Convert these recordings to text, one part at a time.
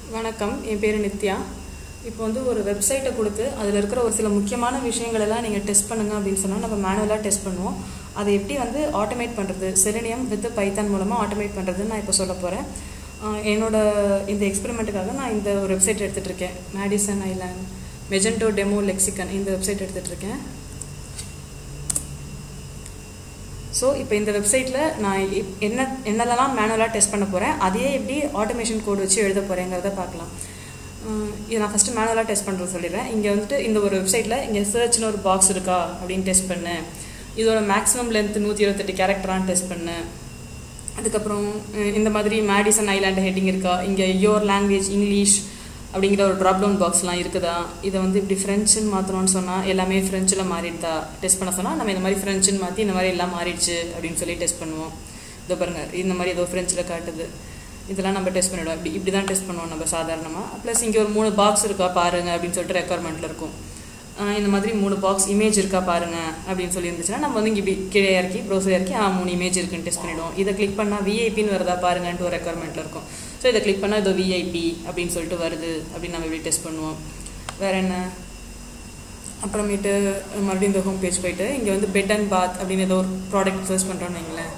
வணக்கம் என் பேர் நித்யா இப்போ வந்து ஒரு வெப்சைட்டை கொடுத்து அதில் இருக்கிற ஒரு சில முக்கியமான விஷயங்கள் எல்லாம் நீங்கள் டெஸ்ட் பண்ணுங்க அப்படின்னு சொன்னால் நம்ம மேனுவலாக டெஸ்ட் பண்ணுவோம் அதை எப்படி வந்து ஆட்டோமேட் பண்ணுறது செலினியம் வித் பைத்தான் மூலமாக ஆட்டோமேட் பண்ணுறதுன்னு நான் இப்போ சொல்ல போகிறேன் என்னோட இந்த எக்ஸ்பெரிமெண்ட்டுக்காக நான் இந்த ஒரு வெப்சைட் எடுத்துகிட்டு இருக்கேன் Madison Island Magento demo lexicon இந்த வெப்சைட் எடுத்துகிட்டு இருக்கேன் ஸோ இப்போ இந்த வெப்சைட்டில் நான் இப்- என்ன என்னெல்லாம் மேனுவலாக டெஸ்ட் பண்ண போகிறேன் அதையே எப்படி ஆட்டோமேஷன் கோட் வச்சு எழுத போகிறேங்கிறத பார்க்கலாம் உம், இது நான் ஃபஸ்ட்டு மேனுவலாக டெஸ்ட் பண்ணுறது சொல்லிடுறேன் இங்கே வந்துட்டு இந்த ஒரு வெப்சைட்டில் இங்கே சர்ச்னு ஒரு பாக்ஸ் இருக்கா அப்படின்னு டெஸ்ட் பண்ணு இதோட மேக்ஸிமம் லென்த் நூற்றி இருபத்தெட்டு கேரக்டரான்னு டெஸ்ட் பண்ணு அதுக்கப்புறம் அஹ், இந்த மாதிரி மேடிசன் ஐலாண்ட் ஹெட்டிங் இருக்கா இங்கே யோர் லாங்குவேஜ் இங்கிலீஷ் அப்படிங்கிற ஒரு ட்ராப் டவுன் பாக்ஸ்லாம் இருக்குதா இதை வந்து இப்படி ஃப்ரெஞ்சுன்னு மாற்றணும்னு சொன்னால் எல்லாமே ஃப்ரெஞ்சில் மாறிடுதா டெஸ்ட் பண்ண சொன்னால் நம்ம இந்த மாதிரி ஃப்ரெஞ்சுன்னு மாற்றி இந்த மாதிரி எல்லாம் மாறிடுச்சு அப்படின்னு சொல்லி டெஸ்ட் பண்ணுவோம் இதோ பாருங்க இந்த மாதிரி ஏதோ ஃப்ரெஞ்சில் காட்டுது இதெல்லாம் நம்ம டெஸ்ட் பண்ணிவிடுவோம் இப்படி இப்படி தான் டெஸ்ட் பண்ணுவோம் நம்ம சாதாரணமாக ப்ளஸ் இங்கே ஒரு மூணு பாக்ஸ் இருக்கா பாருங்க அப்படின்னு சொல்லிட்டு ரெக்குவயர்மெண்ட்டில் இருக்கும் ஆஹ் இந்த மாதிரி மூணு பாக்ஸ் இமேஜ் இருக்கா பாருங்க அப்படின்னு சொல்லி இருந்துச்சுன்னா நம்ம வந்து இங்கே இப்படி கீழே இறக்கி ப்ரௌசர் இறக்கி ஆ மூணு இமேஜ் இருக்குன்னு டெஸ்ட் பண்ணிவிடுவோம் இதை கிளிக் பண்ணால் விஐபின்னு வருதா பாருங்கன்ட்டு ஒரு ரெக்குவயர்மெண்ட்டில் இருக்கும் ஸோ இதை கிளிக் பண்ணால் இதோ விஐபி அப்படின்னு சொல்லிட்டு வருது அப்படின்னு நம்ம இப்படி டெஸ்ட் பண்ணுவோம் வேற என்ன அப்புறமேட்டு மறுபடியும் இந்த ஹோம் பேஜ் போயிட்டு இங்கே வந்து பெட் அண்ட் பாத் அப்படின்னு ஏதோ ஒரு ப்ராடக்ட் சர்ச் பண்ணுறோன்னு வைங்களேன்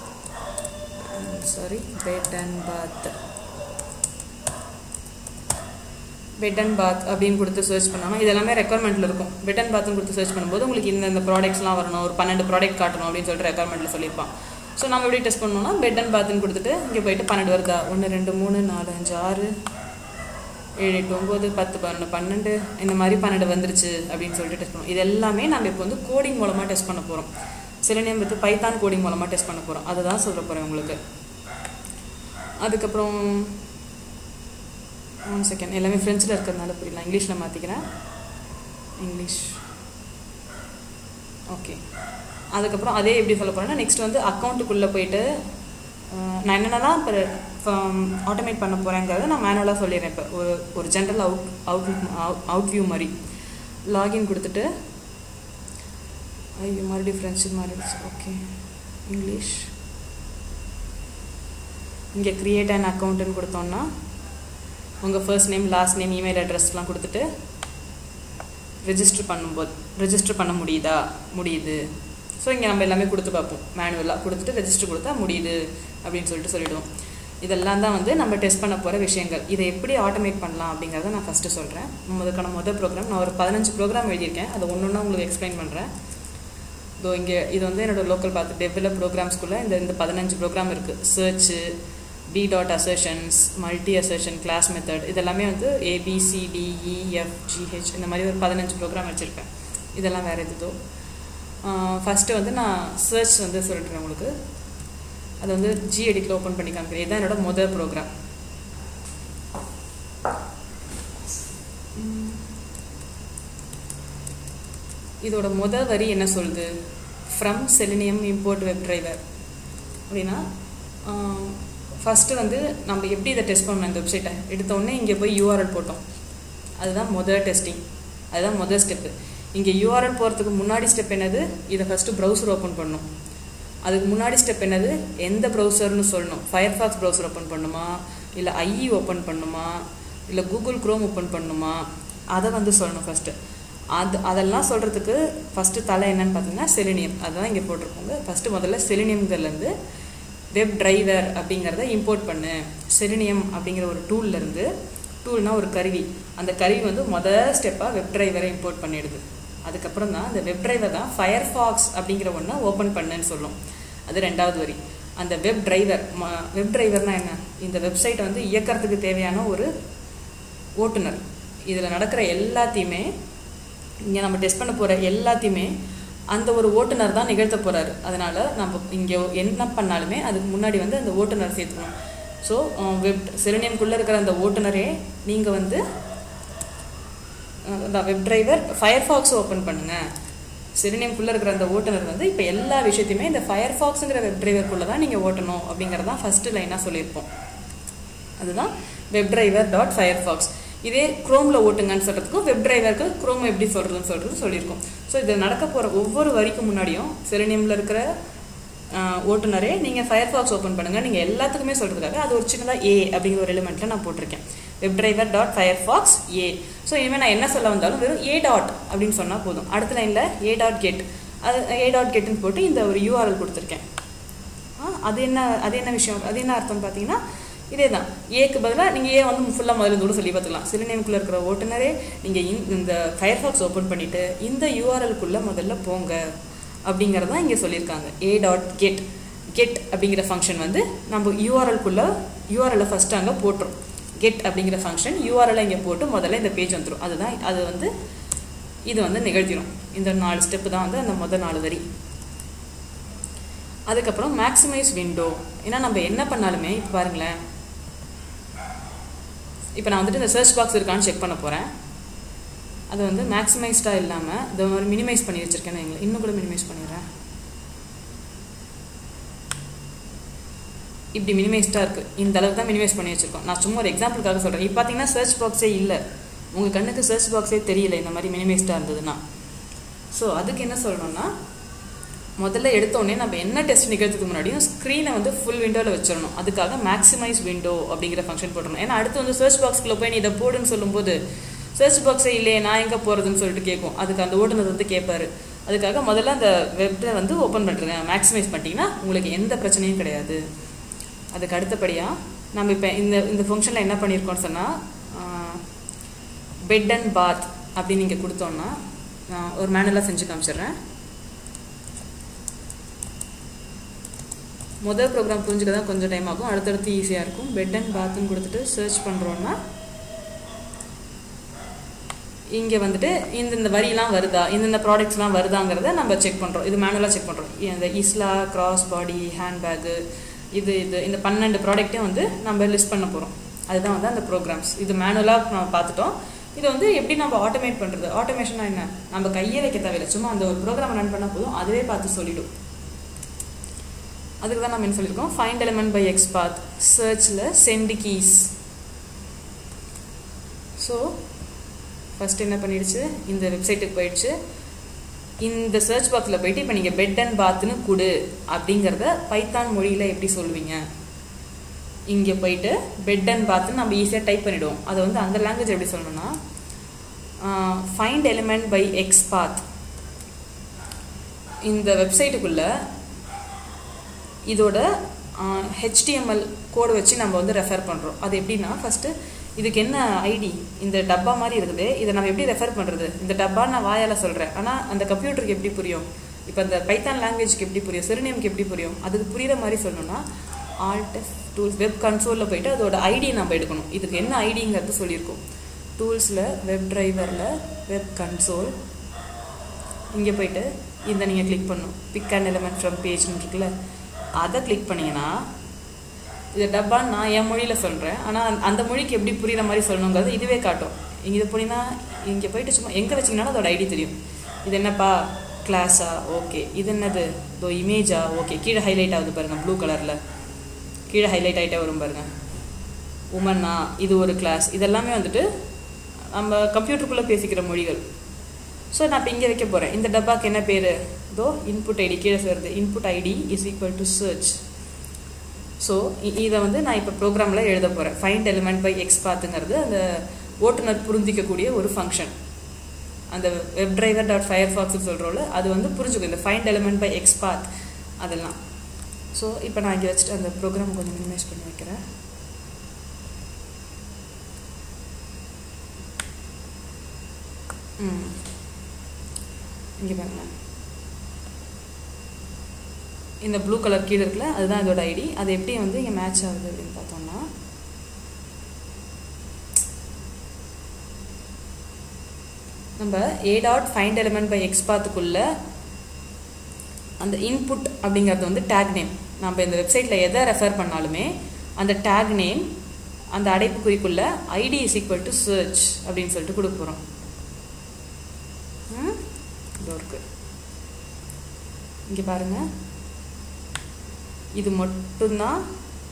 sorry bed and bath bed and bath அப்படின்னு கொடுத்து சர்ச் பண்ணோம்னா இது எல்லாமே ரெக்குவயர்மெண்ட்டில் இருக்கும் பெட் அண்ட் பாத்னு கொடுத்து சர்ச் பண்ணும்போது உங்களுக்கு இந்த இந்த ப்ராடக்ட்ஸ்லாம் வரணும் ஒரு பன்னெண்டு ப்ராடக்ட் காட்டணும் அப்படின்னு சொல்லிட்டு ரெக்குவயர்மெண்ட்டில் சொல்லியிருப்பான் ஸோ நம்ம எப்படி டெஸ்ட் பண்ணோம்னா பெட் அண்ட் பாத்னு கொடுத்துட்டு இங்கே போயிட்டு பன்னெண்டு வருதா ஒன்று ரெண்டு மூணு நாலு அஞ்சு ஆறு ஏழு எட்டு ஒம்பது பத்து பன்னெண்டு பன்னெண்டு இந்த மாதிரி பன்னெண்டு வந்துருச்சு அப்படின்னு சொல்லிட்டு டெஸ்ட் பண்ணுவோம் இது எல்லாமே நம்ம இப்போ வந்து கோடிங் மூலமாக டெஸ்ட் பண்ண போகிறோம் சில நேம் வந்து பைத்தான் கோடிங் மூலமாக டெஸ்ட் பண்ண போகிறோம் அதை தான் சொல்ல போகிறேன் உங்களுக்கு அதுக்கப்புறம் ஒன் செகண்ட் எல்லாமே ஃப்ரெஞ்சில் இருக்கிறதுனால புரியல இங்கிலீஷில் மாற்றிக்கிறேன் இங்கிலீஷ் ஓகே அதுக்கப்புறம் அதே எப்படி சொல்ல போகிறேன்னா நெக்ஸ்ட் வந்து அக்கௌண்ட்டுக்குள்ளே போயிட்டு அஹ், நான் என்னென்னலாம் இப்போ ஆட்டோமேட் பண்ண போகிறேங்கிறத நான் மேனுவலாக சொல்லிடுறேன் இப்போ ஒரு ஒரு general out out out view மாதிரி லாகின் கொடுத்துட்டு ஐயோ மறுபடியும் ஃப்ரெண்ட்ஷிப் மாறிடுச்சு ஓகே இங்கிலீஷ் இங்கே க்ரியேட் அண்ட் அக்கௌண்ட்டுன்னு கொடுத்தோன்னா உங்கள் first name last name email அட்ரஸ்லாம் கொடுத்துட்டு ரெஜிஸ்டர் பண்ணும்போது ரெஜிஸ்டர் பண்ண முடியுதா முடியுது ஸோ இங்கே நம்ம எல்லாமே கொடுத்து பார்ப்போம் மேனுவலாக கொடுத்துட்டு ரெஜிஸ்டர் கொடுத்தா முடியுது அப்படின்னு சொல்லிட்டு சொல்லிடுவோம் இதெல்லாம் தான் வந்து நம்ம டெஸ்ட் பண்ண போகிற விஷயங்கள் இதை எப்படி ஆட்டோமேட் பண்ணலாம் அப்படிங்கிறத நான் ஃபஸ்ட்டு சொல்கிறேன் முதற்கான முதல் ப்ரோக்ராம் நான் ஒரு பதினஞ்சு ப்ரோக்ராம் எழுதியிருக்கேன் அதை ஒன்று ஒன்றா உங்களுக்கு எக்ஸ்பிளைன் பண்ணுறேன் இதோ இங்கே இது வந்து என்னோட லோக்கல் பார்த்து டெவலப் ப்ரோக்ராம்ஸ்குள்ளே இந்த இந்த பதினஞ்சு ப்ரோக்ராம் இருக்குது search B dot assertions multi assertion class method இதெல்லாமே வந்து ஏபிசிடிஇஎஃப் ஜிஹெச் இந்த மாதிரி ஒரு பதினஞ்சு ப்ரோக்ராம் வச்சுருப்பேன் இதெல்லாம் வேறு எதுதோ ஃபஸ்ட்டு வந்து நான் சர்ச் வந்து சொல்லிட்டுறேன் உங்களுக்கு அது வந்து ஜி எடிட்டில் ஓப்பன் பண்ணி காமிக்கிறேன் இதுதான் என்னோட முதல் ப்ரோக்ராம் இதோட முதல் வரி என்ன சொல்லுது from Selenium import web driver அப்படின்னா ஃபஸ்ட்டு வந்து நம்ம எப்படி இதை டெஸ்ட் பண்ணோம் இந்த வெப்சைட்டை எடுத்த உடனே இங்கே போய் யூஆர்எல் போட்டோம் அதுதான் முதல் டெஸ்டிங் அதுதான் முதல் ஸ்டெப்பு இங்கே யூஆர்எல் போகிறதுக்கு முன்னாடி ஸ்டெப் என்னது இதை ஃபஸ்ட்டு ப்ரௌசர் ஓப்பன் பண்ணணும் அதுக்கு முன்னாடி ஸ்டெப் என்னது எந்த ப்ரௌசர்னு சொல்லணும் ஃபயர்ஃபாக்ஸ் ப்ரௌசர் ஓப்பன் பண்ணுமா இல்லை ஐஇ ஓப்பன் பண்ணுமா இல்லை கூகுள் க்ரோம் ஓப்பன் பண்ணுமா அதை வந்து சொல்லணும் ஃபஸ்ட்டு அது அதெல்லாம் சொல்கிறதுக்கு ஃபஸ்ட்டு தலை என்னன்னு பார்த்தீங்கன்னா செலினியம் அதுதான் இங்கே போட்டிருக்கோங்க ஃபஸ்ட்டு முதல்ல செலினியம்ங்கிறதுலேருந்து வெப் டிரைவர் அப்படிங்கிறத இம்போர்ட் பண்ணு செலினியம் அப்படிங்கிற ஒரு டூல்லேருந்து டூல்னா ஒரு கருவி அந்த கருவி வந்து முதல் ஸ்டெப்பாக வெப் டிரைவரை இம்போர்ட் பண்ணிடுது அதுக்கப்புறம் தான் அந்த வெப் டிரைவர் தான் ஃபயர்ஃபாக்ஸ் அப்படிங்கிற ஒன்றை ஓப்பன் பண்ணுன்னு சொல்லும் அது ரெண்டாவது வரி அந்த வெப் டிரைவர் வெப் டிரைவர்னா என்ன இந்த வெப்சைட்டை வந்து இயக்கறதுக்கு தேவையான ஒரு ஓட்டுநர் இதில் நடக்கிற எல்லாத்தையுமே இங்கே நம்ம டெஸ்ட் பண்ண போகிற எல்லாத்தையுமே அந்த ஒரு ஓட்டுநர் தான் நிகழ்த்த போகிறாரு அதனால் நம்ம இங்கே என்ன பண்ணாலுமே அதுக்கு முன்னாடி வந்து அந்த ஓட்டுநர் சேர்த்துக்கணும் ஸோ வெப் செலினியம்குள்ளே இருக்கிற அந்த ஓட்டுநரே நீங்கள் வந்து அதான் வெப் டிரைவர் ஃபயர்ஃபாக்ஸ் ஓப்பன் பண்ணுங்கள் செலினியம்குள்ளே இருக்கிற அந்த ஓட்டுநர் வந்து இப்போ எல்லா விஷயத்தையுமே இந்த ஃபயர்ஃபாக்ஸுங்கிற வெப் டிரைவர்க்குள்ளே தான் நீங்கள் ஓட்டணும் அப்படிங்கிறதான் ஃபஸ்ட்டு லைனாக சொல்லியிருப்போம் அதுதான் வெப் டிரைவர் டாட் ஃபயர்ஃபாக்ஸ் இதே குரோமில் ஓட்டுங்கன்னு சொல்கிறதுக்கும் வெப் டிரைவருக்கு குரோம் எப்படி சொல்கிறதுன்னு சொல்கிறது சொல்லியிருக்கோம் ஸோ இது நடக்க போகிற ஒவ்வொரு வரிக்கு முன்னாடியும் செலினியமில் இருக்கிற ஆஹ், ஓட்டுநரே நீங்கள் ஃபயர்ஃபாக்ஸ் ஓப்பன் பண்ணுங்கள் நீங்கள் எல்லாத்துக்குமே சொல்கிறதுக்காக அது ஒரு சின்னதாக ஏ அப்படிங்கிற ஒரு எலிமெண்ட்டில் நான் போட்டிருக்கேன் web driver dot Firefox A so இனிமேல் நான் என்ன சொல்ல வந்தாலும் வெறும் ஏ டாட் அப்படின்னு சொன்னால் போதும் அடுத்த லைனில் ஏ டாட் கெட் அது ஏ டாட் கெட்னு போட்டு இந்த ஒரு யூஆர்எல் கொடுத்துருக்கேன் ஆ, அது என்ன அது என்ன விஷயம் அது என்ன அர்த்தம் பார்த்தீங்கன்னா இதே தான் ஏக்கு பதிலாக நீங்கள் ஏ வந்து ஃபுல்லாக முதல்ல கூட சொல்லி பார்த்துக்கலாம் சில நேமுக்குள்ளே இருக்கிற ஓட்டுநரே நீங்கள் இந்த ஃபயர்ஃபாக்ஸ் ஓப்பன் பண்ணிவிட்டு இந்த யூஆர்எல்குள்ளே முதல்ல போங்க அப்படிங்கிறத இங்கே சொல்லியிருக்காங்க ஏ டாட் கெட் கெட் அப்படிங்கிற ஃபங்க்ஷன் வந்து நம்ம யூஆர்எல்குள்ளே யூஆர்எல்லை ஃபஸ்ட்டு அங்கே போட்டுரும் கெட் அப்படிங்கிற ஃபங்க்ஷன் யூஆர்எல் இங்கே போட்டு முதல்ல இந்த பேஜ் வந்துடும் அதுதான் அது வந்து இது வந்து நிகழ்த்திடும் இந்த நாலு ஸ்டெப்பு தான் வந்து அந்த முதல் நாலு வரி அதுக்கப்புறம் மேக்ஸிமைஸ் விண்டோ ஏன்னா நம்ம என்ன பண்ணாலுமே இப்போ பாருங்களேன் இப்போ நான் வந்துட்டு இந்த சர்ச் பாக்ஸ் இருக்கான்னு செக் பண்ண போகிறேன் அது வந்து மேக்ஸிமைஸ்டாக இல்லாமல் இதை ஒரு மினிமைஸ் பண்ணி வச்சுருக்கேன்னு வைங்களேன் இன்னும் கூட மினிமைஸ் பண்ணிடுறேன் இப்படி மினிமைஸ்டாக இருக்குது இந்த அளவுக்கு தான் மினிமைஸ் பண்ணி வச்சுருக்கோம் நான் சும்மா ஒரு எக்ஸாம்பிளுக்காக சொல்கிறேன் இப்போ பார்த்தீங்கன்னா சர்ச் பாக்ஸே இல்லை உங்கள் கண்ணுக்கு சர்ச் பாக்ஸே தெரியல இந்த மாதிரி மினிமைஸ்டாக இருந்ததுன்னா ஸோ அதுக்கு என்ன சொல்லணும்னா முதல்ல எடுத்தோடனே நம்ம என்ன டெஸ்ட் நிகழ்த்துக்கு முன்னாடியும் ஸ்க்ரீனை வந்து ஃபுல் விண்டோவில் வச்சிடணும் அதுக்காக மேக்ஸிமைஸ் விண்டோ அப்படிங்கிற ஃபங்க்ஷன் போடணும் ஏன்னா அடுத்து வந்து சர்ச் பாக்ஸ்க்குள்ளே போய் நீ இதை போடுன்னு சொல்லும்போது சர்ச் பாக்ஸே இல்லையே நான் எங்கே போகிறதுன்னு சொல்லிட்டு கேட்கும் அதுக்கு அந்த ஓட்டுநர் வந்து கேட்பாரு அதுக்காக முதல்ல அந்த வெப்பில் வந்து ஓப்பன் பண்ணுறேங்க மேக்ஸிமைஸ் பண்ணிட்டீங்கன்னா உங்களுக்கு எந்த பிரச்சனையும் கிடையாது அதுக்கு அடுத்தபடியாக நம்ம இப்போ இந்த இந்த ஃபங்க்ஷனில் என்ன பண்ணியிருக்கோம்னு சொன்னால் பெட் அண்ட் பாத் அப்படின்னு நீங்கள் கொடுத்தோன்னா நான் ஒரு மேனுவலாக செஞ்சு காமிச்சிடுறேன் முதல் ப்ரோக்ராம் புரிஞ்சுக்க தான் கொஞ்சம் டைம் ஆகும் அடுத்தடுத்து ஈஸியாக இருக்கும் பெட் அண்ட் பாத்னு கொடுத்துட்டு சர்ச் பண்ணுறோன்னா இங்கே வந்துட்டு இந்த இந்த வரிலாம் வருதா இந்தந்த ப்ராடக்ட்ஸ்லாம் வருதாங்கிறத நம்ம செக் பண்ணுறோம் இது மேனுவலாக செக் பண்ணுறோம் இந்த இஸ்லா கிராஸ் பாடி ஹேண்ட்பேக்கு இது இது இந்த பன்னெண்டு ப்ராடக்ட்டையும் வந்து நம்ம லிஸ்ட் பண்ண போகிறோம் அதுதான் வந்து அந்த ப்ரோக்ராம்ஸ் இது மேனுவலாக நம்ம பார்த்துட்டோம் இது வந்து எப்படி நம்ம ஆட்டோமேட் பண்ணுறது ஆட்டோமேஷனா என்ன நம்ம கையே வைக்க தேவையில்லை சும்மா அந்த ஒரு ப்ரோக்ராம் ரன் பண்ணால் போதும் அதுவே பார்த்து சொல்லிடும் அதுக்கு தான் நம்ம என்ன சொல்லியிருக்கோம் find element by X path சர்ச்சில் சென்ட் கீஸ் ஸோ ஃபஸ்ட் என்ன பண்ணிடுச்சு இந்த வெப்சைட்டுக்கு போயிடுச்சு இந்த சர்ச் பாக்ஸில் போயிட்டு இப்போ நீங்கள் பெட் அண்ட் பாத்னு கொடு அப்படிங்கிறத பைத்தான் மொழியில் எப்படி சொல்லுவீங்க இங்கே போயிட்டு பெட் அண்ட் பாத்னு நம்ம ஈஸியாக டைப் பண்ணிவிடுவோம் அதை வந்து அந்த லாங்குவேஜ் எப்படி சொல்லணும்னா find element by X path இந்த வெப்சைட்டுக்குள்ளே இதோட ஹெச்டிஎம்எல் கோடு வச்சு நம்ம வந்து ரெஃபர் பண்ணுறோம் அது எப்படின்னா ஃபஸ்ட்டு இதுக்கு என்ன ஐடி இந்த டப்பா மாதிரி இருக்குது இதை நம்ம எப்படி ரெஃபர் பண்ணுறது இந்த டப்பா நான் வாயால் சொல்கிறேன் ஆனால் அந்த கம்ப்யூட்டருக்கு எப்படி புரியும் இப்போ அந்த பைத்தான் லாங்குவேஜ்க்கு எப்படி புரியும் சிறுநேமுக்கு எப்படி புரியும் அதுக்கு புரியுற மாதிரி சொல்லணும்னா ஆல்ட் டூல்ஸ் வெப் கன்சோலில் போயிட்டு அதோட ஐடி நம்ம எடுக்கணும் இதுக்கு என்ன ஐடிங்கிறது சொல்லியிருக்கோம் டூல்ஸில் வெப் டிரைவரில் வெப் கன்சோல் இங்கே போயிட்டு இந்த நீங்கள் கிளிக் பண்ணணும் பிக் அண்ட் எலிமெண்ட் ஃப்ரம் பேஜ்னு இருக்குல்ல அதை கிளிக் பண்ணிங்கன்னா இது டப்பான்னு நான் என் மொழியில் சொல்கிறேன் ஆனால் அந்த மொழிக்கு எப்படி புரியுற மாதிரி சொல்லணுங்கிறது இதுவே காட்டும் இங்கே இது போனீங்கன்னா இங்கே போயிட்டு சும்மா எங்கே வச்சிங்கனாலும் அதோட ஐடி தெரியும் இது என்னப்பா கிளாஸா ஓகே இது என்னது இதோ இமேஜா ஓகே கீழே ஹைலைட் ஆகுது பாருங்கள் ப்ளூ கலரில் கீழே ஹைலைட் ஆகிட்டே வரும் பாருங்கள் உமன்னா இது ஒரு கிளாஸ் இதெல்லாமே வந்துட்டு நம்ம கம்ப்யூட்டருக்குள்ளே பேசிக்கிற மொழிகள் ஸோ நான் இப்போ இங்கே வைக்க போகிறேன் இந்த டப்பாக்கு என்ன பேர் இதோ இன்புட் ஐடி கீழே வருது input ID is equal to search so இதை வந்து நான் இப்போ ப்ரோக்ராமில் எழுத போகிறேன் ஃபைண்ட் எலிமெண்ட் பை எக்ஸ் பாத்துங்கிறது அந்த ஓட்டுநர் புரிஞ்சிக்கக்கூடிய ஒரு ஃபங்க்ஷன் அந்த வெப் டிரைவர் டாட் ஃபயர் ஃபாக்ஸ்னு சொல்கிறோம்ல அது வந்து புரிஞ்சுக்கும் இந்த find element by X path அதெல்லாம் ஸோ இப்போ நான் இங்கே வச்சுட்டு அந்த ப்ரோக்ராம் கொஞ்சம் மினிமைஸ் பண்ணி வைக்கிறேன் ம் இங்கே பாருங்க இந்த ப்ளூ கலர் கீழே இருக்குல்ல அதுதான் இதோட ஐடி அது எப்படி வந்து இங்கே மேட்ச் ஆகுது அப்படின்னு பார்த்தோம்னா நம்ம A dot find element by X பாத்துக்குள்ள அந்த இன்புட் அப்படிங்கிறது வந்து டேக் நேம் நம்ம இந்த வெப்சைட்டில் எதை ரெஃபர் பண்ணாலுமே அந்த டேக் நேம் அந்த அடைப்புக்குறிக்குள்ள ID is equal to search அப்படின்னு சொல்லிட்டு கொடுக்க போகிறோம் இதோ இருக்கு இங்கே பாருங்க இது மட்டும்தான்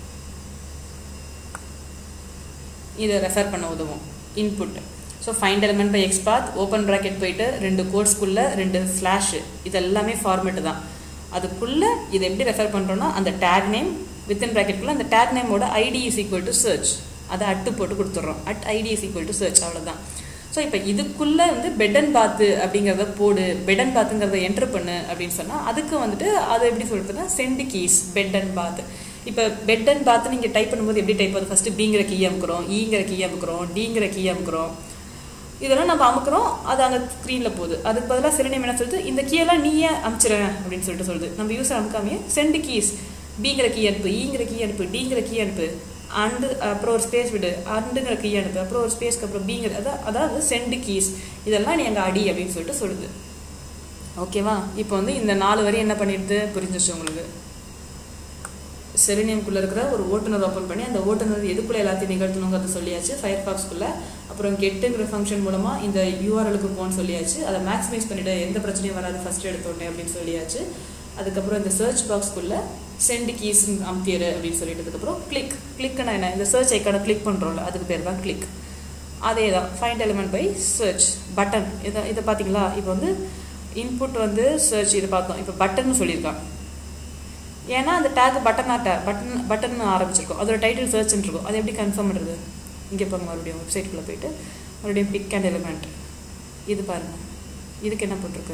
இதை ரெஃபர் பண்ண உதவும் input so find element by X path open bracket போயிட்டு ரெண்டு கோட்ஸ்குள்ளே ரெண்டு ஸ்லாஷு இது எல்லாமே ஃபார்மேட்டு தான் அதுக்குள்ளே இதை எப்படி ரெஃபர் பண்ணுறோன்னா அந்த டேக் நேம் வித்தின் ப்ராக்கெட்குள்ளே அந்த டேக் நேமோட ID is equal to search அதை அட்டு போட்டு கொடுத்துட்றோம் at ID is equal to search அவ்வளோதான் ஸோ இப்போ இதுக்குள்ளே வந்து பெட் அண்ட் பாத்து அப்படிங்கிறத போடு பெட் அண்ட் பாத்துங்கிறத என்டர் பண்ணு அப்படின்னு சொன்னால் அதுக்கு வந்துட்டு அதை எப்படி சொல்கிறதுனா send keys bed and bath இப்போ பெட் அண்ட் பாத் நீங்கள் டைப் பண்ணும்போது எப்படி டைப் ஆகுது ஃபஸ்ட்டு பிங்கிற கீ அமுக்கிறோம் ஈங்கிற கீ அமுக்கிறோம் டிங்கிற கீ அமுக்கிறோம் இதெல்லாம் நம்ம அமுக்கிறோம் அது அங்கே ஸ்க்ரீனில் போகுது அதுக்கு பதிலாக சிறுநேம் என்ன சொல்லுது இந்த கீயெல்லாம் நீயே அமுச்சிடுறேன் அப்படின்னு சொல்லிட்டு சொல்லுது நம்ம யூஸர் அமுக்காமையே சென்ட் கீஸ் பிங்கிற கீ அனுப்பு ஈங்கிற கீ அனுப்பு டிங்கிற கீ அனுப்பு அண்டு அப்புறம் ஒரு ஸ்பேஸ் விடு அண்டுங்கிற கீ அனுப்பு அப்புறம் ஒரு ஸ்பேஸ்க்கு அப்புறம் பிங்கிற அதான் அதாவது சென்ட் கீஸ் இதெல்லாம் நீ அங்கே அடி அப்படின்னு சொல்லிட்டு சொல்லுது ஓகேவா இப்போ வந்து இந்த நாலு வரி என்ன பண்ணிடுது புரிஞ்சிச்சு உங்களுக்கு செலினியம்குள்ளே இருக்கிற ஒரு ஓட்டுநர் ஓப்பன் பண்ணி அந்த ஓட்டுநர் எதுக்குள்ளே எல்லாத்தையும் நிகழ்த்தணுங்கிறத சொல்லியாச்சு ஃபயர் பாக்ஸ்க்குள்ளே அப்புறம் கெட்டுங்கிற ஃபங்க்ஷன் மூலமாக இந்த யூஆர்எலுக்கு போன்னு சொல்லியாச்சு அதை மேக்ஸிமைஸ் பண்ணிவிட்டு எந்த பிரச்சனையும் வராது ஃபஸ்ட் எடுத்தோடனே அப்படின்னு சொல்லியாச்சு அதுக்கப்புறம் இந்த சர்ச் பாக்ஸ்க்குள்ளே சென்ட் கீஸ் அமுத்தியரு அப்படின்னு சொல்லிட்டதுக்கப்புறம் கிளிக் கிளிக்னா என்ன இந்த சர்ச் ஐக்கானை கிளிக் பண்ணுறோம்ல அதுக்கு பேர் தான் கிளிக் அதே தான் find element by search button இதை இதை பார்த்தீங்களா இப்போ வந்து இன்புட் வந்து சர்ச் இது பார்த்தோம் இப்போ பட்டன் சொல்லியிருக்கான் ஏன்னா அந்த டேக் பட்டனா டே பட்டன் பட்டன் ஆரம்பிச்சிருக்கோம் அதோட டைட்டில் சர்ச்னு இருக்கும் அதை எப்படி கன்ஃபார்ம் பண்ணுறது இங்கே பாருங்க மறுபடியும் வெப்சைட்குள்ளே போயிட்டு மறுபடியும் பிக் அண்ட் எலிமெண்ட் இது பாருங்கள் இதுக்கு என்ன போட்டிருக்கு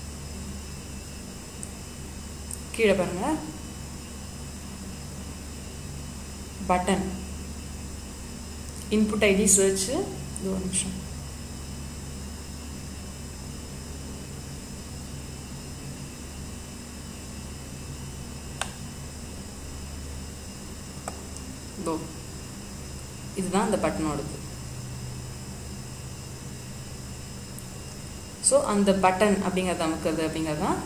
கீழே பாருங்க பட்டன் இன்புட் ஐடி சர்ச் இது ஒரு நிமிஷம் இதோ இதுதான் அந்த பட்டனோடது ஸோ அந்த பட்டன் அப்படிங்கிறது அமுக்கிறது அப்படிங்கிறது தான்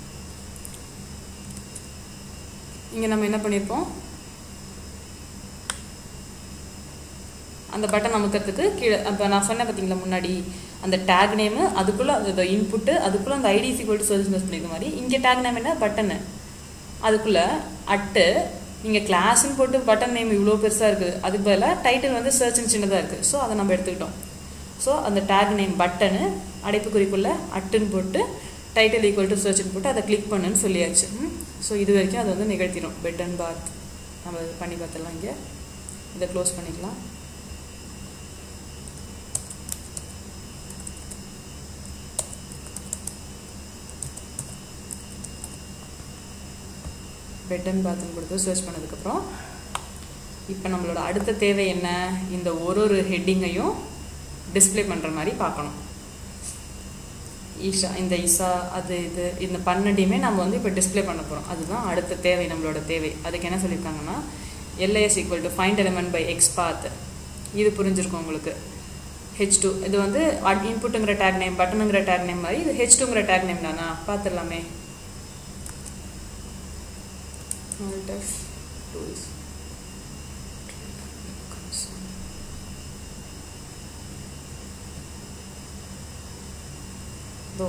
இங்கே நம்ம என்ன பண்ணியிருப்போம் அந்த பட்டன் அமுக்கிறதுக்கு கீழே இப்போ நான் சொன்னேன் பார்த்தீங்களா முன்னாடி அந்த டேக் நேமு அதுக்குள்ளே அந்த இன்புட்டு அதுக்குள்ளே அந்த ஐடி சிக்வல் சர்ச் யூஸ் பண்ணிக்க மாதிரி இங்கே டேக் நேம் என்ன பட்டனு அதுக்குள்ளே அட்டு நீங்கள் கிளாஸ்ன்னு போட்டு பட்டன் நேம் இவ்வளோ பெருசாக இருக்குது அதுக்கு பதிலாக டைட்டில் வந்து சர்ச்னு சின்னதாக இருக்குது ஸோ அதை நம்ம எடுத்துக்கிட்டோம் ஸோ அந்த டேக் நேம் பட்டனு அடைப்புக்குறிக்குள்ளே அட்டுன்னு போட்டு டைட்டில் ஈக்குவல் டு சர்ச்னு போட்டு அதை கிளிக் பண்ணுன்னு சொல்லியாச்சு ஸோ இது வரைக்கும் அது வந்து நிகழ்த்திடும் பெட் அண்ட் பாத் நம்ம பண்ணி பார்த்துடலாம் இங்கே இதை க்ளோஸ் பண்ணிக்கலாம் பெட் அண்ட் பாத்ரூம் கொடுத்து சர்ச் பண்ணதுக்கப்புறம் இப்போ நம்மளோட அடுத்த தேவை என்ன இந்த ஒரு ஒரு ஹெட்டிங்கையும் டிஸ்பிளே பண்ணுற மாதிரி பார்க்கணும் ஈஷா இந்த இசா அது இது இந்த பன்னெண்டையுமே நம்ம வந்து இப்போ டிஸ்பிளே பண்ண போகிறோம் அதுதான் அடுத்த தேவை நம்மளோட தேவை அதுக்கு என்ன சொல்லியிருக்காங்கன்னா L I S equal to find element by X path இது புரிஞ்சிருக்கும் உங்களுக்கு ஹெச் டூ இது வந்து இன்புட்டுங்கிற டேக் நேம் பட்டனுங்கிற டேக் நேம் மாதிரி இது ஹெச் டூங்கிற டேக் நேம் தானா பார்த்துடலாமே alt f tools தோ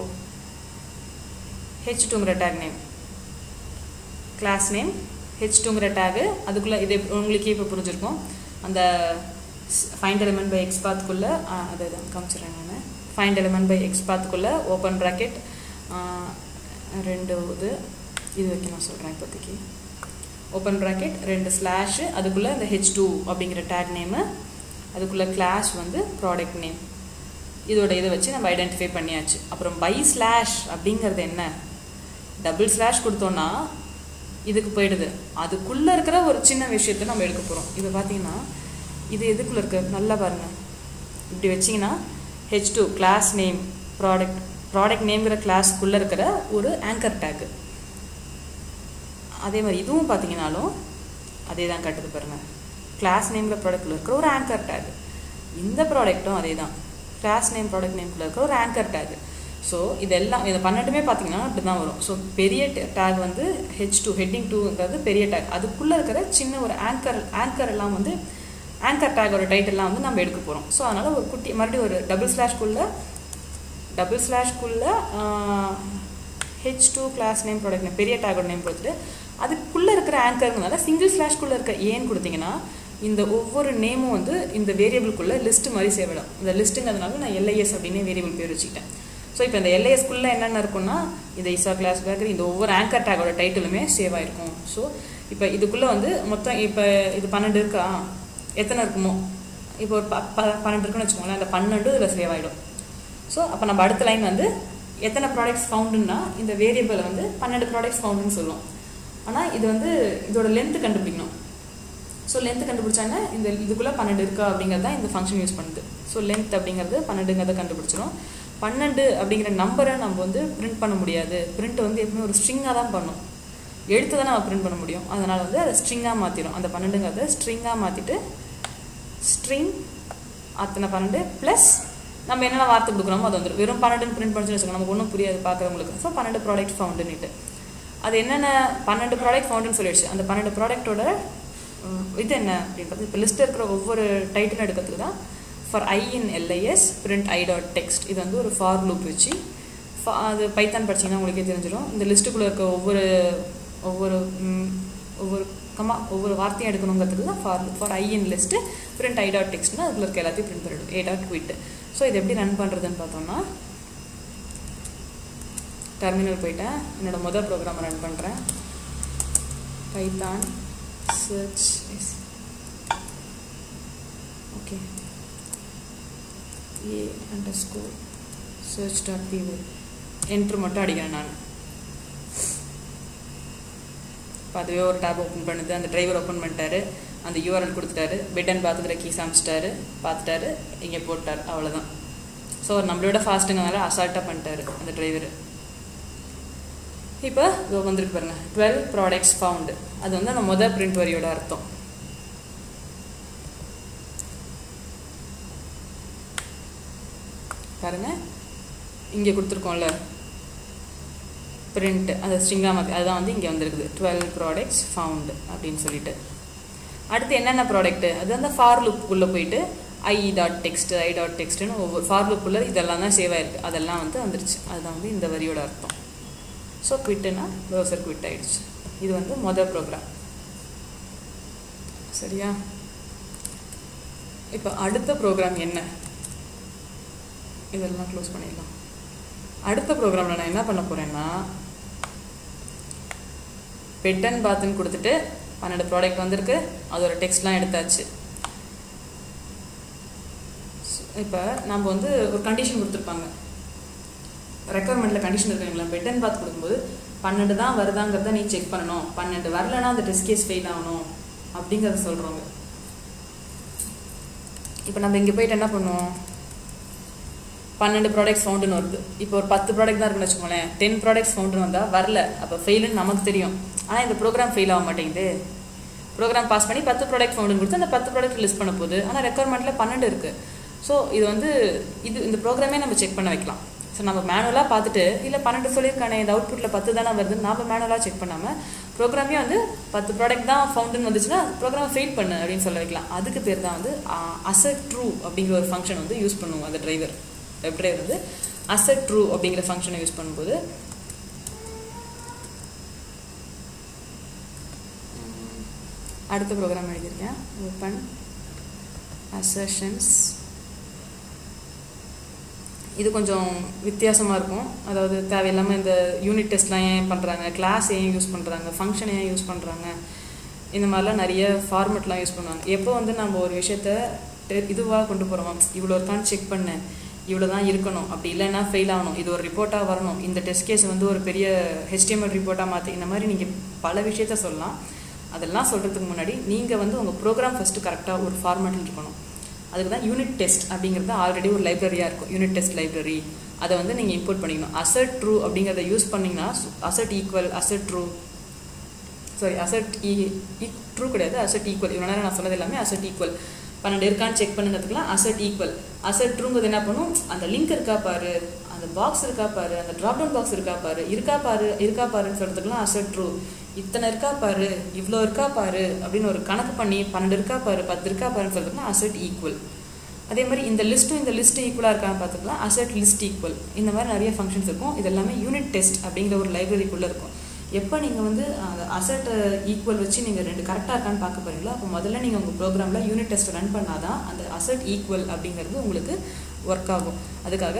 ஹெச் டூங்கிற tag name class name H டூங்கிற டேகு அதுக்குள்ளே இது உங்களுக்கே இப்போ புரிஞ்சிருக்கும் அந்த ஃபைண்ட் எலிமெண்ட் பை எக்ஸ் பாத்துக்குள்ளே அதை தான் காமிச்சிடுறேன் நான் ஃபைண்ட் எலிமெண்ட் பை எக்ஸ் பாத்துக்குள்ளே ஓப்பன் ப்ராக்கெட் ரெண்டு இது இது வரைக்கும் நான் சொல்கிறேன் இப்போதைக்கு ஓப்பன் ப்ராக்கெட் ரெண்டு ஸ்லாஷு அதுக்குள்ளே இந்த ஹெச் டூ அப்படிங்கிற டேக் நேமு அதுக்குள்ளே கிளாஷ் வந்து ப்ராடக்ட் நேம் இதோட இதை வச்சு நம்ம ஐடென்டிஃபை பண்ணியாச்சு அப்புறம் பை ஸ்லாஷ் அப்படிங்கிறது என்ன டபுள் ஸ்லாஷ் கொடுத்தோன்னா இதுக்கு போயிடுது அதுக்குள்ளே இருக்கிற ஒரு சின்ன விஷயத்த நம்ம எடுக்க போகிறோம் இப்போ பார்த்தீங்கன்னா இது எதுக்குள்ளே இருக்கு நல்லா பாருங்கள் இப்படி வச்சிங்கன்னா H two class name product product நேம்ங்கிற கிளாஸ்க்குள்ளே இருக்கிற ஒரு ஆங்கர் டேக்கு அதே மாதிரி இதுவும் பார்த்தீங்கன்னாலும் அதே தான் கட்டுது பாருங்கள் கிளாஸ் நேமில் ப்ராடக்ட்டில் இருக்கிற ஒரு ஆங்கர் டேக் இந்த ப்ராடக்ட்டும் அதே தான் கிளாஸ் நேம் ப்ராடக்ட் நேம்குள்ளே இருக்கிற ஒரு ஆங்கர் டேக் ஸோ இதெல்லாம் இதை பன்னெண்டுமே பார்த்தீங்கன்னா இப்படி தான் வரும் ஸோ பெரிய டேக் வந்து ஹெச் டூ ஹெட்டிங் டூங்கிறது பெரிய டேக் அதுக்குள்ளே இருக்கிற சின்ன ஒரு ஆங்கர் ஆங்கர் எல்லாம் வந்து ஆங்கர் டேக்கோட டைட்டில்லாம் வந்து நம்ம எடுக்க போகிறோம் ஸோ அதனால் ஒரு குட்டி மறுபடியும் ஒரு டபுள் ஸ்லாஷ்குள்ளே டபுள் ஸ்லாஷ்குள்ளே H two class name product name பெரிய டேக்கோட நேம் கொடுத்துட்டு அதுக்குள்ளே இருக்கிற ஆங்கருங்கனால சிங்கிள் ஸ்லாஷ்குள்ளே இருக்க ஏன்னு கொடுத்தீங்கன்னா இந்த ஒவ்வொரு நேமும் வந்து இந்த வேரியபிள்குள்ளே லிஸ்ட் மாதிரி சேவிடும் இந்த லிஸ்ட்டுங்கிறதுனால நான் எல்ஐஎஸ் அப்படின்னே வேரியபிள் பேர் வச்சுக்கிட்டேன் ஸோ இப்போ இந்த எல்ஏஎஸ்குள்ளே என்னென்ன இருக்கும்னா இந்த இசா கிளாஸ் பேக்கரி இந்த ஒவ்வொரு ஆங்கர் டேக்கோட டைட்டிலுமே சேவ் ஆயிருக்கும் ஸோ இப்போ இதுக்குள்ளே வந்து மொத்தம் இப்போ இது பன்னெண்டு இருக்கா எத்தனை இருக்குமோ இப்போ ஒரு ப ப- பன்னெண்டு இருக்குன்னு வச்சுக்கோங்களேன் அந்த பன்னெண்டு இதில் சேவ் ஆகிடும் ஸோ அப்போ நம்ம அடுத்த லைன் வந்து எத்தனை ப்ராடக்ட்ஸ் ஃபவுண்டுன்னா இந்த வேரியபிளை வந்து பன்னெண்டு ப்ராடக்ட்ஸ் ஃபவுண்டுன்னு சொல்லுவோம் ஆனால் இது வந்து இதோட லென்த்து கண்டுபிடிக்கணும் ஸோ லென்த் கண்டுபிடிச்சாங்கன்னா இந்த இதுக்குள்ளே பன்னெண்டு இருக்கா அப்படிங்கிறது தான் இந்த ஃபங்க்ஷன் யூஸ் பண்ணுது ஸோ லென்த் அப்படிங்கிறது பன்னெண்டுங்கிறத கண்டுபிடிச்சிரும் பன்னெண்டு அப்படிங்கிற நம்பரை நம்ம வந்து பிரிண்ட் பண்ண முடியாது பிரிண்ட் வந்து எப்பவுமே ஒரு ஸ்ட்ரிங்காக தான் பண்ணும் எழுத்து தான் நம்ம பிரிண்ட் பண்ண முடியும் அதனால் வந்து அதை ஸ்ட்ரிங்காக மாற்றிடும் அந்த பன்னெண்டுங்கிறத ஸ்ட்ரிங்காக மாற்றிட்டு ஸ்ட்ரிங் அத்தனை பன்னெண்டு ப்ளஸ் நம்ம என்னென்ன வார்த்தை கொடுக்குறோமோ அது வந்துடும் வெறும் பன்னெண்டுன்னு பிரிண்ட் பண்ணி வச்சுக்கோங்க நமக்கு ஒன்றும் புரியாது பார்க்குறவங்களுக்கு ஸோ பன்னெண்டு ப்ராடக்ட் ஃபவுண்டுன்னுட்டு அது என்னென்ன பன்னெண்டு ப்ராடக்ட் ஃபவுண்டுன்னு சொல்லிடுச்சு அந்த பன்னெண்டு ப்ராடக்ட்டோட இது என்ன அப்படின்றது இப்போ லிஸ்ட்டில் இருக்கிற ஒவ்வொரு டைட்டில் எடுக்கிறதுக்கு தான் for I in L I S print I dot text இது வந்து ஒரு ஃபார் லூப் வச்சு fa- அது பைத்தான் படிச்சீங்கன்னா உங்களுக்கே தெரிஞ்சிடும் இந்த லிஸ்ட்டுக்குள்ளே இருக்க ஒவ்வொரு ஒவ்வொரு ம், ஒவ்வொரு கமா ஒவ்வொரு வார்த்தையும் எடுக்கணுங்கிறதுக்கு தான் for for I in list print I dot டெக்ஸ்ட்னா அதில் இருக்க எல்லாத்தையும் பிரிண்ட் பண்ணிடும் ஏ டாட் குவிட் ஸோ இது எப்படி ரன் பண்ணுறதுன்னு பார்த்தோம்னா டெர்மினல் போயிட்டேன் என்னோட முதல் ப்ரோக்ராமை ரன் பண்ணுறேன் Python search S okay A under score search dot பிஓ என்ட்ரு மட்டும் அடிக்கிறேன் நான் இப்போ அதுவே ஒரு டேப் ஓப்பன் பண்ணுது அந்த டிரைவர் ஓப்பன் பண்ணிட்டாரு அந்த யூஆர்எல் கொடுத்துட்டாரு பெட் அண்ட் பாத்துக்கிற கீஸ் அமைச்சிட்டாரு பார்த்துட்டாரு இங்கே போட்டார் அவ்வளோதான் ஸோ நம்மளோட ஃபாஸ்ட்டுங்கிறனால அசால்ட்டாக பண்ணிட்டாரு அந்த டிரைவர் இப்போ இதோ வந்திருக்கு பாருங்க டுவெல் ப்ராடக்ட்ஸ் ஃபவுண்டு அது வந்து அந்த மொதல் பிரிண்ட் வரியோட அர்த்தம் பாருங்க இங்கே கொடுத்துருக்கோம்ல பிரிண்ட் அந்த ஸ்ட்ரிங்கா மாதிரி அதுதான் வந்து இங்கே வந்திருக்குது டுவெல் ப்ராடக்ட்ஸ் ஃபவுண்டு அப்படின்னு சொல்லிட்டு அடுத்து என்னென்ன ப்ராடக்ட்டு அது அந்த ஃபார் லுப்புக்குள்ளே போயிட்டு I dot text I dot டெக்ஸ்ட்னு ஒவ்வொரு ஃபார் லுப்புள்ள இதெல்லாம் தான் சேவ் ஆயிருக்கு அதெல்லாம் வந்து வந்துருச்சு அதுதான் வந்து இந்த வரியோட அர்த்தம் ஸோ குவிட்டுனா ப்ரௌசர் குவிட் ஆயிடுச்சு இது வந்து மொதல் ப்ரோக்ராம் சரியா இப்போ அடுத்த ப்ரோக்ராம் என்ன இதெல்லாம் க்ளோஸ் பண்ணிடலாம் அடுத்த ப்ரோக்ராமில் நான் என்ன பண்ண போகிறேன்னா பெட் அண்ட் பாத்துன்னு கொடுத்துட்டு பன்னெண்டு ப்ராடக்ட் வந்திருக்கு அதோட டெக்ஸ்ட்லாம் எடுத்தாச்சு இப்போ நம்ம வந்து ஒரு கண்டிஷன் கொடுத்துருப்பாங்க ரெக்குவயர்மெண்ட்டில் கண்டிஷன் இருக்குங்களா பெட் அண்ட் பாத் கொடுக்கும்போது பன்னெண்டு தான் வருதாங்கிறத நீ செக் பண்ணணும் பன்னெண்டு வரலன்னா அந்த டெஸ்ட் கேஸ் ஃபெயில் ஆகணும் அப்படிங்கிறத சொல்கிறோங்க இப்போ நம்ம இங்கே போயிட்டு என்ன பண்ணுவோம் பன்னெண்டு ப்ராடக்ட்ஸ் ஃபவுண்டுன்னு வருது இப்போ ஒரு பத்து ப்ராடக்ட் தான் இருக்குன்னு வச்சுக்கோங்களேன் டென் ப்ராடக்ட்ஸ் ஃபவுண்டுன்னு வந்தால் வரல அப்போ ஃபெயிலுன்னு நமக்கு தெரியும் ஆனால் இந்த ப்ரோக்ராம் ஃபெயில் ஆக மாட்டேங்குது ப்ரோக்ராம் பாஸ் பண்ணி பத்து ப்ராடக்ட் ஃபவுண்டுன்னு கொடுத்து அந்த பத்து ப்ராடக்ட் லிஸ்ட் பண்ண போகுது ஆனால் ரெக்குவயர்மெண்ட்டில் பன்னெண்டு இருக்குது ஸோ இது வந்து இது இந்த ப்ரோக்ராமே நம்ம செக் பண்ண வைக்கலாம் ஸோ நம்ம மேனுவலாக பார்த்துட்டு இல்லை பன்னெண்டு சொல்லியிருக்கானே இந்த அவுட்புட்டில் பத்து தானே வருதுன்னு நம்ம மேனுவலாக செக் பண்ணாமல் ப்ரோக்ராமே வந்து பத்து ப்ராடக்ட் தான் ஃபவுண்டுன்னு வந்துச்சுன்னா ப்ரோக்ராம் ஃபெயில் பண்ணு அப்படின்னு சொல்ல வைக்கலாம் அதுக்கு பேர் தான் வந்து அசட் ட்ரூ அப்படிங்கிற ஒரு ஃபங்க்ஷன் வந்து யூஸ் பண்ணுவோம் அந்த டிரைவர் வெப் டிரைவர் வந்து அசட் ட்ரூ அப்படிங்கிற ஃபங்க்ஷனை யூஸ் பண்ணும்போது உம், அடுத்த ப்ரோக்ராம் எழுதியிருக்கேன் ஓப்பன் அசஷன்ஸ் இது கொஞ்சம் வித்தியாசமாக இருக்கும் அதாவது தேவையில்லாமல் இந்த யூனிட் டெஸ்ட்லாம் ஏன் பண்ணுறாங்க கிளாஸ் ஏன் யூஸ் பண்ணுறாங்க ஃபங்க்ஷன் ஏன் யூஸ் பண்ணுறாங்க இந்த மாதிரிலாம் நிறைய ஃபார்மெட்லாம் யூஸ் பண்ணுவாங்க எப்போ வந்து நம்ம ஒரு விஷயத்த இதுவாக கொண்டு போகிறோம் இவ்வளோ இருக்கான்னு செக் பண்ணு இவ்வளோ தான் இருக்கணும் அப்படி இல்லைன்னா ஃபெயில் ஆகணும் இது ஒரு ரிப்போர்ட்டாக வரணும் இந்த டெஸ்ட் கேஸ் வந்து ஒரு பெரிய ஹெச்டிஎம்எல் ரிப்போர்ட்டாக மாற்றி இந்த மாதிரி நீங்கள் பல விஷயத்த சொல்லலாம் அதெல்லாம் சொல்கிறதுக்கு முன்னாடி நீங்கள் வந்து உங்கள் ப்ரோக்ராம் ஃபஸ்ட்டு கரெக்டாக ஒரு ஃபார்மேட்டில் இருக்கணும் அதுக்கு தான் யூனிட் டெஸ்ட் அப்படிங்கிறது ஆல்ரெடி ஒரு லைப்ரரியாக இருக்கும் யூனிட் டெஸ்ட் லைப்ரரி அதை வந்து நீங்கள் இம்போர்ட் பண்ணிக்கணும் அசட் ட்ரூ அப்படிங்கிறத யூஸ் பண்ணிங்கன்னா assert equal assert true sorry assert E true கிடையாது அசட் ஈக்குவல் இவ்வளோ நேரம் நான் சொன்னது எல்லாமே அசட் ஈக்குவல் பன்னெண்டு இருக்கான்னு செக் பண்ணுங்கிறதுக்குலாம் அசட் ஈக்குவல் அசட் ட்ரூங்கிறது என்ன பண்ணும் அந்த லிங்க் இருக்கா பாரு அந்த பாக்ஸ் இருக்கா பாரு அந்த ட்ராப் டவுன் பாக்ஸ் இருக்கா பாரு இருக்கா பாரு இருக்கா பாருன்னு சொல்கிறதுக்குலாம் அசட் ட்ரூ இத்தனை இருக்கா பாரு இவ்வளோ இருக்கா பாரு அப்படின்னு ஒரு கணக்கு பண்ணி பன்னெண்டு இருக்கா பாரு பத்து இருக்கா பாருன்னு சொல்கிறதுக்குலாம் அசட் ஈக்குவல் அதே மாதிரி இந்த லிஸ்ட்டும் இந்த லிஸ்ட் ஈக்குவலாக இருக்கான்னு பார்த்துக்கலாம் அசட் லிஸ்ட் ஈக்குவல் இந்த மாதிரி நிறைய ஃபங்க்ஷன்ஸ் இருக்கும் இது எல்லாமே யூனிட் டெஸ்ட் அப்படிங்கிற ஒரு லைப்ரரிக்குள்ளே இருக்கும் எப்போ நீங்கள் வந்து அந்த அசட் ஈக்குவல் வச்சு நீங்கள் ரெண்டு கரெக்டாக இருக்கான்னு பார்க்க போறீங்களா அப்போ முதல்ல நீங்கள் உங்கள் ப்ரோக்ராமில் யூனிட் டெஸ்ட் ரன் பண்ணாதான் அந்த அசட் ஈக்குவல் அப்படிங்கிறது உங்களுக்கு ஒர்க் ஆகும் அதுக்காக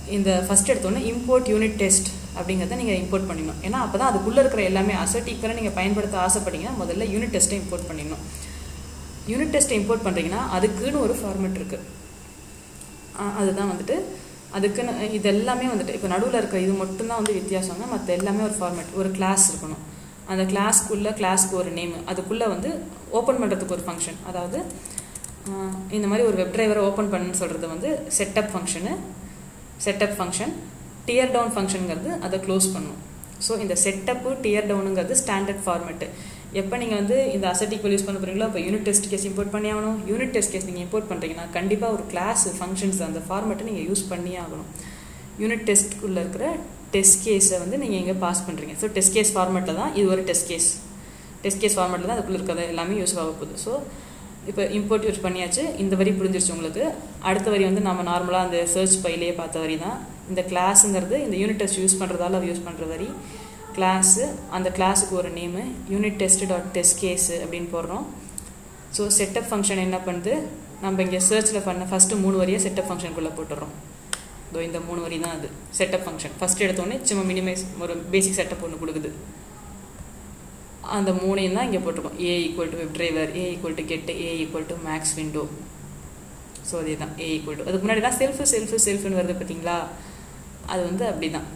இந்த ஃபஸ்ட் எடுத்தோன்னே இம்போர்ட் யூனிட் டெஸ்ட் அப்படிங்கிறத நீங்கள் இம்போர்ட் பண்ணிடணும் ஏன்னா அப்போ தான் அதுக்குள்ளே இருக்கிற எல்லாமே அசட் ஈக்குவலாக நீங்கள் பயன்படுத்த ஆசைப்பட்டீங்கன்னா முதல்ல யூனிட் டெஸ்ட்டை இம்போர்ட் பண்ணிடணும் யூனிட் டெஸ்ட்டை இம்போர்ட் பண்ணுறீங்கன்னா அதுக்குன்னு ஒரு ஃபார்மெட் இருக்குது அதுதான் வந்துட்டு அதுக்குன்னு இது எல்லாமே வந்துட்டு இப்போ நடுவில் இருக்க இது மட்டும்தான் வந்து வித்தியாசங்க மற்ற எல்லாமே ஒரு ஃபார்மேட் ஒரு கிளாஸ் இருக்கணும் அந்த கிளாஸ்க்குள்ளே கிளாஸ்க்கு ஒரு நேமு அதுக்குள்ளே வந்து ஓப்பன் பண்ணுறதுக்கு ஒரு ஃபங்க்ஷன் அதாவது இந்த மாதிரி ஒரு வெப் டிரைவரை ஓப்பன் பண்ணுன்னு சொல்கிறது வந்து setup function setup function tear down ஃபங்க்ஷனுங்கிறது அதை க்ளோஸ் பண்ணும் ஸோ இந்த செட்டப்பு டியர் டவுனுங்கிறது ஸ்டாண்டர்ட் ஃபார்மெட்டு எப்போ நீங்கள் வந்து இந்த அசட் ஈக்குவல் யூஸ் பண்ண போகிறீங்களோ அப்போ யூனிட் டெஸ்ட் கேஸ் இம்போர்ட் பண்ணி ஆகணும் யூனிட் டெஸ்ட் கேஸ் நீங்கள் இம்போர்ட் பண்ணுறீங்கன்னா கண்டிப்பாக ஒரு கிளாஸ் ஃபங்க்ஷன்ஸ் அந்த ஃபார்மெட்டை நீங்கள் யூஸ் பண்ணியே ஆகணும் யூனிட் டெஸ்ட்குள்ளே இருக்கிற டெஸ்ட் கேஸை வந்து நீங்கள் இங்கே பாஸ் பண்ணுறீங்க ஸோ டெஸ்ட் கேஸ் ஃபார்மெட்டில் தான் இது ஒரு டெஸ்ட் கேஸ் டெஸ்ட் கேஸ் ஃபார்மெட்டில் தான் அதுக்குள்ளே இருக்கிறது எல்லாமே யூஸ் ஆக போகுது ஸோ இப்போ இம்போர்ட் யூஸ் பண்ணியாச்சு இந்த வரி புரிஞ்சிருச்சு உங்களுக்கு அடுத்த வரி வந்து நம்ம நார்மலாக அந்த சர்ச் பையிலேயே பார்த்த வரி தான் இந்த கிளாஸுங்கிறது இந்த யூனிட் டெஸ்ட் யூஸ் பண்ணுறதால யூஸ் பண்ணுற வரி கிளாஸு அந்த கிளாஸுக்கு ஒரு name unit test dot test case அப்படின்னு போடுறோம் ஸோ செட்டப் ஃபங்க்ஷன் என்ன பண்ணுது நம்ம இங்கே சர்ச்சில் பண்ண ஃபஸ்ட்டு மூணு வரியை செட்டப் ஃபங்க்ஷனுக்குள்ளே போட்டுடுறோம் இதோ இந்த மூணு வரி தான் அது செட்டப் ஃபங்க்ஷன் ஃபஸ்ட் எடுத்தோடனே சும்மா மினிமைஸ் ஒரு பேசிக் செட்டப் ஒன்று கொடுக்குது அந்த மூணையும் தான் இங்கே போட்டிருக்கோம் a equal to web driver a equal to get a equal to max window so அதே தான் ஏ ஈக்குவல் டு அதுக்கு முன்னாடி தான் செல்ஃபு செல்ஃபு செல்ஃபுன்னு வருது பார்த்தீங்களா அது வந்து அப்படி தான்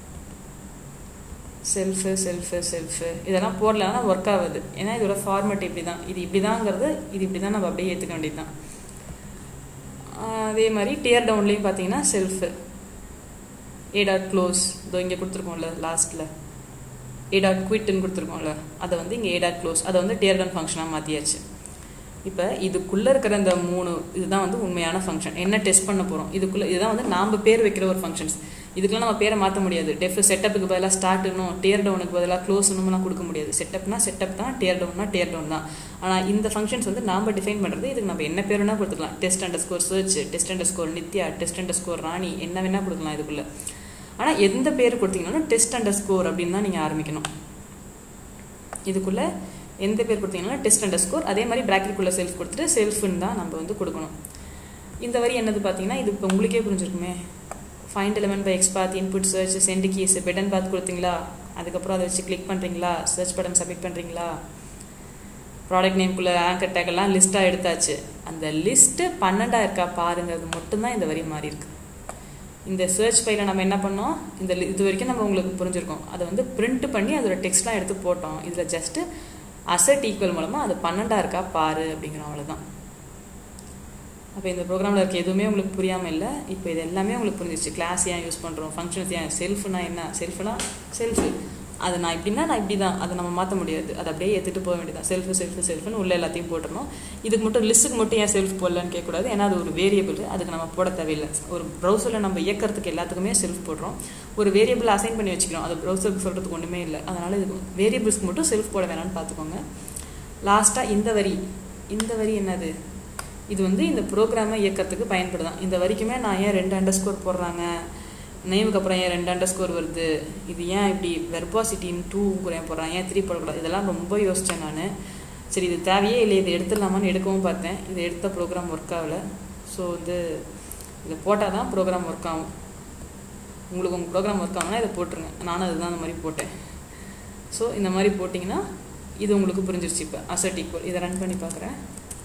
செல்ஃபு செல்ஃபு செல்ஃபு இதெல்லாம் போடலன்னா ஒர்க் ஆகுது ஏன்னா இதோட ஃபார்மெட் இப்படி தான் இது இப்படி தாங்கிறது இது இப்படி தான் நம்ம அப்படியே ஏற்றுக்க வேண்டியது தான் அதே மாதிரி டியர் டவுன்லேயும் பார்த்தீங்கன்னா செல்ஃபு ஏ டாட் க்ளோஸ் இதோ இங்கே கொடுத்துருக்கோம்ல லாஸ்ட்டில் ஏ டாட் குவிட்டுன்னு கொடுத்துருக்கோம்ல அதை வந்து இங்கே ஏ டாட் க்ளோஸ் அதை வந்து டியர் டவுன் ஃபங்க்ஷனாக மாற்றியாச்சு இப்போ இதுக்குள்ளே இருக்கிற இந்த மூணு இதுதான் வந்து உண்மையான ஃபங்க்ஷன் என்ன டெஸ்ட் பண்ண போகிறோம் இதுக்குள்ளே இதுதான் வந்து நாம் பேர் வைக்கிற ஒரு ஃபங்க்ஷன்ஸ் இதுக்கெல்லாம் நம்ம பேரை மாற்ற முடியாது டெஃப் செட்டப்புக்கு பதிலாக ஸ்டார்ட்னும் டியர் டவுனுக்கு பதிலாக க்ளோஸ்னும்லாம் கொடுக்க முடியாது செட்டப்னா செட்டப் தான் டியர் டவுன்னா டியர் டவுன் தான் ஆனால் இந்த ஃபங்க்ஷன்ஸ் வந்து நாம் டிஃபைன் பண்ணுறது இதுக்கு நம்ம என்ன பேர் வேணால் கொடுத்துக்கலாம் test under score search test under score Nithya test under score Rani என்ன வேணால் கொடுக்கலாம் இதுக்குள்ளே ஆனால் எந்த பேர் கொடுத்தீங்கன்னாலும் டெஸ்ட் அண்டர் ஸ்கோர் அப்படின்னு தான் நீங்கள் ஆரம்பிக்கணும் இதுக்குள்ளே எந்த பேர் கொடுத்தீங்கன்னா டெஸ்ட் அண்டர் ஸ்கோர் அதே மாதிரி ப்ராக்கெட்டுக்குள்ளே செல்ஃப் கொடுத்துட்டு செல்ஃப்னு தான் நம்ம வந்து கொடுக்கணும் இந்த வரி என்னது பார்த்தீங்கன்னா இது இப்போ உங்களுக்கே புரிஞ்சிருக்குமே find element by xpath input search send keys button பார்த்து கொடுத்தீங்களா அதுக்கப்புறம் அதை வச்சு கிளிக் பண்ணுறீங்களா சர்ச் பட்டன் சப்மிட் பண்ணுறீங்களா ப்ராடக்ட் நேம்குள்ளே ஆங்கர் டேக் எல்லாம் லிஸ்ட்டாக எடுத்தாச்சு அந்த லிஸ்ட்டு பன்னெண்டா இருக்கா பாருங்கிறது மட்டும்தான் இந்த வரி மாறி இருக்கு இந்த சர்ச் ஃபைலில் நம்ம என்ன பண்ணோம் இந்த இது வரைக்கும் நம்ம உங்களுக்கு புரிஞ்சிருக்கோம் அதை வந்து பிரிண்ட் பண்ணி அதோட டெக்ஸ்ட்லாம் எடுத்து போட்டோம் இதில் ஜஸ்ட்டு அசட் ஈக்குவல் மூலமாக அது பன்னெண்டா இருக்கா பாரு அப்படிங்கிறோம் அவ்வளோதான் அப்போ இந்த ப்ரோக்ராமில் இருக்க எதுவுமே உங்களுக்கு புரியாமல் இல்லை இப்போ இது எல்லாமே உங்களுக்கு புரிஞ்சிச்சு கிளாஸ் ஏன் யூஸ் பண்ணுறோம் ஃபங்க்ஷன்ஸ் ஏன் செல்ஃப்னா என்ன செல்ஃப்னா செல்ஃபு அது நான் இப்படின்னா நான் இப்படி தான் அதை நம்ம மாற்ற முடியாது அதை அப்படியே ஏற்றுட்டு போக வேண்டியதான் செல்ஃபு செல்ஃபு செல்ஃப்னு உள்ள எல்லாத்தையும் போட்டுருணும் இதுக்கு மட்டும் லிஸ்ட்டுக்கு மட்டும் ஏன் செல்ஃப் போடலன்னு கேட்கக்கூடாது ஏன்னா அது ஒரு வேரியபிள் அதுக்கு நம்ம போட தேவையில்லை ஒரு ப்ரௌசரில் நம்ம இயக்கிறதுக்கு எல்லாத்துக்குமே செல்ஃப் போடுறோம் ஒரு வேரியபிள் அசைன் பண்ணி வச்சுக்கிறோம் அது ப்ரௌசருக்கு சொல்கிறதுக்கு ஒன்றுமே இல்லை அதனால் இது வேரியபிள்ஸ்க்கு மட்டும் செல்ஃப் போட வேணாம்னு பார்த்துக்கோங்க லாஸ்ட்டாக இந்த வரி இந்த வரி என்னது இது வந்து இந்த ப்ரோக்ராமை இயக்கிறதுக்கு பயன்படுதான் இந்த வரைக்குமே நான் ஏன் ரெண்டு அண்டர் ஸ்கோர் போடுறாங்க நேமுக்கு அப்புறம் ஏன் ரெண்டு அண்டர் ஸ்கோர் வருது இது ஏன் இப்படி வெர்பாசிட்டின்னு டூ ஏன் போடுறாங்க ஏன் த்ரீ போடக்கூடாது இதெல்லாம் ரொம்ப யோசித்தேன் நான் சரி இது தேவையே இல்லை இது எடுத்துடலாமான்னு எடுக்கவும் பார்த்தேன் இது எடுத்த ப்ரோக்ராம் ஒர்க் ஆகலை ஸோ வந்து இதை போட்டால் தான் ப்ரோக்ராம் ஒர்க் ஆகும் உங்களுக்கு உங்கள் ப்ரோக்ராம் ஒர்க் ஆகும்னா இதை போட்டுருங்க நானும் அதுதான் அந்த மாதிரி போட்டேன் ஸோ இந்த மாதிரி போட்டிங்கன்னா இது உங்களுக்கு புரிஞ்சிருச்சு இப்போ அசட் ஈக்குவல் இதை ரன் பண்ணி பார்க்குறேன்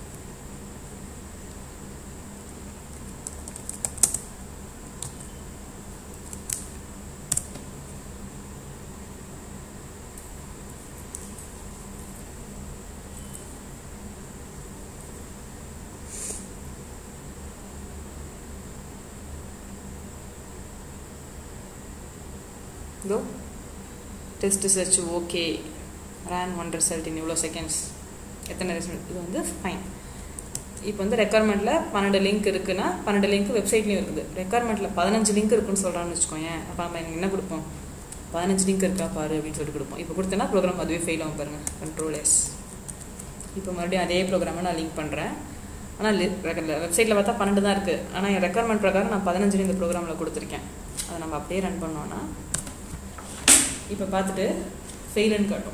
இதோ test search okay ran one result in இவ்வளோ செகண்ட்ஸ் எத்தனை ரிசல்ட் இது வந்து ஃபைன் இப்போ வந்து ரெக்குவயர்மெண்ட்டில் பன்னெண்டு லிங்க் இருக்குன்னா பன்னெண்டு லிங்க் வெப்சைட்லேயும் இருக்குது ரெக்குவயர்மெண்ட்டில் பதினஞ்சு லிங்க் இருக்குன்னு சொல்கிறான்னு வச்சுக்கோங்க அப்போ நம்ம எனக்கு என்ன கொடுப்போம் பதினஞ்சு லிங்க் இருக்கா பாரு அப்படின்னு சொல்லிட்டு கொடுப்போம் இப்போ கொடுத்தேன்னா ப்ரோக்ராம் அதுவே ஃபெயில் ஆகும் பாருங்கள் கண்ட்ரோல் எஸ் இப்போ மறுபடியும் அதே ப்ரோக்ராமை நான் லிங்க் பண்ணுறேன் ஆனால் வெப்சைட்டில் பார்த்தா பன்னெண்டு தான் இருக்குது ஆனால் என் ரெக்குவயர்மெண்ட் பிரகாரம் நான் பதினஞ்சு இந்த ப்ரோக்ராமில் கொடுத்துருக்கேன் அதை நம்ம அப்படியே ரன் பண்ணோன்னா இப்போ பார்த்துட்டு ஃபெயிலுன்னு காட்டும்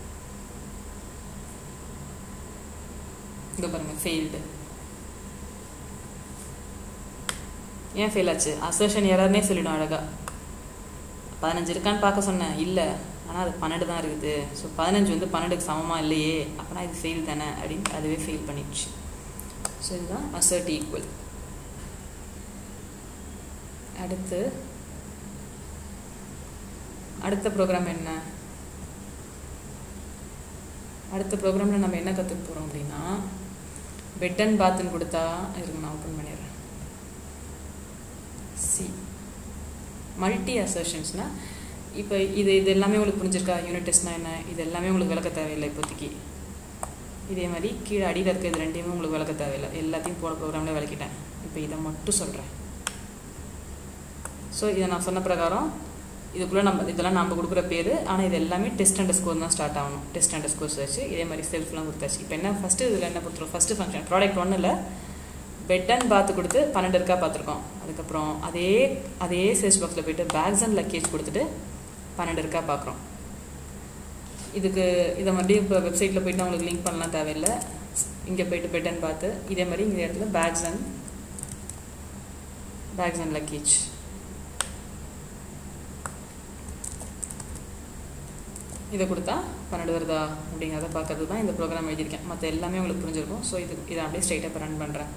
இங்கே பாருங்கள் ஃபெயில்டு ஏன் ஃபெயில் ஆச்சு அசர்ஷன் எரர்னே சொல்லிடும் அழகா பதினஞ்சு இருக்கான்னு பார்க்க சொன்னேன் இல்லை ஆனால் அது பன்னெண்டு தான் இருக்குது ஸோ பதினஞ்சு வந்து பன்னெண்டுக்கு சமமாக இல்லையே அப்போனா இது ஃபெயில் தானே அப்படின்னு அதுவே ஃபெயில் பண்ணிடுச்சு ஸோ இதுதான் அசர்ட் ஈக்குவல் அடுத்து அடுத்த ப்ரோக்ராம் என்ன அடுத்த ப்ரோக்ராமில் நம்ம என்ன கற்றுக்க போகிறோம் அப்படின்னா பெட் அண்ட் பாத்துன்னு கொடுத்தா இருங்க நான் ஓப்பன் பண்ணிடுறேன் சி மல்டி அசர்ஷன்ஸ்னால் இப்போ இது இது எல்லாமே உங்களுக்கு புரிஞ்சிருக்கா யூனிட் டெஸ்ட்னா என்ன இது எல்லாமே உங்களுக்கு விளக்க தேவையில்லை இப்போதைக்கு இதே மாதிரி கீழே அடியில் இருக்க இது ரெண்டையுமே உங்களுக்கு விளக்க தேவையில்லை எல்லாத்தையும் போன ப்ரோக்ராமில் விளக்கிட்டேன் இப்போ இதை மட்டும் சொல்கிறேன் ஸோ இதை நான் சொன்ன பிரகாரம் இதுக்குள்ளே நம்ம இதெல்லாம் நம்ம கொடுக்குற பேர் ஆனால் இது எல்லாமே டெஸ்ட் அண்டர் ஸ்கோர் தான் ஸ்டார்ட் ஆகணும் டெஸ்ட் அண்டர் ஸ்கோர் வச்சு இதே மாதிரி செல்ஃப்லாம் கொடுத்தாச்சு இப்போ என்ன ஃபஸ்ட்டு இதில் என்ன கொடுத்துருவோம் ஃபஸ்ட்டு ஃபங்க்ஷன் ப்ராடக்ட் ஒன்றில் பெட் அண்ட் பாத்து கொடுத்து பன்னெண்டு இருக்கா பார்த்துருக்கோம் அதுக்கப்புறம் அதே அதே சர்ச் பாக்ஸில் போயிட்டு பேக்ஸ் அண்ட் லக்கேஜ் கொடுத்துட்டு பன்னெண்டு இருக்கா பார்க்குறோம் இதுக்கு இதை மறுபடியும் இப்போ வெப்சைட்டில் போயிட்டு உங்களுக்கு லிங்க் பண்ணலாம் தேவையில்லை இங்கே போயிட்டு பெட் அண்ட் பார்த்து இதே மாதிரி இந்த இடத்துல bags and bags and luggage இதை கொடுத்தா பன்னெண்டு வருதா அப்படிங்கிறத பார்க்கறது தான் இந்த ப்ரோக்ராம் எழுதியிருக்கேன் மற்ற எல்லாமே உங்களுக்கு புரிஞ்சிருக்கும் ஸோ இது இதை அப்படியே ஸ்ட்ரைட்டாக இப்போ ரன் பண்ணுறேன்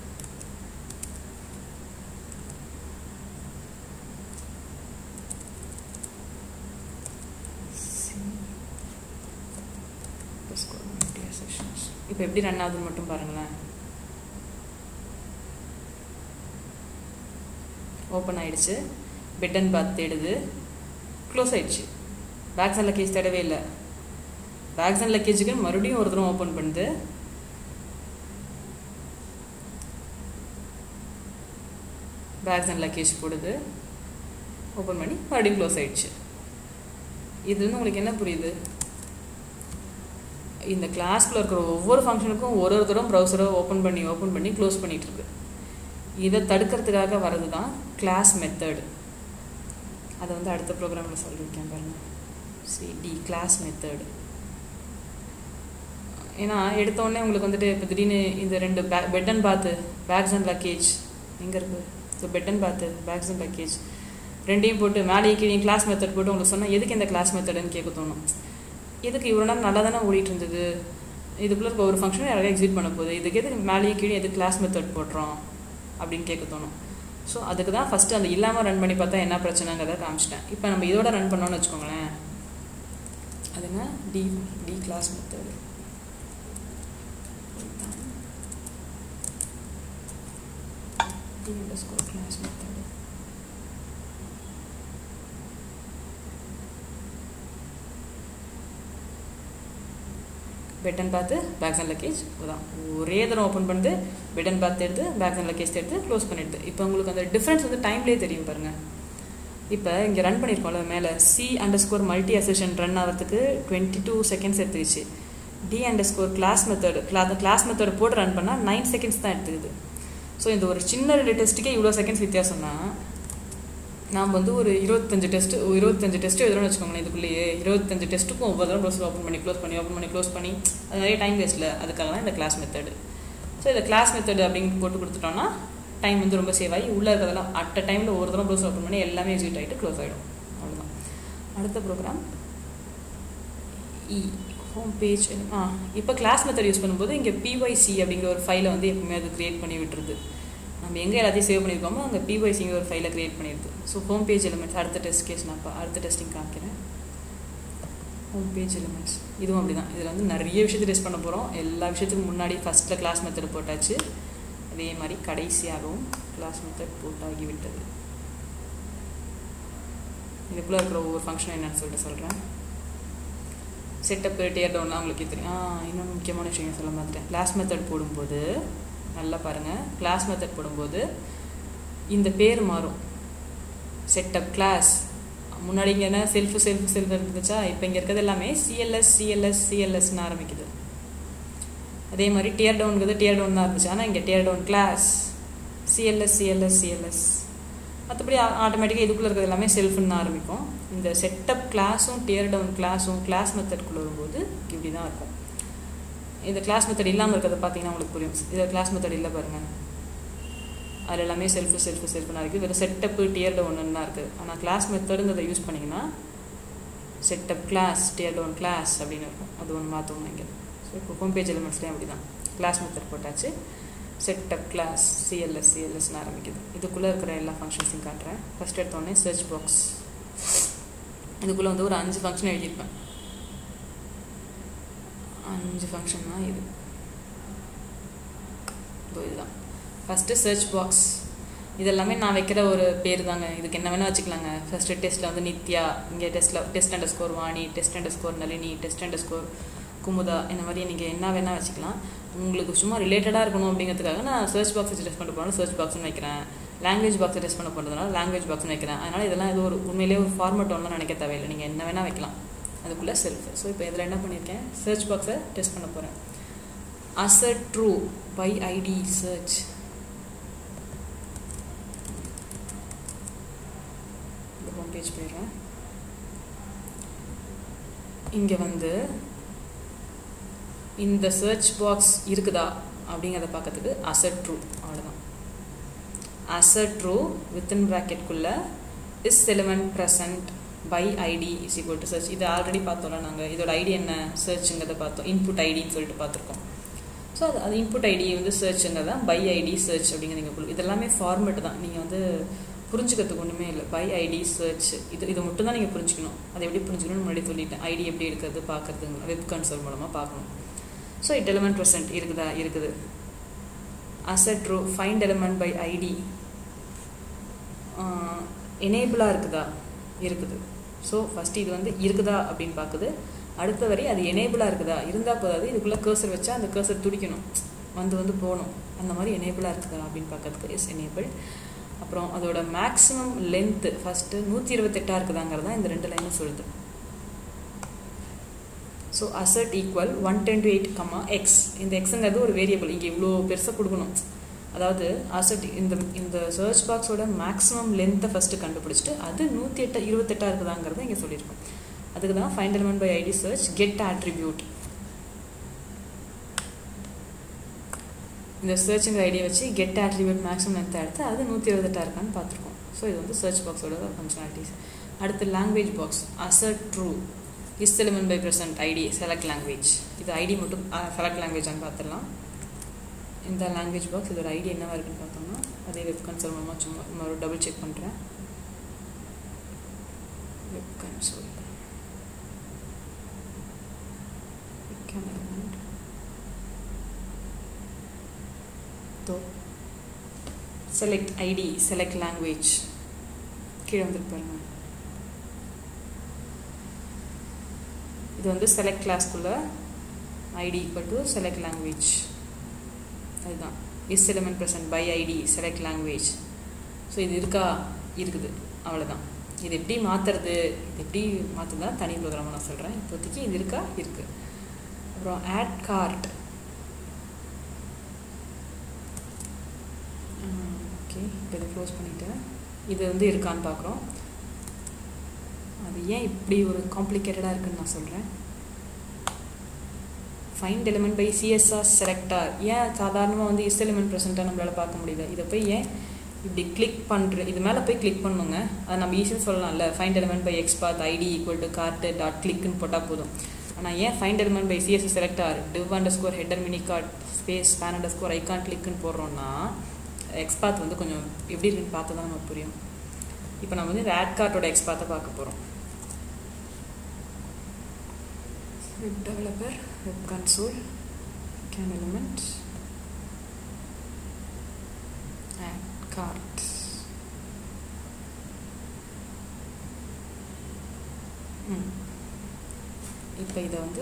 இப்போ எப்படி ரன் ஆகுதுன்னு மட்டும் பாருங்களேன் ஓப்பன் ஆயிடுச்சு பெட் அண்ட் பாத் தேடுது க்ளோஸ் ஆயிடுச்சு பேக்ஸ் அண்ட் லக்கேஜ் தேடவே இல்லை பேக்ஸ் அண்ட் லக்கேஜுக்கு மறுபடியும் ஒரு தடவை ஓப்பன் பண்ணுது பேக்ஸ் அண்ட் லக்கேஜ் போடுது ஓப்பன் பண்ணி மறுபடியும் க்ளோஸ் ஆயிடுச்சு இது வந்து உங்களுக்கு என்ன புரியுது இந்த கிளாஸ்க்குள்ள இருக்கிற ஒவ்வொரு ஃபங்க்ஷனுக்கும் ஒரு ஒரு தடவை ப்ரௌசரை ஓப்பன் பண்ணி ஓப்பன் பண்ணி க்ளோஸ் பண்ணிகிட்டு இருக்கு இதை தடுக்கிறதுக்காக வர்றது தான் கிளாஸ் மெத்தடு அதை வந்து அடுத்த ப்ரோக்ராமில் சொல்லியிருக்கேன் பாருங்கள் சி டி கிளாஸ் மெத்தடு ஏன்னா எடுத்தோடனே உங்களுக்கு வந்துட்டு இப்போ திடீர்னு இந்த ரெண்டு பே bed and bath bags and luggage எங்கே இருக்குது so bed and bath bags and luggage ரெண்டையும் போட்டு மேலேயும் கீழே கிளாஸ் மெத்தட் போட்டு உங்களுக்கு சொன்னால் எதுக்கு இந்த கிளாஸ் மெத்தடுன்னு கேட்க தோணும் எதுக்கு இவ்வளோ நேரம் நல்லா தானே ஓடிட்டு இருந்தது இதுக்குள்ளே இருக்க ஒரு ஃபங்க்ஷன் யாராவது எக்ஸிட் பண்ண போகுது இதுக்கு எதுக்கு மேலேயும் கீழே எது கிளாஸ் மெத்தட் போடுறோம் அப்படின்னு கேட்க தோணும் ஸோ அதுக்கு தான் ஃபஸ்ட்டு அந்த இல்லாமல் ரன் பண்ணி பார்த்தா என்ன பிரச்சனைங்கிறத காமிச்சிட்டேன் இப்போ நம்ம இதோட ரன் பண்ணோன்னு வச்சுக்கோங்களேன் அது என்ன T T class method T underscore class method bed and bath bags and luggage தான் ஒரே தரம் ஓப்பன் பண்ணுது பெட் அண்ட் பார்த்து எடுத்து பேக்ஸ் அண்ட் லக்கேஜ் எடுத்து க்ளோஸ் பண்ணிடுது இப்போ உங்களுக்கு அந்த டிஃப்ரென்ஸ் வந்து டைம்லேயே தெரியும் பாருங்கள் இப்போ இங்கே ரன் பண்ணியிருக்கோம்ல மேலே C under score multi association run ஆகிறதுக்கு டுவெண்ட்டி டூ செகண்ட்ஸ் எடுத்துக்கிச்சு T under score class method கிளா கிளாஸ் மெத்தடு போட்டு ரன் பண்ணால் நைன் செகண்ட்ஸ் தான் எடுத்துக்குது ஸோ இந்த ஒரு சின்ன ரெண்டு டெஸ்ட்டுக்கே இவ்வளோ செகண்ட்ஸ் வித்தியாசம்னா நாம் வந்து ஒரு இருபத்தஞ்சு டெஸ்ட்டு இருபத்தஞ்சு டெஸ்ட் எழுதுறோம்னு வச்சுக்கோங்களேன் இதுக்குள்ளேயே இருபத்தஞ்சு டெஸ்ட்டுக்கும் ஒவ்வொரு தடவை ப்ரௌசர் ஓப்பன் பண்ணி க்ளோஸ் பண்ணி ஓப்பன் பண்ணி க்ளோஸ் பண்ணி அது நிறைய டைம் வேஸ்ட்டில் அதுக்காக தான் இந்த கிளாஸ் மெத்தடு ஸோ இந்த கிளாஸ் மெத்தடு அப்படின்னு போட்டு கொடுத்துட்டோம்னா டைம் வந்து ரொம்ப சேவ் ஆகி உள்ளே இருக்கிறதெல்லாம் அட் அ டைமில் ஒரு தடவை ப்ரௌசர் ஓப்பன் பண்ணி எல்லாமே எக்ஸிட் ஆகிட்டு க்ளோஸ் ஆகிடும் அவ்வளோதான் அடுத்த ப்ரோக்ராம் இ ஹோம் பேஜ் ஆ இப்போ கிளாஸ் மெத்தட் யூஸ் பண்ணும்போது இங்கே பிஒய்சி அப்படிங்கிற ஒரு ஃபைலை வந்து எப்பவுமே அது க்ரியேட் பண்ணி விட்டுருது நம்ம எங்கே எல்லாத்தையும் சேவ் பண்ணியிருக்கோமோ அங்கே பிஒய்சிங்கிற ஒரு ஃபைலை க்ரியேட் பண்ணிடுது ஸோ ஹோம் பேஜ் எலிமெண்ட்ஸ் அடுத்த டெஸ்ட் கேஸ் நான் இப்போ அடுத்த டெஸ்டிங் காமிக்கிறேன் ஹோம் பேஜ் எலிமெண்ட்ஸ் இதுவும் அப்படி தான் இதில் வந்து நிறைய விஷயத்தை டெஸ்ட் பண்ண போகிறோம் எல்லா விஷயத்துக்கும் முன்னாடி ஃபஸ்ட்டில் கிளாஸ் மெத்தட் போட்டாச்சு அதே மாதிரி கடைசியாகவும் கிளாஸ் மெத்தட் போட்டாகிவிட்டது இதுக்குள்ளே இருக்கிற ஒவ்வொரு ஃபங்க்ஷன் என்னன்னு சொல்லிட்டு சொல்கிறேன் செட்டப் டேர் டவுன்லாம் உங்களுக்கு தெரியும் ஆ இன்னொன்று முக்கியமான விஷயம் சொல்ல மாட்டேன் கிளாஸ் மெத்தட் போடும்போது நல்லா பாருங்கள் கிளாஸ் மெத்தட் போடும்போது இந்த பேர் மாறும் செட்டப் கிளாஸ் முன்னாடி இங்கே என்ன செல்ஃபு செல்ஃபு செல்ஃப் இருந்துச்சா இப்போ இங்கே இருக்கிறது எல்லாமே சிஎல்எஸ் சிஎல்எஸ் சிஎல்எஸ்னு ஆரம்பிக்குது அதே மாதிரி டியர் டவுனுங்கிறது டியர் டவுன் தான் இருந்துச்சு ஆனால் இங்கே tear down class CLS CLS CLS மற்றபடி ஆட்டோமேட்டிக்காக இதுக்குள்ளே இருக்கிறது எல்லாமே செல்ஃபுன்னு ஆரம்பிக்கும் இந்த செட்டப் கிளாஸும் டியர் டவுன் கிளாஸும் கிளாஸ் மெத்தட்குள்ளே வரும்போது இப்படி தான் இருக்கும் இந்த கிளாஸ் மெத்தட் இல்லாமல் இருக்கிறத பார்த்தீங்கன்னா உங்களுக்கு புரியும் இதில் கிளாஸ் மெத்தட் இல்லை பாருங்கள் அது எல்லாமே செல்ஃபு செல்ஃபு செல்ஃபுனா இருக்குது வெறும் செட்டப்பு டியர் டவுன் தான் இருக்குது ஆனால் கிளாஸ் மெத்தடுங்கிறத யூஸ் பண்ணிங்கன்னா setup class tear down class அப்படின்னு இருக்கும் அது ஒன்று மாற்றணும் இங்கே ஸோ இப்போ ஹோம் பேஜ் எலிமெண்ட்ஸ்லேயும் அப்படி தான் கிளாஸ் மெத்தட் போட்டாச்சு செட்டப் கிளாஸ் சிஎல்எஸ் சிஎல்எஸ்னு ஆரம்பிக்குது இதுக்குள்ளே இருக்கிற எல்லா ஃபங்க்ஷன்ஸையும் காட்டுறேன் ஃபஸ்ட் எடுத்தோடனே சர்ச் பாக்ஸ் இதுக்குள்ளே வந்து ஒரு அஞ்சு ஃபங்க்ஷன் எழுதியிருப்பேன் அஞ்சு ஃபங்க்ஷன் தான் இது இதோ இதுதான் ஃபஸ்ட்டு சர்ச் பாக்ஸ் இதெல்லாமே நான் வைக்கிற ஒரு பேர் தாங்க இதுக்கு என்ன வேணால் வச்சுக்கலாங்க ஃபஸ்ட்டு டெஸ்ட்டில் வந்து நித்யா இங்கே டெஸ்ட்டில் test under score Vani test under score Nalini test under score Kumudha இந்த மாதிரி நீங்கள் என்ன வேணால் வச்சுக்கலாம் உங்களுக்கு சும்மா ரிலேட்டடாக இருக்கணும் அப்படிங்கிறதுக்காக நான் சர்ச் பாக்ஸ் டெஸ்ட் பண்ண போகிறேன் சர்ச் பாக்ஸ்னு வைக்கிறேன் லாங்குவேஜ் பாக்ஸை டெஸ்ட் பண்ண போகிறதுனால லாங்குவேஜ் பாக்ஸ்னு வைக்கிறேன் அதனால் இதெல்லாம் ஏதோ ஒரு உண்மையிலேயே ஒரு ஃபார்மட் ஒன்றும் நினைக்க தேவையில்லை நீங்கள் என்ன வேணால் வைக்கலாம் அதுக்குள்ளே செல்ஃப் ஸோ இப்போ இதில் என்ன பண்ணியிருக்கேன் சர்ச் பாக்ஸை டெஸ்ட் பண்ண போகிறேன் assert true by ID search இந்த ஹோம் பேஜ் போயிடுறேன் இங்கே வந்து இந்த சர்ச் பாக்ஸ் இருக்குதா அப்படிங்கிறத பார்க்கறதுக்கு அசட் ட்ரூ அவ்வளோதான் அசட் ட்ரூ வித்தின் ப்ராக்கெட்குள்ளே is element present by ID is equal to search இது ஆல்ரெடி பார்த்தோம்ல நாங்கள் இதோட ஐடி என்ன சர்ச்சுங்கிறத பார்த்தோம் இன்புட் ஐடின்னு சொல்லிட்டு பார்த்துருக்கோம் ஸோ அது அது இன்புட் ஐடி வந்து சர்ச்சுங்கிறது தான் பை ஐடி சர்ச் அப்படிங்கிறது நீங்கள் இதெல்லாமே ஃபார்மெட் தான் நீங்கள் வந்து புரிஞ்சுக்கிறதுக்கு ஒன்றுமே இல்லை பை ஐடி சர்ச் இது இது மட்டும் தான் நீங்கள் புரிஞ்சுக்கணும் அதை எப்படி புரிஞ்சுக்கணும்னு முன்னாடி சொல்லிட்டேன் ஐடி எப்படி எடுக்கிறது பார்க்குறதுங்க வெப் கன்சோல் மூலமாக பார்க்கணும் ஸோ இட் எலிமெண்ட் ப்ரெசன்ட் இருக்குதா இருக்குது assert true find element by ID எனேபிளாக இருக்குதா இருக்குது ஸோ ஃபஸ்ட்டு இது வந்து இருக்குதா அப்படின்னு பார்க்குது அடுத்த வரை அது எனேபிளாக இருக்குதா இருந்தால் போதாது இதுக்குள்ளே கேர்சர் வச்சா அந்த கேர்சர் துடிக்கணும் வந்து வந்து போகணும் அந்த மாதிரி எனேபிளாக இருக்குதா அப்படின்னு பார்க்கறதுக்கு இஸ் எனேபிள் அப்புறம் அதோட மேக்ஸிமம் லென்த்து ஃபஸ்ட்டு நூற்றி இருபத்தெட்டாக இருக்குதாங்கிறது தான் இந்த ரெண்டு லைனும் சொல்லுது so assert equal one ten two eight comma x இந்த எக்ஸுங்கிறது ஒரு வேரியபிள் இங்கே இவ்வளோ பெருசாக கொடுக்கணும் அதாவது அசட் இந்த இந்த சர்ச் பாக்ஸோட மேக்ஸிமம் லென்த்தை ஃபஸ்ட்டு கண்டுபிடிச்சிட்டு அது நூற்றி எட்டு இருபத்தெட்டாக இருக்குதாங்கிறத இங்கே சொல்லியிருக்கோம் அதுக்கு தான் find element by ID search get attribute இந்த சர்ச்சுங்கிற ஐடியா வச்சு கெட் ஆட்ரிபியூட் மேக்ஸிமம் லென்த்தை எடுத்து அது நூற்றி இருபத்தெட்டாக இருக்கான்னு பார்த்துருக்கோம் ஸோ இது வந்து சர்ச் பாக்ஸோட ஃபங்க்ஷனாலிட்டிஸ் அடுத்து language box assert true is element by present ID select language இது ஐடி மட்டும் செலக்ட் லாங்குவேஜான்னு பார்த்துடலாம் இந்த லாங்குவேஜ் பாக்ஸ் இதோட ஐடி என்னவா இருக்குன்னு பார்த்தோம்னா அதே வெப் கன்சோல் மூலமாக சும்மா ஒரு டபுள் செக் பண்ணுறேன் web console select ID select language கீழே வந்துட்டு பாருங்க இது வந்து செலக்ட் கிளாஸ்க்குள்ள ID equal to select language அதுதான் is element present by ID select language so இது இருக்கா இருக்குது அவ்வளோதான் இது எப்படி மாற்றுறது இது எப்படி மாற்றுறதா தனி ப்ரோக்ராமாக நான் சொல்கிறேன் இப்போதைக்கு இது இருக்கா இருக்குது அப்புறம் ஆட் கார்ட் ஓகே இப்போ இதை க்ளோஸ் பண்ணிவிட்டேன் இது வந்து இருக்கான்னு பார்க்குறோம் அது ஏன் இப்படி ஒரு காம்ப்ளிகேட்டடாக இருக்குன்னு நான் சொல்கிறேன் find element by CSS selector ஏன் சாதாரணமாக வந்து இஸ் எலிமெண்ட் ப்ரெசென்ட்டாக நம்மளால் பார்க்க முடியல இதை போய் ஏன் இப்படி கிளிக் பண்ணுற இது மேலே போய் கிளிக் பண்ணுங்க அதை நம்ம ஈஸியாக சொல்லலாம்ல find element by xpath ID equal to card dot கிளிக்னு போட்டால் போதும் ஆனால் ஏன் find element by CSS selector div under score header mini card space pan under score icon கிளிக்னு போடுறோம்னா எக்ஸ்பாத் வந்து கொஞ்சம் எப்படி இருக்குன்னு பார்த்து தான் நமக்கு புரியும் இப்போ நம்ம வந்து இந்த ஆட் கார்ட்டோட எக்ஸ்பாத்தை பார்க்க போகிறோம் web developer web console can element add cart ம் இப்போ இதை வந்து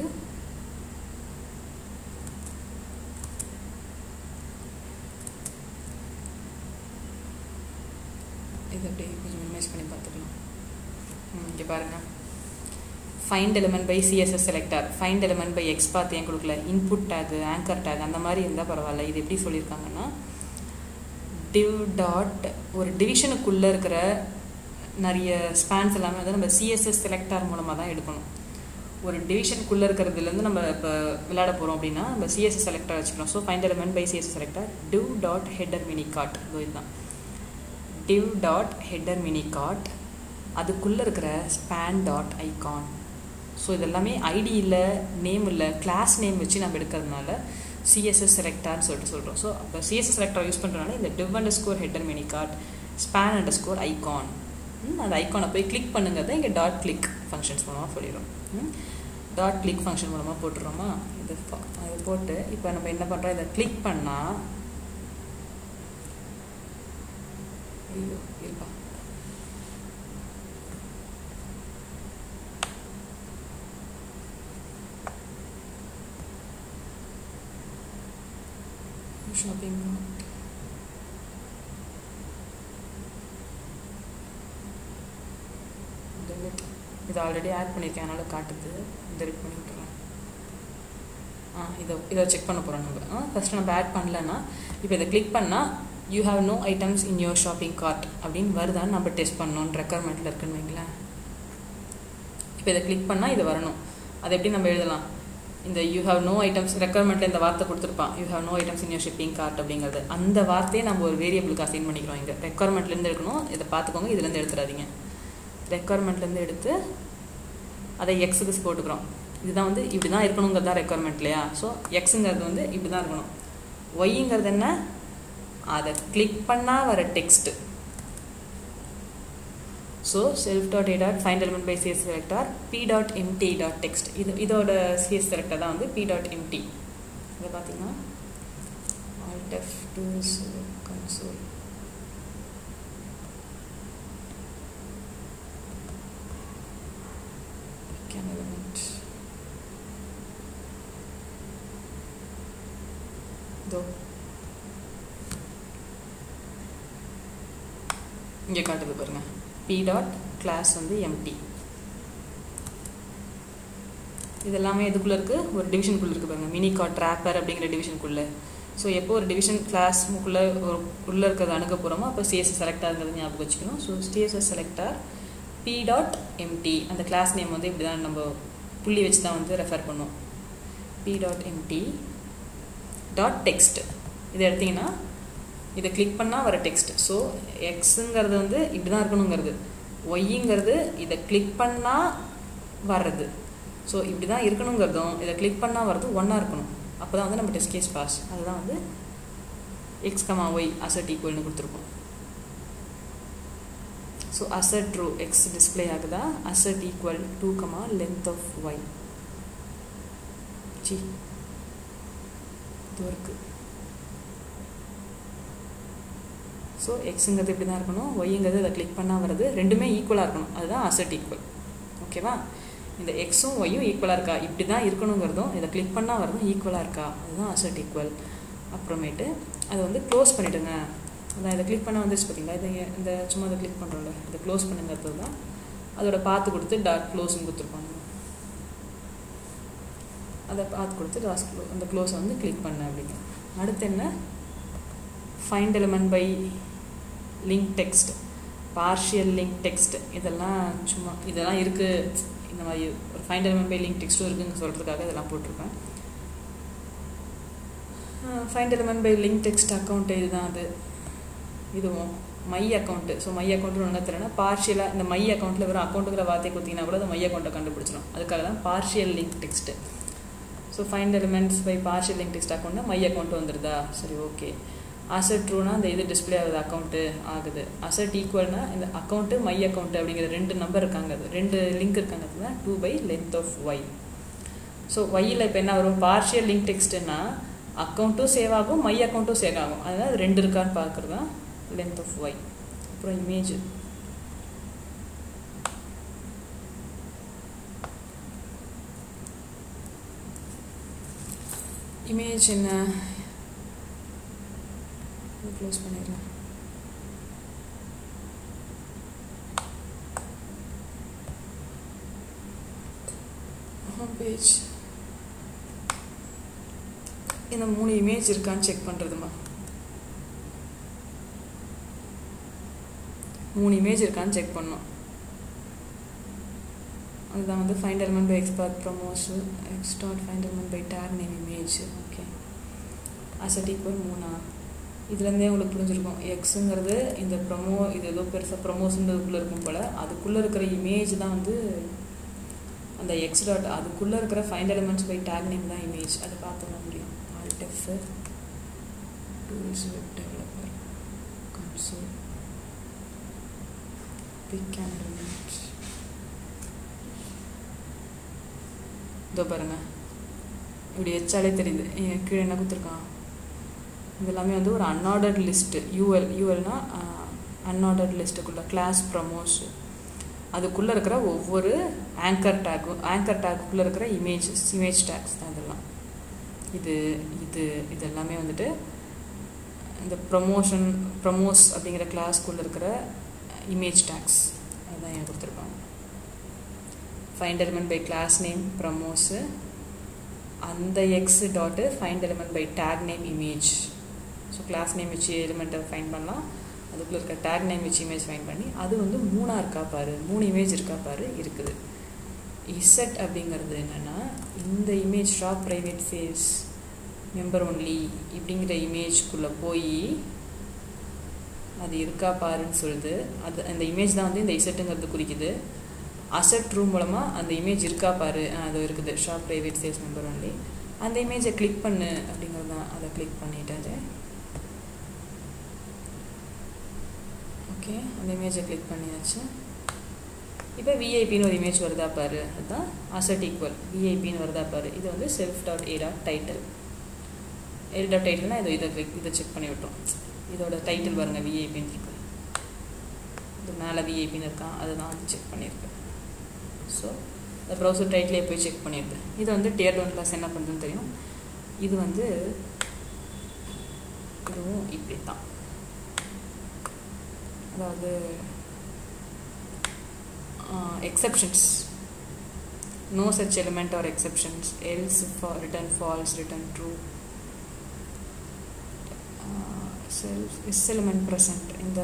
இதை அப்படியே கொஞ்சம் மினிமைஸ் பண்ணி பார்த்துக்கலாம் ம் இங்கே பாருங்கள் find element by CSS selector find element by xpath ஏன் கொடுக்கல இன்புட் டேக் ஆங்கர் டேக் அந்த மாதிரி இருந்தால் பரவாயில்ல இது எப்படி சொல்லியிருக்காங்கன்னா டிவ் டாட் ஒரு டிவிஷனுக்குள்ளே இருக்கிற நிறைய ஸ்பேன்ஸ் எல்லாமே வந்து நம்ம சிஎஸ்எஸ் செலக்டார் மூலமாக தான் எடுக்கணும் ஒரு டிவிஷனுக்குள்ளே இருக்கிறதுலேருந்து நம்ம இப்போ விளையாட போகிறோம் அப்படின்னா நம்ம சிஎஸ்எஸ் செலக்டர் வச்சுக்கிறோம் so find element by CSS selector div dot header mini card இதுதான் div dot header mini card அதுக்குள்ளே இருக்கிற ஸ்பேன் டாட் ஐகான் ஸோ இதெல்லாமே ஐடி இல்லை நேம் இல்லை கிளாஸ் நேம் வச்சு நம்ம எடுக்கிறதுனால சிஎஸ்எஸ் செலக்டார்னு சொல்லிட்டு சொல்கிறோம் ஸோ அப்போ சிஎஸ்எஸ் செலக்டர் யூஸ் பண்ணுறதுனால இந்த div under score header mini card span under score icon அந்த ஐக்கானை போய் கிளிக் பண்ணுங்கிறத இங்கே டாட் கிளிக் ஃபங்க்ஷன்ஸ் மூலமாக சொல்லிடும் டாட் கிளிக் ஃபங்க்ஷன் மூலமாக போட்டுடுறோமா இது இது போட்டு இப்போ நம்ம என்ன பண்ணுறோம் இதை கிளிக் பண்ணால் ஐயோ இருப்பா ஷாப்பிங் டெலிட் இது ஆல்ரெடி ஆட் பண்ணியிருக்கேன் அதனால் காட்டுது டெலிட் பண்ணி விட்டுறேன் ஆ இதை இதை செக் பண்ண போகிறோம் நம்ம ஆ ஃபஸ்ட்டு நம்ம ஆட் பண்ணலன்னா இப்போ இதை கிளிக் பண்ணால் you have no items in your shopping cart அப்படின்னு வருதான்னு நம்ம டெஸ்ட் பண்ணணும் ரெக்குவயர்மெண்ட்டில் இருக்குன்னு வைங்களேன் இப்போ இதை கிளிக் பண்ணால் இது வரணும் அதை எப்படி நம்ம எழுதலாம் இந்த யூ ஹாவ் நோ ஐட்டம்ஸ் ரெக்குவயர்மெண்ட்டில் இந்த வார்த்தை கொடுத்துருப்பான் you have no items in your shipping cart அப்படிங்கிறது அந்த வார்த்தையை நம்ம ஒரு வேரியபிளுக்கு அசைன் பண்ணிக்கிறோம் இங்கே ரெக்குவயர்மெண்ட்லேருந்து எடுக்கணும் இதை பார்த்துக்கோங்க இதுலேருந்து எடுத்துடாதீங்க ரெக்குவயர்மெண்ட்லேருந்து எடுத்து அதை எக்ஸுக்கு போட்டுக்கிறோம் இதுதான் வந்து இப்படி தான் இருக்கணுங்கிறது தான் ரெக்குவயர்மெண்ட் இல்லையா ஸோ எக்ஸுங்கிறது வந்து இப்படி தான் இருக்கணும் ஒய்ங்கிறது என்ன அதை கிளிக் பண்ணால் வர text so self dot A dot find element by CS selector B dot MT dot text இது இதோட சிஎஸ் செலக்டர் தான் வந்து பி டாட் எம்டி இதை பார்த்தீங்கன்னா alt F tools console can element இதோ இங்கே காட்டுது பாருங்க பி டாட் கிளாஸ் வந்து எம்டி இது எல்லாமே எதுக்குள்ளே இருக்குது ஒரு டிவிஷனுக்குள்ளே இருக்குது பாருங்க மினி காட் ட்ராப்பர் அப்படிங்கிற டிவிஷனுக்குள்ளே ஸோ எப்போ ஒரு டிவிஷன் கிளாஸ்க்குள்ளே ஒரு உள்ளே இருக்கிறத அணுக போகிறோமோ அப்போ சிஎஸ்எஸ் செலக்ட் ஆகுறது ஞாபகம் வச்சுக்கணும் so CSS selector B dot MT அந்த கிளாஸ் நேம் வந்து இப்படி தான் நம்ம புள்ளி வச்சு தான் வந்து ரெஃபர் பண்ணோம் p dot MT dot text இதை எடுத்திங்கன்னா இதை கிளிக் பண்ணால் வர டெக்ஸ்ட் ஸோ எக்ஸுங்கிறது வந்து இப்படி தான் இருக்கணுங்கிறது ஒய்ங்கிறது இதை கிளிக் பண்ணால் வர்றது ஸோ இப்படி தான் இருக்கணுங்கிறதும் இதை கிளிக் பண்ணால் வர்றது ஒன்றா இருக்கணும் அப்போ தான் வந்து நம்ம டெஸ்ட் கேஸ் பாஸ் அதுதான் வந்து எக்ஸ் கமா ஒய் அசட் ஈக்குவல்னு கொடுத்துருக்கோம் so assert true x display ஆகுதா assert equal two comma length of y C இது இருக்குது ஸோ எக்ஸுங்கிறது இப்படி தான் இருக்கணும் ஒய்ங்கிறது அதை கிளிக் பண்ணால் வர்றது ரெண்டுமே ஈக்குவலாக இருக்கணும் அதுதான் அசட் ஈக்குவல் ஓகேவா இந்த எக்ஸும் ஒய்யும் ஈக்குவலாக இருக்கா இப்படி தான் இருக்கணுங்கிறதும் இதை கிளிக் பண்ணால் வரதும் ஈக்குவலாக இருக்கா அதுதான் அசட் ஈக்குவல் அப்புறமேட்டு அதை வந்து க்ளோஸ் பண்ணிவிடுங்க அதான் இதை கிளிக் பண்ண வந்துச்சு பார்த்தீங்களா இதை இந்த சும்மா இதை கிளிக் பண்ணுறோம்ல இதை க்ளோஸ் பண்ணுங்கிறது தான் அதோட பார்த்து கொடுத்து டாட் க்ளோஸ்னு கொடுத்துருப்பாங்க அதை பார்த்து கொடுத்து லாஸ்ட் க்ளோ அந்த க்ளோஸை வந்து கிளிக் பண்ண அப்படிங்க அடுத்து என்ன find element by link text partial link text இதெல்லாம் சும்மா இதெல்லாம் இருக்குது இந்த மாதிரி ஒரு ஃபைண்ட் எலிமெண்ட் பை லிங்க் டெக்ஸ்ட்டும் இருக்குன்னு சொல்கிறதுக்காக இதெல்லாம் போட்டிருக்கேன் find element by link text account இதுதான் அது இதுவும் my account so my account ஒழுங்காக தெரியலனா பார்ஷியலாக இந்த மை அக்கௌண்ட்டில் வெறும் அக்கௌண்ட்டுங்கிற வார்த்தையை கொடுத்தீங்கன்னா கூட அது மை அக்கௌண்ட்டை கண்டுபிடிச்சிடும் அதுக்காக தான் partial link text so find elements by partial link text அக்கௌண்ட்னா மை அக்கௌண்ட் வந்துடுதா சரி ஓகே அசட் ட்ரூனா இந்த இது டிஸ்பிளே ஆகுது அக்கௌண்ட்டு ஆகுது அசட் ஈக்குவல்னா இந்த அக்கௌண்ட்டு மை அக்கௌண்ட் அப்படிங்கிற ரெண்டு நம்பர் இருக்காங்க அது ரெண்டு லிங்க் இருக்காங்க அதுனா two by length of y so ஒய்யில் இப்போ என்ன வரும் பார்ஷியல் லிங்க் டெக்ஸ்ட்டுன்னா அக்கௌண்ட்டும் சேவ் ஆகும் மை அக்கௌண்ட்டும் சேவ் ஆகும் அதனால் அது ரெண்டு இருக்கான்னு பார்க்குறது தான் லென்த் ஆஃப் ஒய் அப்புறம் இமேஜ் இமேஜ் என்ன க்ளோஸ் பண்ணிடலாம் ஹோம் பேஜ் இந்த மூணு இமேஜ் இருக்கான்னு செக் பண்ணுறதுமா மூணு இமேஜ் இருக்கான்னு செக் பண்ணோம் அதுதான் வந்து find element by xpath promotion x dot find element by tag name image okay assert equal மூணா இதுலேருந்தே உங்களுக்கு புரிஞ்சிருக்கும் எக்ஸுங்கிறது இந்த ப்ரொமோ இது ஏதோ பெருசாக ப்ரொமோஷன்றதுக்குள்ளே இருக்கும் போல் அதுக்குள்ளே இருக்கிற இமேஜ் தான் வந்து அந்த எக்ஸ் டாட் அதுக்குள்ளே இருக்கிற find elements by tag name தான் இமேஜ் அதை பார்த்துக்க முடியும் alt F tools web developer console pick and elements இதோ பாருங்க இப்படி வச்சாலே தெரியுது இங்க கீழே என்ன கொடுத்துருக்கான் இது எல்லாமே வந்து ஒரு அன்ஆர்டர்ட் லிஸ்ட்டு யூஎல் யூஎல்னா அன்ஆர்டர்ட் லிஸ்ட்டுக்குள்ள கிளாஸ் ப்ரமோஸ் அதுக்குள்ளே இருக்கிற ஒவ்வொரு ஆங்கர் டேக்கும் ஆங்கர் டேக்குள்ளே இருக்கிற இமேஜஸ் இமேஜ் டேக்ஸ் தான் இதெல்லாம் இது இது இது எல்லாமே வந்துட்டு இந்த ப்ரமோஷன் ப்ரமோஸ் அப்படிங்கிற கிளாஸ்க்குள்ளே இருக்கிற இமேஜ் டேக்ஸ் அதுதான் எனக்கு கொடுத்துருப்பாங்க find element by class name promos அந்த x dot find element by tag name image so class name வச்சு எலிமெண்ட்டை ஃபைண்ட் பண்ணலாம் அதுக்குள்ளே இருக்க டேக் நேம் வச்சு இமேஜ் ஃபைண்ட் பண்ணி அது வந்து மூணாக இருக்கா பாரு மூணு இமேஜ் இருக்கா பாரு இருக்குது இசட் அப்படிங்கிறது என்னென்னா இந்த image shop private face member only இப்படிங்கிற இமேஜ்குள்ளே போய் அது இருக்கா பாருன்னு சொல்லுது அது அந்த இமேஜ் தான் வந்து இந்த இசட்டுங்கிறது குறிக்குது அசட் ரூம் மூலமாக அந்த இமேஜ் இருக்கா பாரு அது இருக்குது shop private sales member only அந்த இமேஜை கிளிக் பண்ணு அப்படிங்கிறது தான் அதை கிளிக் பண்ணிட்டாரு ஓகே அந்த இமேஜை கிளிக் பண்ணியாச்சு இப்போ விஐபின்னு ஒரு இமேஜ் வருதா பாரு அதுதான் அசட் ஈக்குவல் விஐபின்னு வருதா பாரு இது வந்து self dot A dot title a dot டைட்டில்னா இதை இதை கிளிக் இதை செக் பண்ணி விட்டோம் இதோட டைட்டில் பாருங்க விஐபின்னு இருக்கு இது மேலே விஐபின்னு இருக்கான் அதுதான் வந்து செக் பண்ணியிருக்கு ஸோ இந்த ப்ரௌசர் டைட்டிலே போய் செக் பண்ணிடுது இது வந்து டியர் டவுன் கிளாஸ் என்ன பண்ணுறதுன்னு தெரியும் இது வந்து இதுவும் இப்படி தான் அதாவது exceptions no such element or exceptions else return false return true self is element present இந்த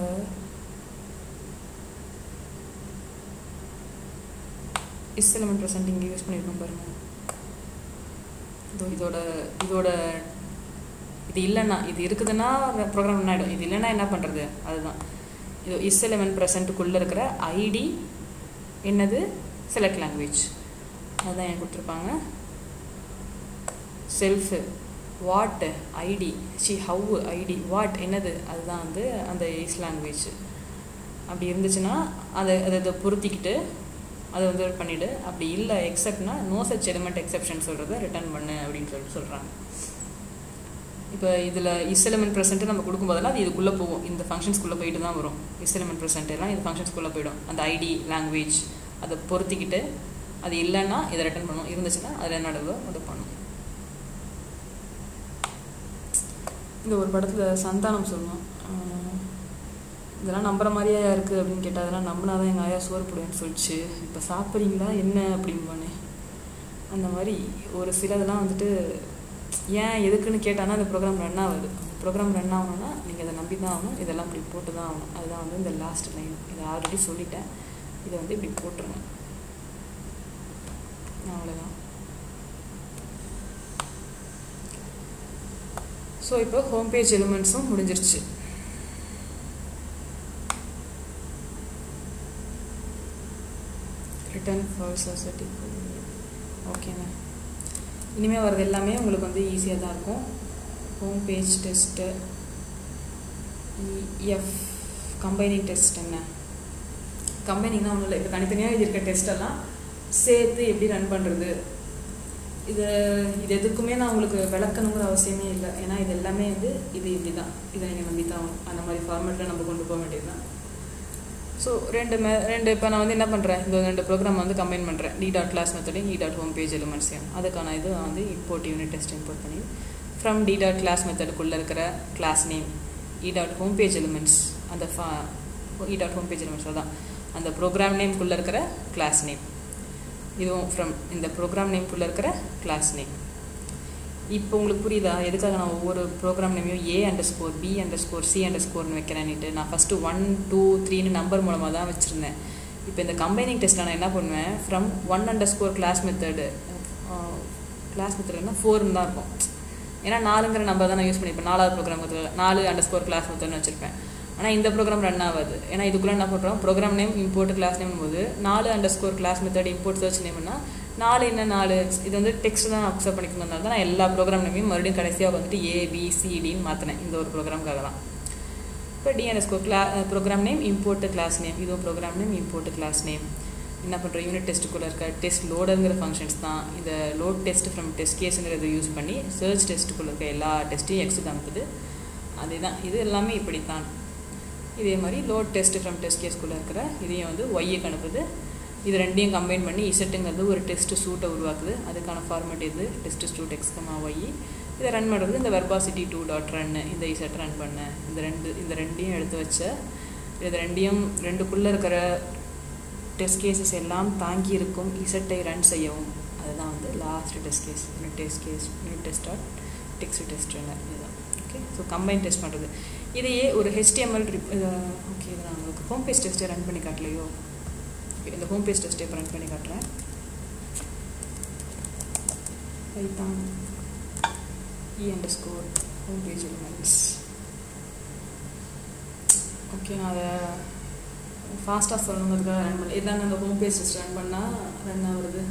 இஸ் எலிமெண்ட் ப்ரெசன்ட் இங்கே யூஸ் பண்ணியிருக்கோம் பாருங்கள் இதோ இதோட இதோட இது இல்லைன்னா இது இருக்குதுன்னா ப்ரோக்ராம் என்ன ஆகிடும் இது இல்லைன்னா என்ன பண்ணுறது அதுதான் இது இஸ் எலிமெண்ட் ப்ரெசண்ட்டுக்குள்ளே இருக்கிற ஐடி என்னது செலக்ட் லாங்குவேஜ் அதுதான் எனக்கு கொடுத்துருப்பாங்க self what ID C how ID what என்னது அதுதான் வந்து அந்த இஸ் லாங்குவேஜ் அப்படி இருந்துச்சுன்னா அதை அதை அதை பொருத்திக்கிட்டு அதை வந்து பண்ணிவிடு அப்படி இல்லை எக்ஸப்ட்னா நோ சச் எலிமெண்ட் எக்ஸப்ஷன் சொல்கிறத ரிட்டர்ன் பண்ணு அப்படின்னு சொல்லிட்டு சொல்கிறாங்க இப்போ இதில் இஸ் எலிமெண்ட் ப்ரெசென்ட்டு நம்ம கொடுக்கும்போதெல்லாம் அது இதுக்குள்ளே போகும் இந்த ஃபங்க்ஷன்ஸ்குள்ளே போயிட்டு தான் வரும் இஸ் எலிமெண்ட் ப்ரெசென்ட் எல்லாம் இந்த ஃபங்க்ஷன்ஸ்குள்ளே போயிடும் அந்த ஐடி லாங்குவேஜ் அதை பொருத்திக்கிட்டு அது இல்லைன்னா இதை ரிட்டர்ன் பண்ணும் இருந்துச்சுன்னா அதில் என்ன நடவோ அதை பண்ணும் இந்த ஒரு படத்தில் சந்தானம் சொல்லுவோம் இதெல்லாம் நம்புற மாதிரியா இருக்குது அப்படின்னு கேட்டால் அதெல்லாம் நம்பினா தான் எங்கள் ஆயா சோறு போடுவேன்னு சொல்லிச்சு இப்போ சாப்பிட்றீங்களா என்ன அப்படிம்பானே அந்த மாதிரி ஒரு சிலதெல்லாம் வந்துட்டு ஏன் எதுக்குன்னு கேட்டானா அந்த ப்ரோக்ராம் ரன் ஆகுது ப்ரோக்ராம் ரன் ஆகணும்னா நீங்கள் அதை நம்பி தான் ஆகணும் இதெல்லாம் இப்படி போட்டு தான் ஆகணும் அதுதான் வந்து இந்த லாஸ்ட் லைன் இதை ஆல்ரெடி சொல்லிட்டேன் இதை வந்து இப்படி போட்டுருங்க அவ்வளோதான் ஸோ இப்போ ஹோம் பேஜ் எலிமெண்ட்ஸும் முடிஞ்சிருச்சு ரிட்டர்ன் ஃபால்ஸ் அசட்டி ஓகேங்க இனிமேல் வர்றது எல்லாமே உங்களுக்கு வந்து ஈஸியாக தான் இருக்கும் home page test F combining test என்ன கம்பைனிங்னா ஒன்றும் இல்லை இப்போ தனித்தனியாக இது இருக்க டெஸ்ட்டெல்லாம் சேர்த்து எப்படி ரன் பண்ணுறது இது இது எதுக்குமே நான் உங்களுக்கு விளக்கணுங்கிற அவசியமே இல்லை ஏன்னா இது எல்லாமே வந்து இது இப்படி தான் இதை நீங்கள் நம்பி தான் அந்த மாதிரி ஃபார்மேட்டில் நம்ம கொண்டு போக வேண்டியது தான் ஸோ ரெண்டு மெ ரெண்டு இப்போ நான் வந்து என்ன பண்ணுறேன் இந்த ரெண்டு ப்ரோக்ராம் வந்து கம்பைன் பண்ணுறேன் டி டாட் கிளாஸ் மெத்தடையும் இ டாட் ஹோம் பேஜ் எலிமெண்ட்ஸையும் அதுக்கான இது வந்து இம்போர்ட் யூனிட் டெஸ்ட் இம்போர்ட் பண்ணி ஃப்ரம் டி டாட் கிளாஸ் மெத்தடுக்குள்ளே இருக்கிற class name E dot home page elements அந்த ஃபா E dot home page elements அதான் அந்த ப்ரோக்ராம் நேம்குள்ளே இருக்கிற கிளாஸ் நேம் இதுவும் ஃப்ரம் இந்த ப்ரோக்ராம் நேம்குள்ளே இருக்கிற கிளாஸ் நேம் இப்போ உங்களுக்கு புரியுதா எதுக்காக நான் ஒவ்வொரு ப்ரோக்ராம் நேமையும் A underscore B under score C அண்டர் ஸ்கோர்னு வைக்கிறேன்னுட்டு நான் ஃபஸ்ட்டு ஒன் டூ த்ரீன்னு நம்பர் மூலமாக தான் வச்சுருந்தேன் இப்போ இந்த கம்பைனிங் டெஸ்ட்டில் நான் என்ன பண்ணுவேன் from one under score class method class மெத்தட்னா ஃபோர்னு தான் இருக்கும் ஏன்னா நாலுங்கிற நம்பர் தான் நான் யூஸ் பண்ணிப்பேன் நாலாவது ப்ரோக்ராம் நாலு அண்டர் ஸ்கோர் கிளாஸ் மெத்தட்னு வச்சுருப்பேன் ஆனால் இந்த ப்ரோக்ராம் ரன் ஆகாது ஏன்னா இதுக்குள்ளே என்ன பண்ணுறோம் program name import class name போது நாலு under score class method import search நேம்னா நாலு என்ன நாலு இது வந்து டெக்ஸ்ட் தான் அக்செப்ட் பண்ணிக்கணும்னால தான் நான் எல்லா ப்ரோக்ராம் நேமையும் மறுபடியும் கடைசியாக வந்துட்டு ஏ பி சிடின்னு மாற்றினேன் இந்த ஒரு ப்ரோக்ராம்காக தான் இப்போ டிஎன்எஸ்கோ கிளா program name import class name இதுவும் program name import class name என்ன பண்ணுறோம் யூனிட் டெஸ்ட்டுக்குள்ளே இருக்க டெஸ்ட் லோடுங்கிற ஃபங்க்ஷன்ஸ் தான் இந்த லோட் டெஸ்ட் ஃப்ரம் டெஸ்ட் கேஸுங்கிறத யூஸ் பண்ணி சர்ச் டெஸ்ட்டுக்குள்ளே இருக்க எல்லா டெஸ்ட்டையும் எக்ஸுக்கு அனுப்புது அதுதான் இது எல்லாமே இப்படி தான் இதே மாதிரி லோட் டெஸ்ட் ஃப்ரம் டெஸ்ட் கேஸ்க்குள்ளே இருக்கிற இதையும் வந்து ஒய்யுக்கு அனுப்புது இது ரெண்டையும் கம்பைன் பண்ணி இசட்டுங்கிறது ஒரு டெஸ்ட் சூட்டை உருவாக்குது அதுக்கான ஃபார்மேட் இது டெஸ்ட் சூட் எக்ஸ்கமா ஒய் இதை ரன் பண்ணுறது இந்த வெர்பாசிட்டி டூ டாட் ரன்னு இந்த இசட் ரன் பண்ண இந்த ரெண்டு இந்த ரெண்டையும் எடுத்து வச்ச இது ரெண்டையும் ரெண்டுக்குள்ளே இருக்கிற டெஸ்ட் கேசஸ் எல்லாம் தாங்கி இருக்கும் இசட்டை ரன் செய்யவும் அதுதான் வந்து last test case unit test case unit test dot text test இதுதான் ஓகே ஸோ கம்பைன் டெஸ்ட் பண்ணுறது இதையே ஒரு ஹெச்டிஎம்எல் ரிப் ஓகே இது நான் உங்களுக்கு ஹோம் பேஜ் டெஸ்ட்டே ரன் பண்ணி காட்டலையோ ஓகே இந்த ஹோம் பேஜ் டெஸ்ட்டே இப்போ ரன் பண்ணி காட்டுறேன் Python E underscore home page elements okay நான் அதை ஃபாஸ்ட்டாக சொல்லணுங்கிறதுக்காக ரன் பண்ணி இதாங்க அந்த ஹோம் பேஜ் டெஸ்ட் ரன் பண்ணால் ரன் ஆகுறது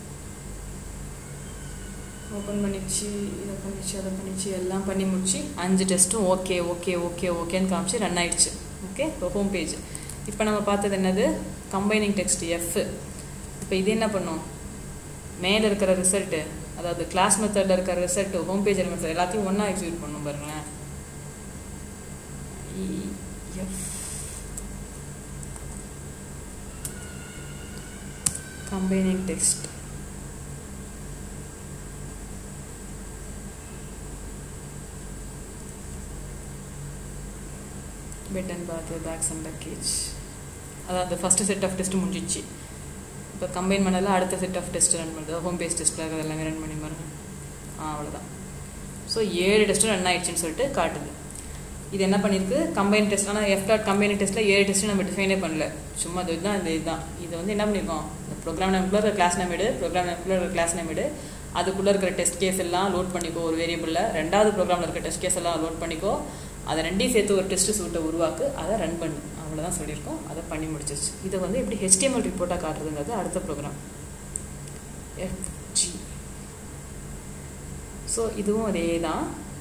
ஓப்பன் பண்ணிச்சு இதை பண்ணிச்சு அதை பண்ணிச்சு எல்லாம் பண்ணி முடிச்சு அஞ்சு டெஸ்ட்டும் ஓகே ஓகே ஓகே ஓகேன்னு காமிச்சு ரன் ஆயிடுச்சு ஓகே இப்போ ஹோம் பேஜ் இப்போ நம்ம பார்த்தது என்னது கம்பைனிங் டெக்ஸ்ட் எஃப் இப்போ இது என்ன பண்ணும் மேலே இருக்கிற ரிசல்ட்டு அதாவது கிளாஸ் மெத்தடில் இருக்கிற ரிசல்ட்டு ஹோம் பேஜ் எலிமெண்ட்ஸ் எல்லாத்தையும் ஒன்றா எக்ஸிக்யூட் பண்ணும் பாருங்களேன் F combining text bed and bath bags and luggage அதாவது ஃபஸ்ட்டு செட் ஆஃப் டெஸ்ட்டு முடிஞ்சிச்சு இப்போ கம்பைன் பண்ணதில் அடுத்த செட் ஆஃப் டெஸ்ட் ரன் பண்ணுறது ஹோம் பேஸ் டெஸ்ட்டில் இருக்கிறது எல்லாமே ரன் பண்ணி பாருங்க ஆ அவ்வளோதான் ஸோ ஏழு டெஸ்ட்டும் ரன் ஆயிடுச்சுன்னு சொல்லிட்டு காட்டுது இது என்ன பண்ணியிருக்கு கம்பைன் டெஸ்ட் ஆனால் எஃப் டாட் கம்பைன் டெஸ்ட்டில் ஏழு டெஸ்ட்டு நம்ம டிஃபைனே பண்ணல சும்மா இது தான் இந்த இதுதான் இது வந்து என்ன பண்ணியிருக்கோம் இந்த ப்ரோக்ராம் நேம்குள்ளே இருக்கிற கிளாஸ் நேமிடு ப்ரோக்ராம் நேம்குள்ளே இருக்கிற கிளாஸ் நேமிடு அதுக்குள்ளே இருக்கிற டெஸ்ட் கேஸ் எல்லாம் லோட் பண்ணிக்கோ ஒரு வேரியபிளில் ரெண்டாவது ப்ரோக்ராமில் இருக்கிற டெஸ்ட் கேஸ் எல்லாம் லோட் பண்ணிக்கோ அதை ரெண்டையும் சேர்த்து ஒரு டெஸ்ட் சூட்டை உருவாக்கு அதை ரன் பண்ணு அவ்வளோதான் சொல்லியிருக்கோம் அதை பண்ணி முடிச்சிச்சு இதை வந்து எப்படி ஹெச்டிஎம்எல் ரிப்போர்ட்டாக காட்டுறதுங்கிறது அடுத்த ப்ரோக்ராம் எஃப்ஜி ஸோ இதுவும் அதே தான்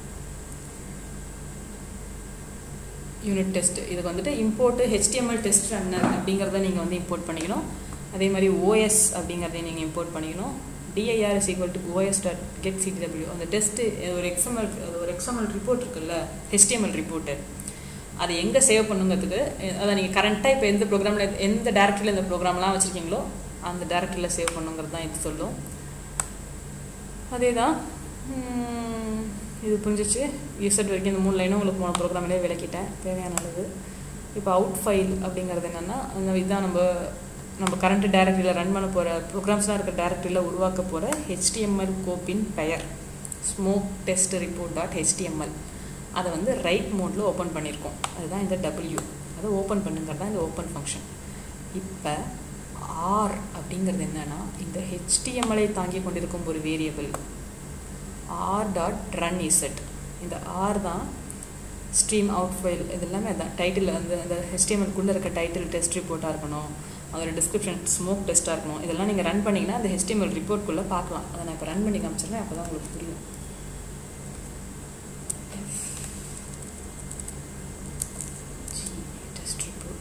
யூனிட் டெஸ்ட் இதுக்கு வந்துட்டு இம்போர்ட்டு ஹெச்டிஎம்எல் டெஸ்ட் ரன்னர் அப்படிங்கிறத நீங்கள் வந்து இம்போர்ட் பண்ணிக்கணும் அதே மாதிரி ஓஎஸ் அப்படிங்கிறதையும் நீங்கள் இம்போர்ட் பண்ணிக்கணும் DIR is equal to OS dot get CWD அந்த டெஸ்ட்டு ஒரு எக்ஸ்எம்எல் ஒரு எக்ஸ்எம்எல் ரிப்போர்ட் இருக்குல்ல ஹெச்டிஎம்எல் ரிப்போர்ட்டு அதை எங்கே சேவ் பண்ணுங்கிறதுக்கு அதை நீங்கள் கரண்ட்டாக இப்போ எந்த ப்ரோக்ராமில் எந்த டேரக்டரியில் இந்த ப்ரோக்ராம்லாம் வச்சுருக்கீங்களோ அந்த டேரக்டரியில் சேவ் பண்ணுங்கிறது தான் இது சொல்லும் அதே தான் இது புரிஞ்சிச்சு யூசட் வரைக்கும் இந்த மூணு லைனும் உங்களுக்கு மூணு ப்ரோக்ராம்லேயே விளக்கிட்டேன் தேவையான அளவு இப்போ அவுட் ஃபைல் அப்படிங்கிறது என்னென்னா அந்த இதுதான் நம்ம நம்ம கரண்ட் டேரக்டரியில் ரன் பண்ண போகிற ப்ரோக்ராம்ஸ்லாம் இருக்கிற டேரக்டரியில் உருவாக்க போகிற ஹெச்டிஎம்எல் கோப்பின் பெயர் smoke test report dot HTML அதை வந்து ரைட் மோடில் ஓப்பன் பண்ணியிருக்கோம் அதுதான் இந்த டபிள்யூ அதை ஓப்பன் பண்ணுங்கிறது தான் இந்த ஓப்பன் ஃபங்க்ஷன் இப்போ ஆர் அப்படிங்கிறது என்னென்னா இந்த ஹெச்டிஎம்எலை தாங்கி கொண்டிருக்கும் ஒரு variable R dot run Z இந்த ஆர் தான் ஸ்ட்ரீம் அவுட் ஃபைல் இது எல்லாமே அதான் டைட்டில் அந்த அந்த ஹெச்டிஎம்எல்குள்ளே இருக்க டைட்டில் டெஸ்ட் ரிப்போர்ட்டாக இருக்கணும் அதோட டிஸ்கிரிப்ஷன் ஸ்மோக் டெஸ்ட்டாக இருக்கணும் இதெல்லாம் நீங்கள் ரன் பண்ணிங்கன்னா அந்த ஹெச்டிஎம்எல் ரிப்போர்ட்குள்ளே பார்க்கலாம் அதை நான் இப்போ ரன் பண்ணி காமிச்சிடுறேன் அப்போ தான் உங்களுக்கு புரியும் டெஸ்ட் ரிப்போர்ட்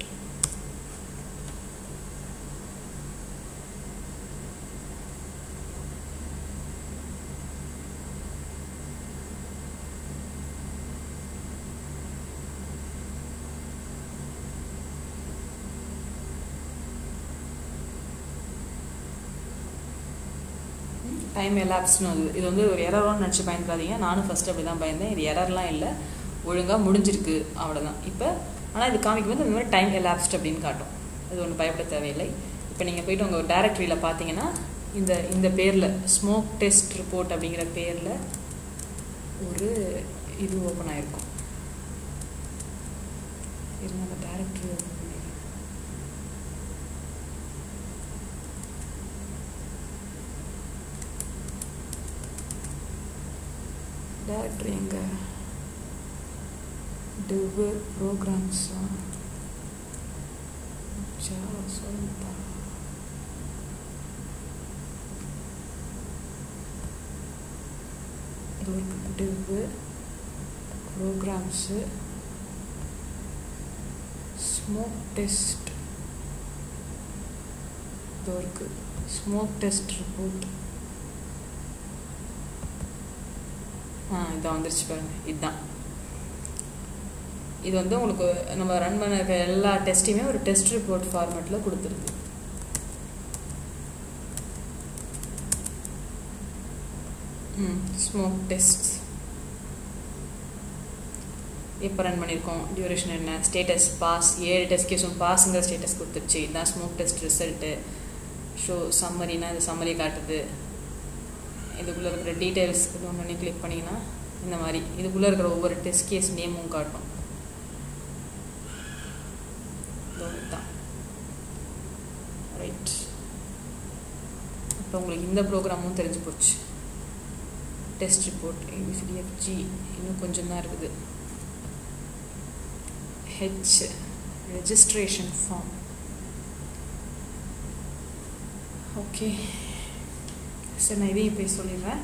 டைம் எலாப்ஸ்னு அது இது வந்து ஒரு எரரோன்னு நினச்சி பயந்துடாதீங்க நானும் ஃபஸ்ட்டு அப்படி தான் பயந்தேன் இது எரர்லாம் இல்லை ஒழுங்காக முடிஞ்சிருக்கு அவ்வளோதான் இப்போ ஆனால் இது காமிக்கும் போது இந்த மாதிரி டைம் எலாப்ஸ்ட் அப்படின்னு காட்டும் அது ஒன்றும் பயப்பட தேவையில்லை இப்போ நீங்கள் போயிட்டு உங்கள் டேரக்டரியில் பார்த்தீங்கன்னா இந்த இந்த பேரில் ஸ்மோக் டெஸ்ட் ரிப்போர்ட் அப்படிங்கிற பேரில் ஒரு இது ஓப்பன் ஆகிருக்கும் இருங்க அந்த டேரக்டரி ஓப்பன் பண்ணிடுறேன் டேரக்டர் எங்க டிவ் ப்ரோக்ராம்ஸா ஜாவா சொல்லுப்பா இது ஒரு டிவ் ப்ரோக்ராம்ஸு ஸ்மோக் டெஸ்ட் இது இருக்கு ஸ்மோக் டெஸ்ட் ரிப்போர்ட் ஆ இதான் வந்துருச்சு பாருங்க இதுதான் இது வந்து உங்களுக்கு நம்ம ரன் பண்ண இருக்க எல்லா டெஸ்ட்டையுமே ஒரு டெஸ்ட் ரிப்போர்ட் ஃபார்மேட்டில் கொடுத்துருது ம் ஸ்மோக் டெஸ்ட் எப்போ ரன் பண்ணியிருக்கோம் டியூரேஷன் என்ன ஸ்டேட்டஸ் பாஸ் ஏழு டெஸ்ட் கேஸும் பாஸுங்கிற ஸ்டேட்டஸ் கொடுத்துருச்சு இதுதான் ஸ்மோக் டெஸ்ட் ரிசல்ட்டு ஷோ சம்மரினா இந்த சம்மரி காட்டுது இதுக்குள்ளே இருக்கிற டீட்டெயில்ஸ் இது ஒன்று பண்ணி கிளிக் பண்ணிங்கன்னா இந்த மாதிரி இதுக்குள்ளே இருக்கிற ஒவ்வொரு டெஸ்ட் கேஸ் நேமும் காட்டும் தான் ரைட் இப்போ உங்களுக்கு இந்த ப்ரோக்ராமும் தெரிஞ்சு போச்சு டெஸ்ட் ரிப்போர்ட் ஏபிசிடிஎஃப்ஜி இன்னும் கொஞ்சம் தான் இருக்குது ஹெச் ரெஜிஸ்ட்ரேஷன் ஃபார்ம் ஓகே சரி நான் இதையும் போய் சொல்லிடுறேன்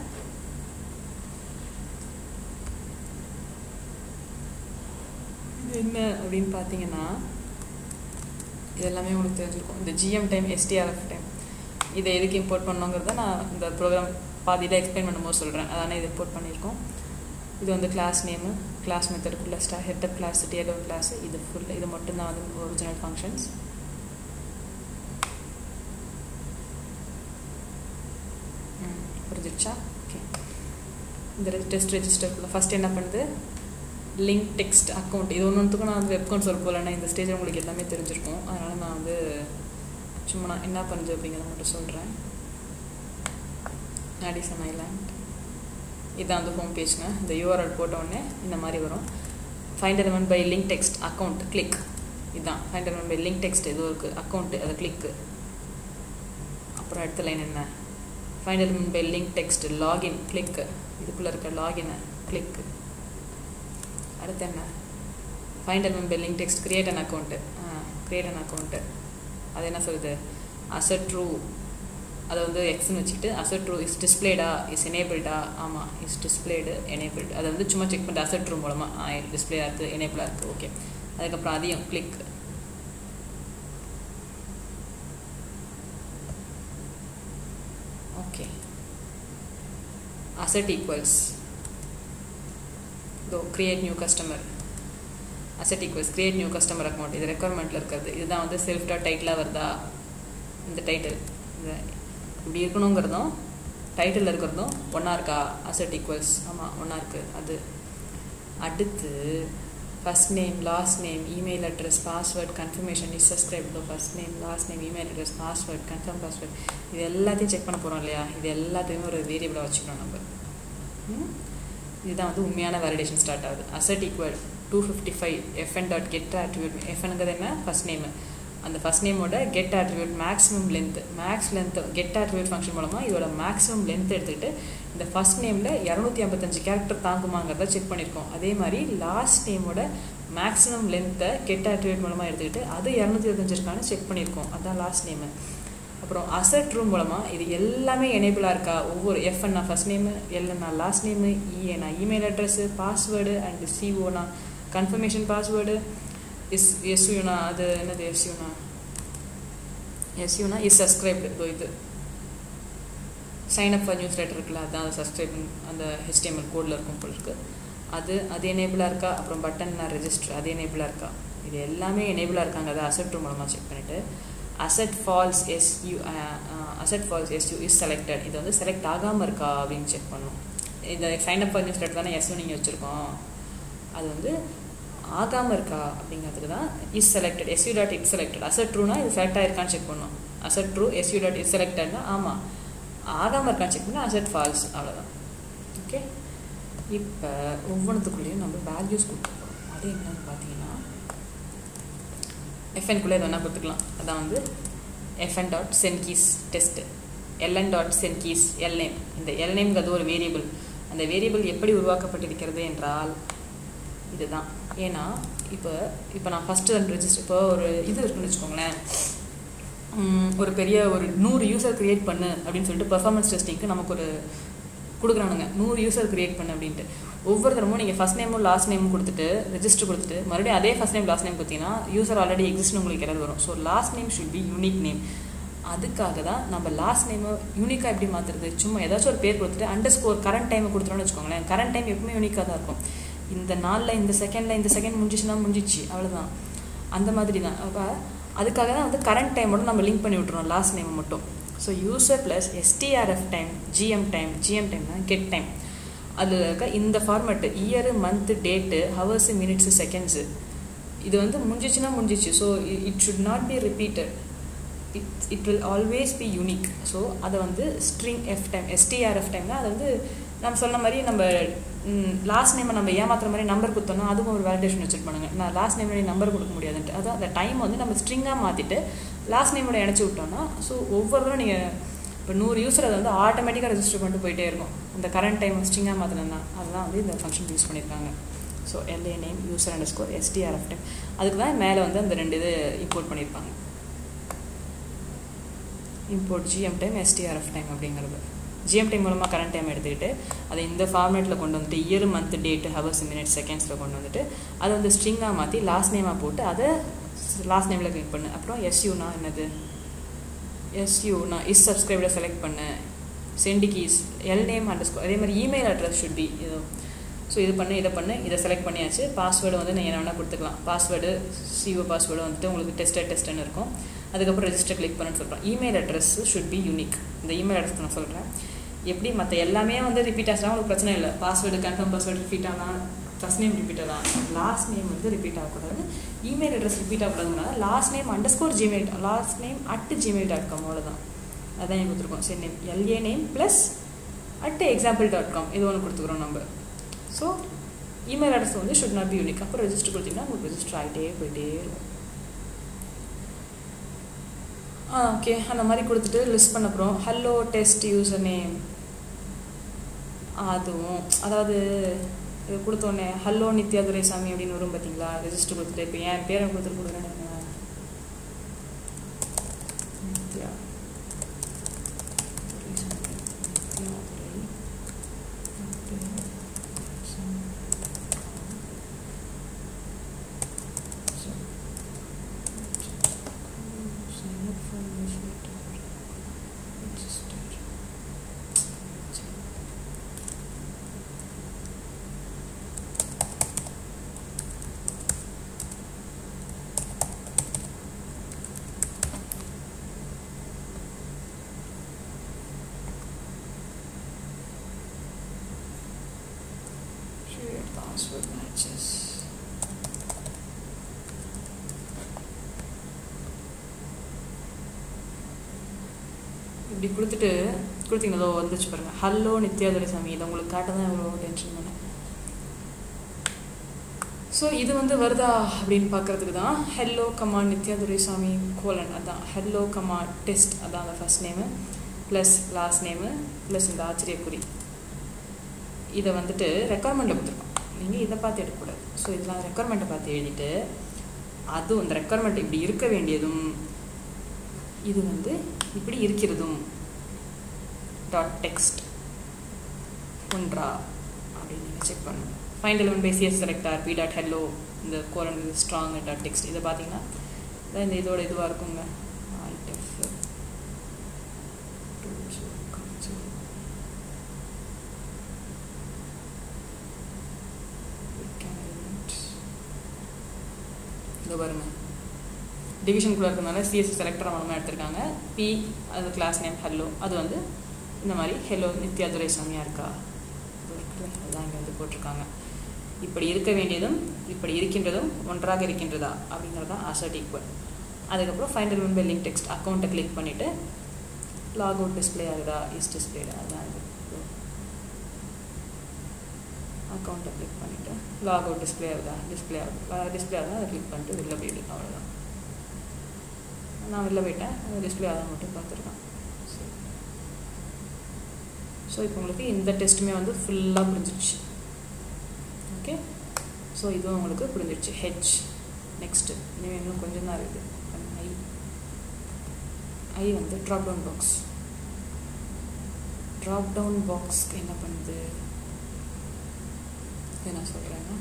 இது என்ன அப்படின்னு பார்த்தீங்கன்னா இது எல்லாமே உங்களுக்கு தெரிஞ்சிருக்கும் இந்த ஜிஎம் டைம் எஸ்டிஆர்எஃப் டைம் இதை எதுக்கு இம்போர்ட் பண்ணோங்கிறத நான் இந்த ப்ரோக்ராம் பாதியில் எக்ஸ்பிளைன் பண்ணும்போது சொல்கிறேன் அதானே இது இம்போர்ட் பண்ணியிருக்கோம் இது வந்து கிளாஸ் நேமு கிளாஸ் மெத்தடுக்குள்ள ஸ்டா ஹெட்டப் கிளாஸ் டேலர் கிளாஸ் இது ஃபுல் இது மட்டும்தான் வந்து ஒரிஜினல் ஃபங்க்ஷன்ஸ் புரிஞ்சிடுச்சா ஓகே இந்த டெஸ்ட் ரெஜிஸ்டருக்குள்ள ஃபஸ்ட் என்ன பண்ணுது லிங்க் டெக்ஸ்ட் அக்கௌண்ட் இது ஒன்றுத்துக்கும் நான் வந்து வெப் கன்சோல் போகலன்னா இந்த ஸ்டேஜில் உங்களுக்கு எல்லாமே தெரிஞ்சிருக்கும் அதனால் நான் வந்து சும்மா நான் என்ன பண்ணுது அப்படிங்கிறத மட்டும் சொல்கிறேன் ஆடிசன் ஐலாண்ட் இதான் வந்து ஹோம் பேஜ்ங்க இந்த யூஆர்எல் போட்ட உடனே இந்த மாதிரி வரும் find element by link text account click இதுதான் find element by link text இது இருக்குது அக்கௌண்ட்டு அதை கிளிக்கு அப்புறம் அடுத்த லைன் என்ன find element by link text login click இதுக்குள்ளே இருக்க லாகினை கிளிக்கு அடுத்து என்ன find element by link text create an account create an account அது என்ன சொல்லுது அசட் ட்ரூ அதை வந்து எக்ஸ்னு வச்சுக்கிட்டு அசட் ட்ரூ இஸ் டிஸ்பிளேடா இஸ் எனேபிள்டா ஆமாம் இஸ் டிஸ்பிளேடு எனேபிள்டு அதை வந்து சும்மா செக் பண்ணிட்டு அசட் ட்ரூ மூலமாக டிஸ்பிளேயாக இருக்குது எனேபிளாக இருக்குது ஓகே அதுக்கப்புறம் அதையும் கிளிக் ஓகே அசட் ஈக்குவல்ஸ் தோ create new customer assert equals create new customer account இது ரெக்குவயர்மெண்ட்டில் இருக்கிறது இதுதான் வந்து செல்ஃப் டாட் டைட்டிலாக வருதா இந்த டைட்டில் இந்த இப்படி இருக்கணுங்கிறதும் டைட்டில் இருக்கிறதும் ஒன்றா இருக்கா அசட் ஈக்குவல்ஸ் ஆமாம் ஒன்றா இருக்குது அது அடுத்து first name last name email address password confirmation is subscribe first name last name email address password confirm password இது எல்லாத்தையும் செக் பண்ண போகிறோம் இல்லையா இது எல்லாத்தையுமே ஒரு வேரியபிளாக வச்சுக்கணும் நம்ம இதுதான் வந்து உண்மையான வேலிடேஷன் ஸ்டார்ட் ஆகுது assert equal to fifty five FN dot get attribute எஃப்எனுங்கிறது என்ன ஃபஸ்ட் நேமு அந்த ஃபஸ்ட் நேமோட get attribute maximum length max length get attribute function மூலமாக இதோட மேக்ஸிமம் லென்த் எடுத்துக்கிட்டு இந்த ஃபஸ்ட் நேமில் இரநூத்தி ஐம்பத்தஞ்சு கேரக்டர் தாங்குமாங்கிறத செக் பண்ணியிருக்கோம் அதே மாதிரி லாஸ்ட் நேமோட மேக்ஸிமம் லென்த்தை கெட் ஆட்ரிபியூட் மூலமாக எடுத்துக்கிட்டு அது இரநூத்தி இருபத்தஞ்சு இருக்கான்னு செக் பண்ணியிருக்கோம் அதுதான் லாஸ்ட் நேமு அப்புறம் அசட் ரூம் மூலமாக இது எல்லாமே எனேபிளாக இருக்கா ஒவ்வொரு எஃப்என்னா ஃபஸ்ட் நேமு எல்என்னா லாஸ்ட் நேமு இஏனா இமெயில் அட்ரஸ்ஸு பாஸ்வேர்டு அண்டு சிஓனா கன்ஃபர்மேஷன் பாஸ்வேர்டு இஸ் எஸ்யூனா அது என்னது எஸ்யூனா எஸ்யூனா இஸ் சப்ஸ்கிரைப்டு இதோ இது sign up for newsletter இருக்குல்ல அதுதான் அது சப்ஸ்கிரைப் அந்த ஹெச்டிஎம்எல் கோடில் இருக்கும் போல் இருக்கு அது அது எனேபிளாக இருக்கா அப்புறம் பட்டன்னா ரெஜிஸ்டர் அது எனேபிளாக இருக்கா இது எல்லாமே எனேபிளாக இருக்காங்க அதை அசட் ரூம் மூலமாக செக் பண்ணிவிட்டு assert false S U assert false S U is selected இது வந்து செலக்ட் ஆகாமல் இருக்கா அப்படின்னு செக் பண்ணணும் இந்த sign up for newsletter தானே எஸ்யூ நீங்கள் வச்சுருக்கோம் அது வந்து ஆகாமல் இருக்கா அப்படிங்கிறதுக்கு தான் is selected SU dot it selected assert ட்ரூனா இது செலக்ட் ஆயிருக்கான்னு செக் பண்ணணும் assert true SU dot it செலக்டட்னா ஆமாம் ஆகாமல் இருக்கான்னு செக் பண்ணால் அசட் ஃபால்ஸ் அவ்வளோதான் ஓகே இப்போ ஒவ்வொன்றுத்துக்குள்ளேயும் நம்ம வேல்யூஸ் கொடுத்துருக்கோம் அது என்னன்னு பார்த்தீங்கன்னா எஃப்என்குள்ளே எது வேணால் கொடுத்துக்கலாம் அதான் வந்து FN dot send keys test LN dot send keys L name இந்த எல்நேம்ங்கிறது ஒரு வேரியபிள் அந்த வேரியபிள் எப்படி உருவாக்கப்பட்டிருக்கிறது என்றால் இதுதான் ஏன்னா இப்போ இப்போ நான் ஃபஸ்ட்டு ரெஜிஸ்டர் இப்போ ஒரு இது இருக்குன்னு வச்சுக்கோங்களேன் உம், ஒரு பெரிய ஒரு நூறு யூசர் கிரியேட் பண்ணு அப்படின்னு சொல்லிட்டு பெர்ஃபார்மன்ஸ் டெஸ்டிங்க்கு நமக்கு ஒரு கொடுக்குறானுங்க நூறு யூசர் கிரியேட் பண்ணு அப்படின்ட்டு ஒவ்வொரு தரமும் நீங்கள் ஃபஸ்ட் நேமும் லாஸ்ட் நேமும் கொடுத்துட்டு ரெஜிஸ்டர் கொடுத்துட்டு மறுபடியும் அதே ஃபஸ்ட் நேம் லாஸ்ட் நேம் கொடுத்தீங்கன்னா யூசர் ஆல்ரெடி எக்ஸிஸ்ட்னு உங்களுக்கு யாராவது வரும் so last name should be unique name அதுக்காக தான் நம்ம லாஸ்ட் நேமை யூனிக்காக எப்படி மாற்றுறது சும்மா ஏதாச்சும் ஒரு பேர் கொடுத்துட்டு அண்டர் ஸ்கோர் கரண்ட் டைமை கொடுத்துட்டோம்னு வச்சுக்கோங்களேன் கரண்ட் டைம் எப்பவுமே யூனிக்காக தான் இருக்கும் இந்த நாளில் இந்த செகண்டில் இந்த செகண்ட் முடிஞ்சிச்சுன்னா முடிஞ்சிச்சு அவ்வளோதான் அந்த மாதிரி தான் அப்போ அதுக்காக தான் வந்து கரண்ட் டைமோட நம்ம லிங்க் பண்ணி விட்டுறோம் லாஸ்ட் நேம் மட்டும் so user plus STRF time GM time GM டைம்னா கெட் டைம் அதில் இருக்க இந்த format year month date hours minutes seconds இது வந்து முடிஞ்சிச்சுன்னா முடிஞ்சிச்சு so it should not be repeated it it will always be unique so அதை வந்து ஸ்ட்ரிங் எஃப் டைம் எஸ்டிஆர்எஃப் டைம்னா அது வந்து நம்ம சொன்ன மாதிரி நம்ம லாஸ்ட் நேமை நம்ம ஏமாத்துற மாதிரி நம்பர் கொடுத்தோம்னா அதுவும் ஒரு வேலிடேஷன் வச்சுருப்பானுங்க நான் லாஸ்ட் நேமோட நம்பர் கொடுக்க முடியாதுன்ட்டு அதான் அந்த டைம் வந்து நம்ம ஸ்ட்ரிங்காக மாற்றிட்டு லாஸ்ட் நேமோட இணைச்சி விட்டோம்னா ஸோ ஒவ்வொருத்தரும் நீங்கள் இப்போ நூறு யூஸர் அதை வந்து ஆட்டோமேட்டிக்காக ரெஜிஸ்டர் பண்ணிட்டு போயிட்டே இருக்கும் இந்த கரண்ட் டைம் ஸ்ட்ரிங்காக மாற்றினா அதுதான் வந்து இந்த ஃபங்க்ஷன் யூஸ் பண்ணியிருக்காங்க so LA name user underscore STRF time அதுக்கு தான் மேலே வந்து அந்த ரெண்டு இது இம்போர்ட் பண்ணியிருப்பாங்க import GM time STRF time அப்படிங்கிறது ஜிஎம் டைம் மூலமாக கரண்ட் டைம் எடுத்துக்கிட்டு அதை இந்த ஃபார்மேட்டில் கொண்டு வந்துட்டு year month date hours minutes செகண்ட்ஸில் கொண்டு வந்துட்டு அதை வந்து ஸ்ட்ரிங்காக மாற்றி லாஸ்ட் நேமாக போட்டு அதை லாஸ்ட் நேமில் கிளிக் பண்ணு அப்புறம் எஸ்யூனா என்னது எஸ்யூ நான் இஸ் சப்ஸ்கிரைபரை செலக்ட் பண்ணேன் send keys L name under அதே மாதிரி இமெயில் அட்ரஸ் ஷுட் பி இது ஸோ இது பண்ணு இதை பண்ணு இதை செலக்ட் பண்ணியாச்சு பாஸ்வேர்டு வந்து நீங்கள் என்ன வேணால் கொடுத்துக்கலாம் பாஸ்வேர்டு சிஓ பாஸ்வேர்டு வந்துட்டு உங்களுக்கு டெஸ்டர் டெஸ்ட்னு இருக்கும் அதுக்கப்புறம் ரெஜிஸ்டர் கிளிக் பண்ணுன்னு சொல்கிறோம் email address should be unique இந்த இமெயில் அட்ரஸ் நான் சொல்கிறேன் எப்படி மற்ற எல்லாமே வந்து ரிப்பீட் ஆச்சுன்னா உங்களுக்கு பிரச்சனை இல்லை பாஸ்வேர்டு கன்ஃபார்ம் பாஸ்வேர்டு ரிப்பீட் ஆனால் ஃபஸ்ட் நேம் ரிப்பீட் ஆகலாம் லாஸ்ட் நேம் வந்து ரிப்பீட் ஆகக்கூடாது இமெயில் அட்ரஸ் ரிப்பீட் ஆகக்கூடாதுன்னா last name underscore Gmail last name at Gmail dot com அவ்வளோதான் அதான் எனக்கு கொடுத்துருக்கோம் சரி name LA name plus at example dot com இது ஒன்று கொடுத்துக்குறோம் நம்ம ஸோ இமெயில் அட்ரஸ் வந்து ஷுட் நாட் பி யூனிக் அப்புறம் ரெஜிஸ்டர் கொடுத்தீங்கன்னா உங்களுக்கு ரெஜிஸ்டர் ஆகிட்டே போயிட்டே இருக்கும் ஆ ஓகே அந்த மாதிரி கொடுத்துட்டு லிஸ்ட் பண்ண அப்புறம் ஹலோ டெஸ்ட் யூசர் நேம் அதுவும் அதாவது இது கொடுத்தோடனே ஹலோ நித்யா துரைசாமி அப்படின்னு வரும் பார்த்தீங்களா ரெஜிஸ்டர் கொடுத்துட்டு இப்போ என் பேரை கொடுத்துட்டு கொடுக்குறேன் நித்யா துரைசாமி நித்யா துரை Share password matches. இப்படி கொடுத்துட்டு கொடுத்தீங்கன்னா இதோ வந்துச்சு பாருங்க ஹலோ நித்யா துரைசாமி இதை உங்களுக்கு காட்ட தான் இவ்வளோ டென்ஷன் பண்ணேன் ஸோ இது வந்து வருதா அப்படின்னு பார்க்கறதுக்கு தான் hello comma Nithya Duraisamy colon அதான் ஹெல்லோ கமா டெஸ்ட் அதான் அந்த first name plus last name plus இந்த ஆச்சரியக்குறி இதை வந்துட்டு ரெக்குவயர்மெண்ட்டில் கொடுத்துருக்கோம் நீங்கள் இதை பார்த்து எடுக்கக்கூடாது ஸோ இதெல்லாம் ரெக்குவயர்மெண்ட்டை பார்த்து எழுதிட்டு அதுவும் இந்த ரெக்குவயர்மெண்ட் இப்படி இருக்க வேண்டியதும் இது வந்து இப்படி இருக்கிறதும் டாட் டெக்ஸ்ட் ஒன்றா அப்படின்னு நீங்கள் செக் பண்ணணும் find element by CS selector B dot hello இந்த கோரன் ஸ்ட்ராங் டாட் டெக்ஸ்ட் இதை பார்த்தீங்கன்னா இதான் இந்த இதோட இதுவாக இருக்குங்க ஆல்டெஃப் இதோ பாருங்க டிவிஷனுக்குள்ளே இருக்கிறதுனால சிஎஸ் செலக்டர் மூலமாக எடுத்திருக்காங்க பி அது கிளாஸ் நேம் ஹெல்லோ அது வந்து இந்த மாதிரி ஹெலோ நித்யா துரைசாமியாக இருக்கா இது இருக்குல்ல அதுதான் இங்கே வந்து போட்டிருக்காங்க இப்படி இருக்க வேண்டியதும் இப்படி இருக்கின்றதும் ஒன்றாக இருக்கின்றதா அப்படிங்கிறது தான் அசட் ஈக்குவல் அதுக்கப்புறம் final one by link text அக்கௌண்ட்டை கிளிக் பண்ணிவிட்டு லாக் அவுட் டிஸ்பிளே ஆகுதா இஸ் டிஸ்பிளேடா அதுதான் இது அக்கௌண்ட்டை கிளிக் பண்ணிவிட்டு லாக் அவுட் டிஸ்பிளே ஆகுதா டிஸ்பிளே ஆகுது டிஸ்பிளே ஆகுதா அதை கிளிக் பண்ணிட்டு வெளில போயிடு அவ்வளோதான் நான் வெளில போயிட்டேன் டிஸ்பிளே ஆகுதா மட்டும் பார்த்துருக்கேன் ஸோ இப்போ உங்களுக்கு இந்த டெஸ்ட்டுமே வந்து ஃபுல்லாக புரிஞ்சிடுச்சு ஓகே ஸோ இதுவும் உங்களுக்கு புரிஞ்சிடுச்சு ஹெச் நெக்ஸ்ட்டு இன்னும் இன்னும் கொஞ்சம் தான் இருக்குது ஐ ஐ வந்து drop down box drop down பாக்ஸ்க்கு என்ன பண்ணுது இதை நான் சொல்கிறேங்க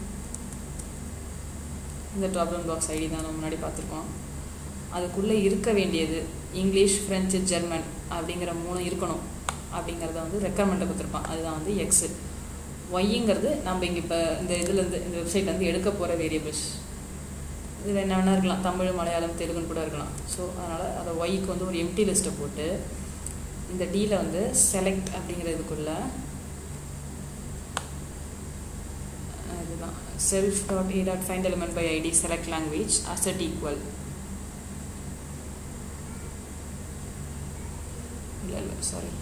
இந்த ட்ராப் டவுன் பாக்ஸ் ஐடி தான் நம்ம முன்னாடி பார்த்துருக்கோம் அதுக்குள்ளே இருக்க வேண்டியது இங்கிலீஷ் ஃப்ரெஞ்சு ஜெர்மன் அப்படிங்கிற மூணு இருக்கணும் அப்படிங்கிறத வந்து ரெக்கமெண்டை கொடுத்துருப்பான் அதுதான் வந்து எக்ஸு ஒய்ங்கிறது நம்ம இங்கே இப்போ இந்த இதுலேருந்து இந்த வெப்சைட்லேருந்து எடுக்க போகிற வேரியபிள்ஸ் இதில் என்ன வேணா இருக்கலாம் தமிழ் மலையாளம் தெலுங்குன்னு கூட இருக்கலாம் ஸோ அதனால் அதை ஒய்க்கு வந்து ஒரு எம்டி லிஸ்ட்டை போட்டு இந்த டியில் வந்து செலக்ட் அப்படிங்கிறதுக்குள்ள இதுதான் self dot A dot find element by ID select language assert equal இல்லை இல்லை சாரி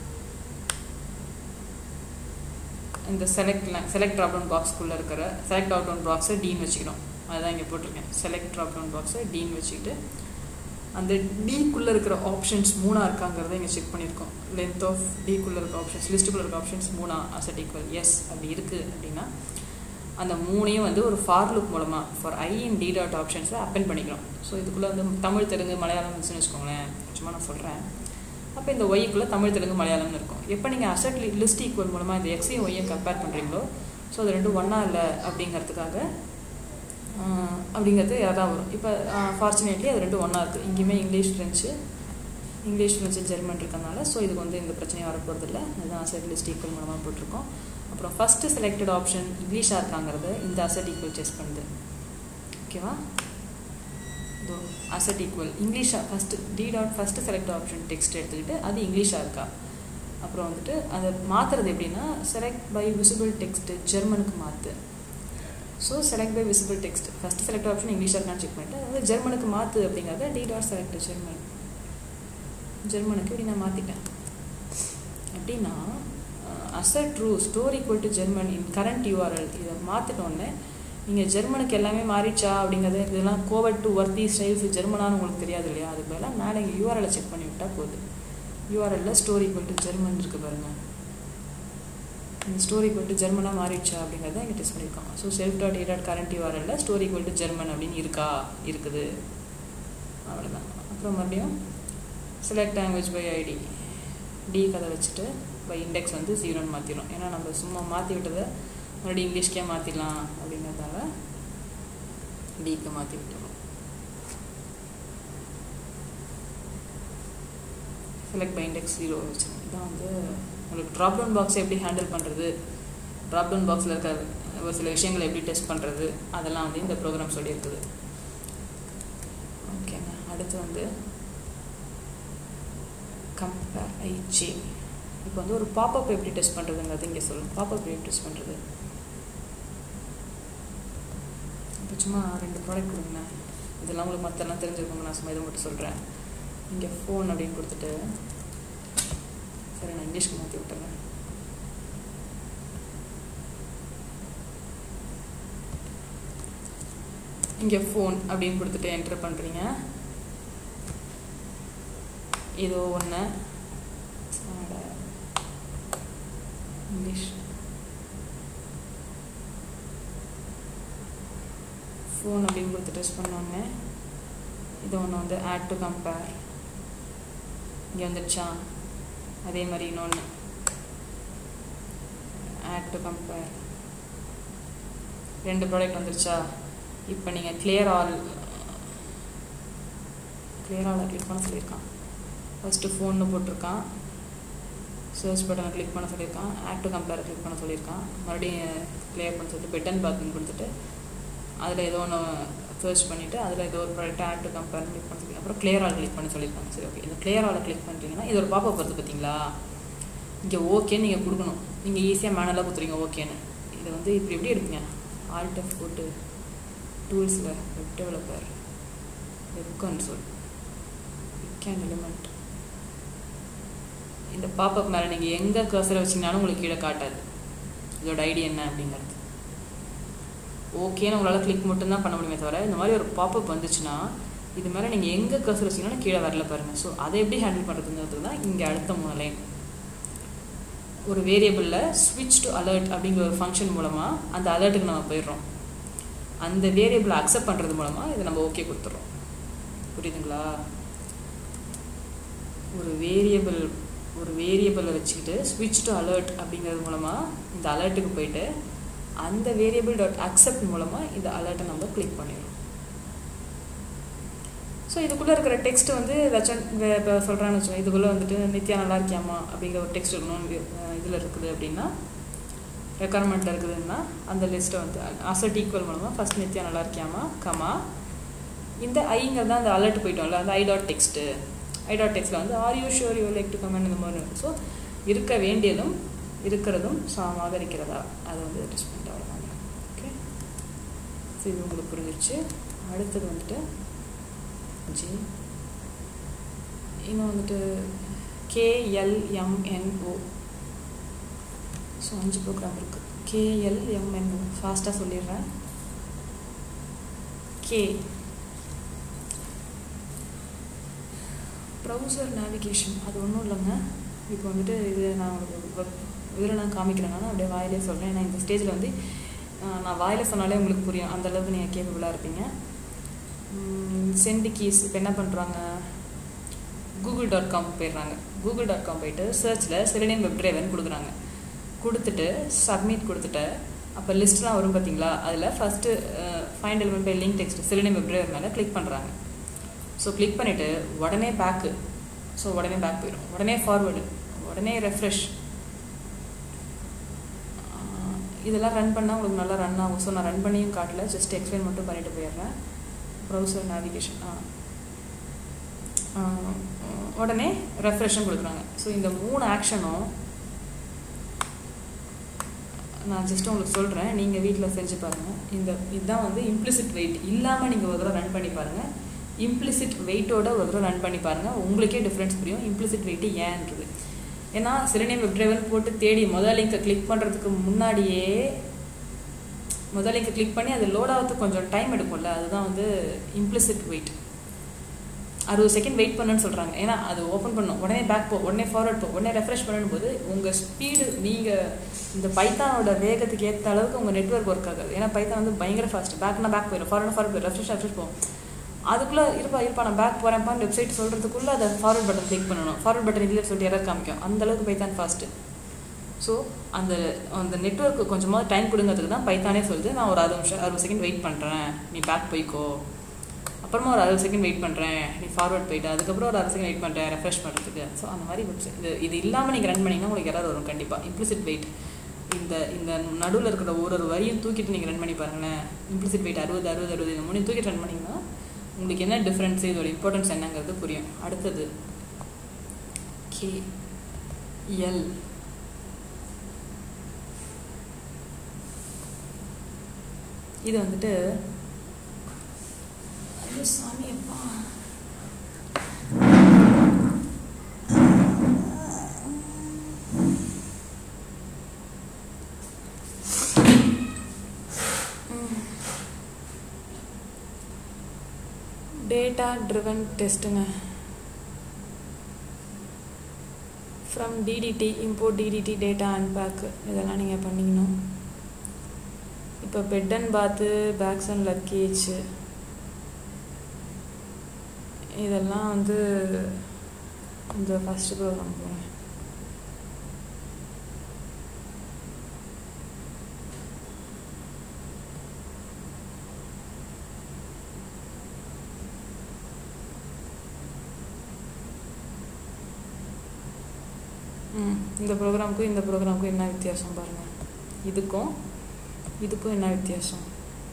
இந்த செலக்ட் செலக்ட் ட்ராப் டவுன் பாக்ஸ்க்குள்ளே இருக்கிற செலக்ட் ட்ராப் டவுன் பாக்ஸை டீன் வச்சுக்கணும் அதுதான் இங்கே போட்டிருக்கேன் செலக்ட் ட்ராப் டவுன் பாக்ஸை டீன் வச்சுக்கிட்டு அந்த டிக்குள்ளே இருக்கிற ஆப்ஷன்ஸ் மூணாக இருக்காங்கிறத இங்கே செக் பண்ணியிருக்கோம் லென்த் ஆஃப் டிக்குள்ளே இருக்க ஆப்ஷன்ஸ் லிஸ்ட்டுக்குள்ளே இருக்க ஆப்ஷன்ஸ் மூணா அசட் ஈக்குவல் எஸ் அப்படி இருக்குது அப்படின்னா அந்த மூணையும் வந்து ஒரு ஃபார் லுக் மூலமாக for I in D dot ஆப்ஷன்ஸை அப்பெண்ட் பண்ணிக்கணும் ஸோ இதுக்குள்ளே வந்து தமிழ் தெலுங்கு மலையாளம் இருந்துச்சுன்னு வச்சுக்கோங்களேன் சும்மா நான் சொல்கிறேன் அப்போ இந்த ஒய்க்குள்ளே தமிழ் தெலுங்கு மலையாளம்னு இருக்கும் எப்போ நீங்கள் அசட் லிஸ்ட் ஈக்குவல் மூலமாக இந்த எக்ஸையும் ஒய்யும் கம்பேர் பண்ணுறீங்களோ ஸோ அது ரெண்டும் ஒன்றா இல்லை அப்படிங்கிறதுக்காக அப்படிங்கிறது யாராவது வரும் இப்போ ஃபார்ச்சுனேட்லி அது ரெண்டும் ஒன்றா இருக்குது இங்கேயுமே English French English French German இருக்கனால ஸோ இதுக்கு வந்து இந்த பிரச்சனையும் வரப்போகிறது இல்லை அதுதான் அசட் லிஸ்ட் ஈக்குவல் மூலமாக போட்டிருக்கோம் அப்புறம் ஃபஸ்ட்டு செலக்டட் ஆப்ஷன் இங்கிலீஷாக இருக்காங்கிறது இந்த அசட் ஈக்குவல் செஸ் பண்ணுது ஓகேவா இதோ அசட் ஈக்குவல் இங்கிலீஷாக first D dot first select option text எடுத்துக்கிட்டு அது இங்கிலீஷாக இருக்கா அப்புறம் வந்துட்டு அதை மாற்றுறது எப்படின்னா செலக்ட் பை விசிபிள் டெக்ஸ்ட்டு ஜெர்மனுக்கு மாற்று so select by visible text first select option இங்கிலீஷாக இருக்கான்னு செக் பண்ணிட்டு அதாவது ஜெர்மனுக்கு மாற்று அப்படிங்கிறத டி டாட் செலக்ட் ஜெர்மன் ஜெர்மனுக்கு இப்படி நான் மாற்றிட்டேன் எப்படின்னா assert true store equal to German in current URL இதை மாற்றிட்டோன்னே நீங்கள் ஜெர்மனுக்கு எல்லாமே மாறிச்சா அப்படிங்கிறது இதெல்லாம் கோவட் டு ஒர்த்தி ஸ்டைல்ஸ் ஜெர்மனான்னு உங்களுக்கு தெரியாது இல்லையா அதுக்கு பதிலாக மேலே இங்கே யூஆர்எலை செக் பண்ணி விட்டால் போகுது யூஆர்எல்ல ஸ்டோர் ஈக்குவல் டு ஜெர்மன் இருக்குது பாருங்கள் இந்த ஸ்டோரி ஈக்குவல் டு ஜெர்மனாக மாறிடுச்சா அப்படிங்கிறத இங்கே டெஸ்ட் பண்ணியிருக்கோம் ஸோ செல்ஃப் டாட் ஏ டாட் கரண்ட் யூஆர்எல்ல ஸ்டோரி ஈக்குவல் டு ஜெர்மன் அப்படின்னு இருக்கா இருக்குது அவ்வளோதான் அப்புறம் மறுபடியும் select language by ID D கதை வச்சுட்டு பை இண்டெக்ஸ் வந்து ஜீரோன்னு மாற்றிடும் ஏன்னா நம்ம சும்மா மாற்றி விட்டதை மறுபடியும் இங்கிலீஷ்க்கே மாற்றிடலாம் அப்படிங்கிறதால டிக்கு மாற்றி விட்டுறோம் செலக்ட் பை இண்டெக்ஸ் ஜீரோ வச்சுருங்க இதான் வந்து உங்களுக்கு ட்ராப் டவுன் பாக்ஸை எப்படி ஹேண்டில் பண்ணுறது ட்ராப் டவுன் பாக்ஸில் இருக்க ஒரு சில விஷயங்களை எப்படி டெஸ்ட் பண்ணுறது அதெல்லாம் வந்து இந்த ப்ரோக்ராம் சொல்லியிருக்குது ஓகேங்க அடுத்து வந்து கம்பேர் ஐஜே இப்போ வந்து ஒரு பாப்அப் எப்படி டெஸ்ட் பண்ணுறதுங்கிறது இங்கே சொல்லுங்கள் பாப்அப் எப்படி டெஸ்ட் பண்ணுறது இப்போ சும்மா ரெண்டு ப்ராடக்ட் கொடுங்க இதெல்லாம் உங்களுக்கு மற்றெல்லாம் தெரிஞ்சிருக்கோங்க நான் சும்மா இதை மட்டும் சொல்கிறேன் இங்கே ஃபோன் அப்படின்னு கொடுத்துட்டு சரி நான் இங்கிலீஷ்க்கு மாற்றி விட்டுறேன் இங்கே ஃபோன் அப்படின்னு கொடுத்துட்டு என்ட்ரு பண்ணுறீங்க ஏதோ ஒன்று இங்கிலீஷ் ஃபோன் அப்படின்னு கொடுத்து டெஸ்ட் பண்ணோன்னே இது ஒன்று வந்து ஆட் டு கம்பேர் இங்கே வந்துடுச்சா அதே மாதிரி இன்னொன்று ஆட் டு கம்பேர் ரெண்டு ப்ராடக்ட் வந்துருச்சா இப்போ நீங்கள் கிளியர் ஆல் கிளியர் ஆலை கிளிக் பண்ண சொல்லியிருக்கான் ஃபஸ்ட்டு ஃபோன்னு போட்டிருக்கான் சர்ச் பட்டனை கிளிக் பண்ண சொல்லியிருக்கான் ஆட் டு கம்பேர் கிளிக் பண்ண சொல்லியிருக்கான் மறுபடியும் கிளியர் பண்ண சொல்லிட்டு பெட்டன் பாத்னு கொடுத்துட்டு அதில் ஏதோ ஒன்று சர்ச் பண்ணிவிட்டு அதில் ஏதோ ஒரு product add to compare click பண்ண சொல்லி அப்புறம் கிளியர் ஆல் கிளிக் பண்ண சொல்லியிருக்காங்க சரி ஓகே இந்த கிளியர் ஆலை கிளிக் பண்ணுறீங்கன்னா இது ஒரு பாப்பா வருது பார்த்தீங்களா இங்கே ஓகேன்னு நீங்கள் கொடுக்கணும் நீங்கள் ஈஸியாக மேனலாக கொடுத்துறீங்க ஓகேன்னு இதை வந்து இப்படி எப்படி எடுப்பீங்க ஆல்ட் எஃப் போட்டு டூல்ஸில் web developer web console pick and element இந்த பாப்பப் மேலே நீங்கள் எங்கே கர்சரை வச்சிங்கனாலும் உங்களுக்கு கீழே காட்டாது இதோட ஐடி என்ன அப்படிங்கிறது ஓகேன்னு உங்களால் கிளிக் மட்டும்தான் பண்ண முடியுமே தவிர இந்த மாதிரி ஒரு பாப்பப் வந்துச்சுன்னா இது மேலே நீங்கள் எங்கே கர்சர் வச்சிங்கனாலும் கீழே வரல பாருங்கள் ஸோ அதை எப்படி ஹேண்டில் பண்ணுறதுங்கிறது தான் இங்கே அடுத்த மூணு லைன் ஒரு வேரியபிளில் ஸ்விட்ச் டு அலர்ட் அப்படிங்கிற ஒரு ஃபங்க்ஷன் மூலமாக அந்த அலர்ட்டுக்கு நம்ம போயிடுறோம் அந்த வேரியபிளை அக்செப்ட் பண்ணுறது மூலமாக இதை நம்ம ஓகே கொடுத்துட்றோம் புரியுதுங்களா ஒரு வேரியபிள் ஒரு வேரியபிளை வச்சுக்கிட்டு ஸ்விட்ச் டு அலர்ட் அப்படிங்கிறது மூலமாக இந்த அலர்ட்டுக்கு போயிட்டு அந்த வேரியபிள் டாட் அக்செப்ட் மூலமாக இந்த அலர்ட்டை நம்ம கிளிக் பண்ணிடுறோம் ஸோ இதுக்குள்ளே இருக்கிற டெக்ஸ்ட் வந்து ஏதாச்சும் இப்போ சொல்கிறான்னு வச்சுக்கோங்க இதுக்குள்ளே வந்துட்டு நித்யா நல்லா இருக்கியாமா அப்படிங்கிற ஒரு டெக்ஸ்ட் இருக்கணும் இதில் இருக்குது அப்படின்னா ரெக்குவயர்மெண்ட்டில் இருக்குதுன்னா அந்த லிஸ்ட்டை வந்து அசட் ஈக்குவல் மூலமாக ஃபஸ்ட் நித்யா நல்லா இருக்கியாமா கமா இந்த ஐங்கிறது அந்த அலர்ட் போயிட்டோம்ல அந்த I dot text I dot டெக்ஸ்ட்டில் வந்து are you sure you like to comment இந்த மாதிரி ஸோ இருக்க வேண்டியதும் இருக்கிறதும் சமமாக இருக்கிறதா அதை வந்து டெஸ்ட் பண்ணிட்டு அவ்வளோதாங்க ஓகே ஸோ இது உங்களுக்கு புரிஞ்சிருச்சு அடுத்தது வந்துட்டு ஜி இன்னும் வந்துட்டு கேஎல்எம்என்ஓ ஸோ அஞ்சு ப்ரோக்ராம் இருக்குது கேஎல்எம்என்ஓ ஃபாஸ்ட்டாக சொல்லிடுறேன் கே ப்ரௌசர் நேவிகேஷன் அது ஒன்றும் இல்லைங்க இப்போ வந்துட்டு இது நான் உங்களுக்கு இதில் நான் காமிக்கிறேன் நான் அப்படியே வாயிலே சொல்கிறேன் ஏன்னா இந்த ஸ்டேஜில் வந்து நான் வாயில் சொன்னாலே உங்களுக்கு புரியும் அந்தளவுக்கு நீங்கள் கேப்பபிளாக இருப்பீங்க சென்ட் கீஸ் இப்போ என்ன பண்ணுறாங்க கூகுள் டாட் காம் போயிடுறாங்க கூகுள் டாட் காம் போயிட்டு சர்ச்சில் செலினியம் வெப் டிரைவர்னு கொடுக்குறாங்க கொடுத்துட்டு சப்மிட் கொடுத்துட்டு அப்போ லிஸ்ட்லாம் வரும் பார்த்தீங்களா அதில் first find element by link text selenium web driver மேலே கிளிக் பண்ணுறாங்க ஸோ கிளிக் பண்ணிவிட்டு உடனே பேக்கு ஸோ உடனே பேக் போயிடும் உடனே ஃபார்வேர்டு உடனே ரெஃப்ரெஷ் இதெல்லாம் ரன் பண்ணால் உங்களுக்கு நல்லா ரன் ஆகும் ஸோ நான் ரன் பண்ணியும் காட்டல ஜஸ்ட் எக்ஸ்பிளைன் மட்டும் பண்ணிட்டு போயிடுறேன் ப்ரௌசர் நேவிகேஷன் ஆ உடனே ரெஃப்ரெஷும் கொடுக்குறாங்க ஸோ இந்த மூணு ஆக்ஷனும் நான் ஜஸ்ட் உங்களுக்கு சொல்கிறேன் நீங்கள் வீட்டில் செஞ்சு பாருங்கள் இந்த இதுதான் வந்து இம்ப்ளிசிட் வெயிட் இல்லாமல் நீங்கள் ஒரு தடவை ரன் பண்ணி பாருங்கள் இம்ப்ளிசிட் வெயிட்டோட ஒரு தடவை ரன் பண்ணி பாருங்கள் உங்களுக்கே டிஃப்ரென்ஸ் புரியும் இம்ப்ளிசிட் வெயிட்டு ஏன்றது ஏன்னா சிறுநீர் வெப் டிரைவர் போட்டு தேடி முதல் லிங்கை கிளிக் பண்ணுறதுக்கு முன்னாடியே முதல் லிங்கை கிளிக் பண்ணி அது லோட் ஆகிறதுக்கு கொஞ்சம் டைம் எடுக்கும்ல அதுதான் வந்து இம்ப்ளிசிட் வெயிட் அறுபது செகண்ட் வெயிட் பண்ணுன்னு சொல்கிறாங்க ஏன்னா அது ஓப்பன் பண்ணும் உடனே பேக் போ உடனே ஃபார்வர்ட் போ உடனே ரெஃப்ரெஷ் பண்ணும் போது உங்கள் ஸ்பீடு நீங்கள் இந்த பைத்தானோட வேகத்துக்கு ஏற்ற அளவுக்கு உங்கள் நெட்ஒர்க் ஒர்க் ஆகாது ஏன்னா பைத்தான் வந்து பயங்கர ஃபாஸ்ட் பேக்னா பேக் போயிடும் ஃபார்வர்ட் ஃபார்வர்ட் போயிடும் ரெஃப்ரெஷ் ரெஃப்ரெஷ் போகும் அதுக்குள்ளே இருப்பா இருப்பா நான் பேக் போகிறேன்ப்பான்னு வெப்சைட் சொல்கிறதுக்குள்ளே அதை ஃபார்வர்ட் பட்டன் கிளிக் பண்ணணும் ஃபார்வர்ட் பட்டன் இல்லைன்னு சொல்லிட்டு எரர் காமிக்கும் அந்தளவுக்கு பைத்தான் ஃபாஸ்ட்டு ஸோ அந்த அந்த நெட்ஒர்க்கு கொஞ்சமாக டைம் கொடுங்கிறதுக்கு தான் பைத்தானே சொல்லுது நான் ஒரு அறுபது நிமிஷம் அறுபது செகண்ட் வெயிட் பண்ணுறேன் நீ பேக் போய்க்கோ அப்புறமா ஒரு அறுபது செகண்ட் வெயிட் பண்ணுறேன் நீ ஃபார்வர்ட் போயிட்டு அதுக்கப்புறம் ஒரு அறுபது செகண்ட் வெயிட் பண்ணுறேன் ரெஃப்ரெஷ் பண்ணுறதுக்கு ஸோ அந்த மாதிரி வெப்சைட் இது இது இல்லாமல் நீங்கள் ரன் பண்ணிங்கன்னா உங்களுக்கு எரர் வரும் கண்டிப்பாக இம்ப்ளிசிட் வெயிட் இந்த இந்த நடுவில் இருக்கிற ஒரு ஒரு வரியும் தூக்கிட்டு நீங்கள் ரன் பண்ணி பாருங்களேன் இம்ப்ளிசிட் வெயிட் அறுபது அறுபது அறுபது இந்த மூணு தூக்கிட்டு ரன் பண்ணிங்கன்னா உங்களுக்கு என்ன டிஃப்ரென்ஸ் இதோட இம்பார்ட்டன்ஸ் என்னங்கிறது புரியும் அடுத்தது கே எல் இது வந்துட்டு ஐயோ சாமி அப்பா டேட்டா ட்ரிவன் டெஸ்ட்டுங்க from DDT import DDT data unpack இதெல்லாம் நீங்கள் பண்ணிக்கணும் இப்போ bed and bath bags and luggage இதெல்லாம் வந்து இந்த ஃபஸ்ட்டு ப்ரோக்ராம் போகிறேன் ம் இந்த ப்ரோக்ராமுக்கும் இந்த ப்ரோக்ராமுக்கும் என்ன வித்தியாசம் பாருங்கள் இதுக்கும் இதுக்கும் என்ன வித்தியாசம்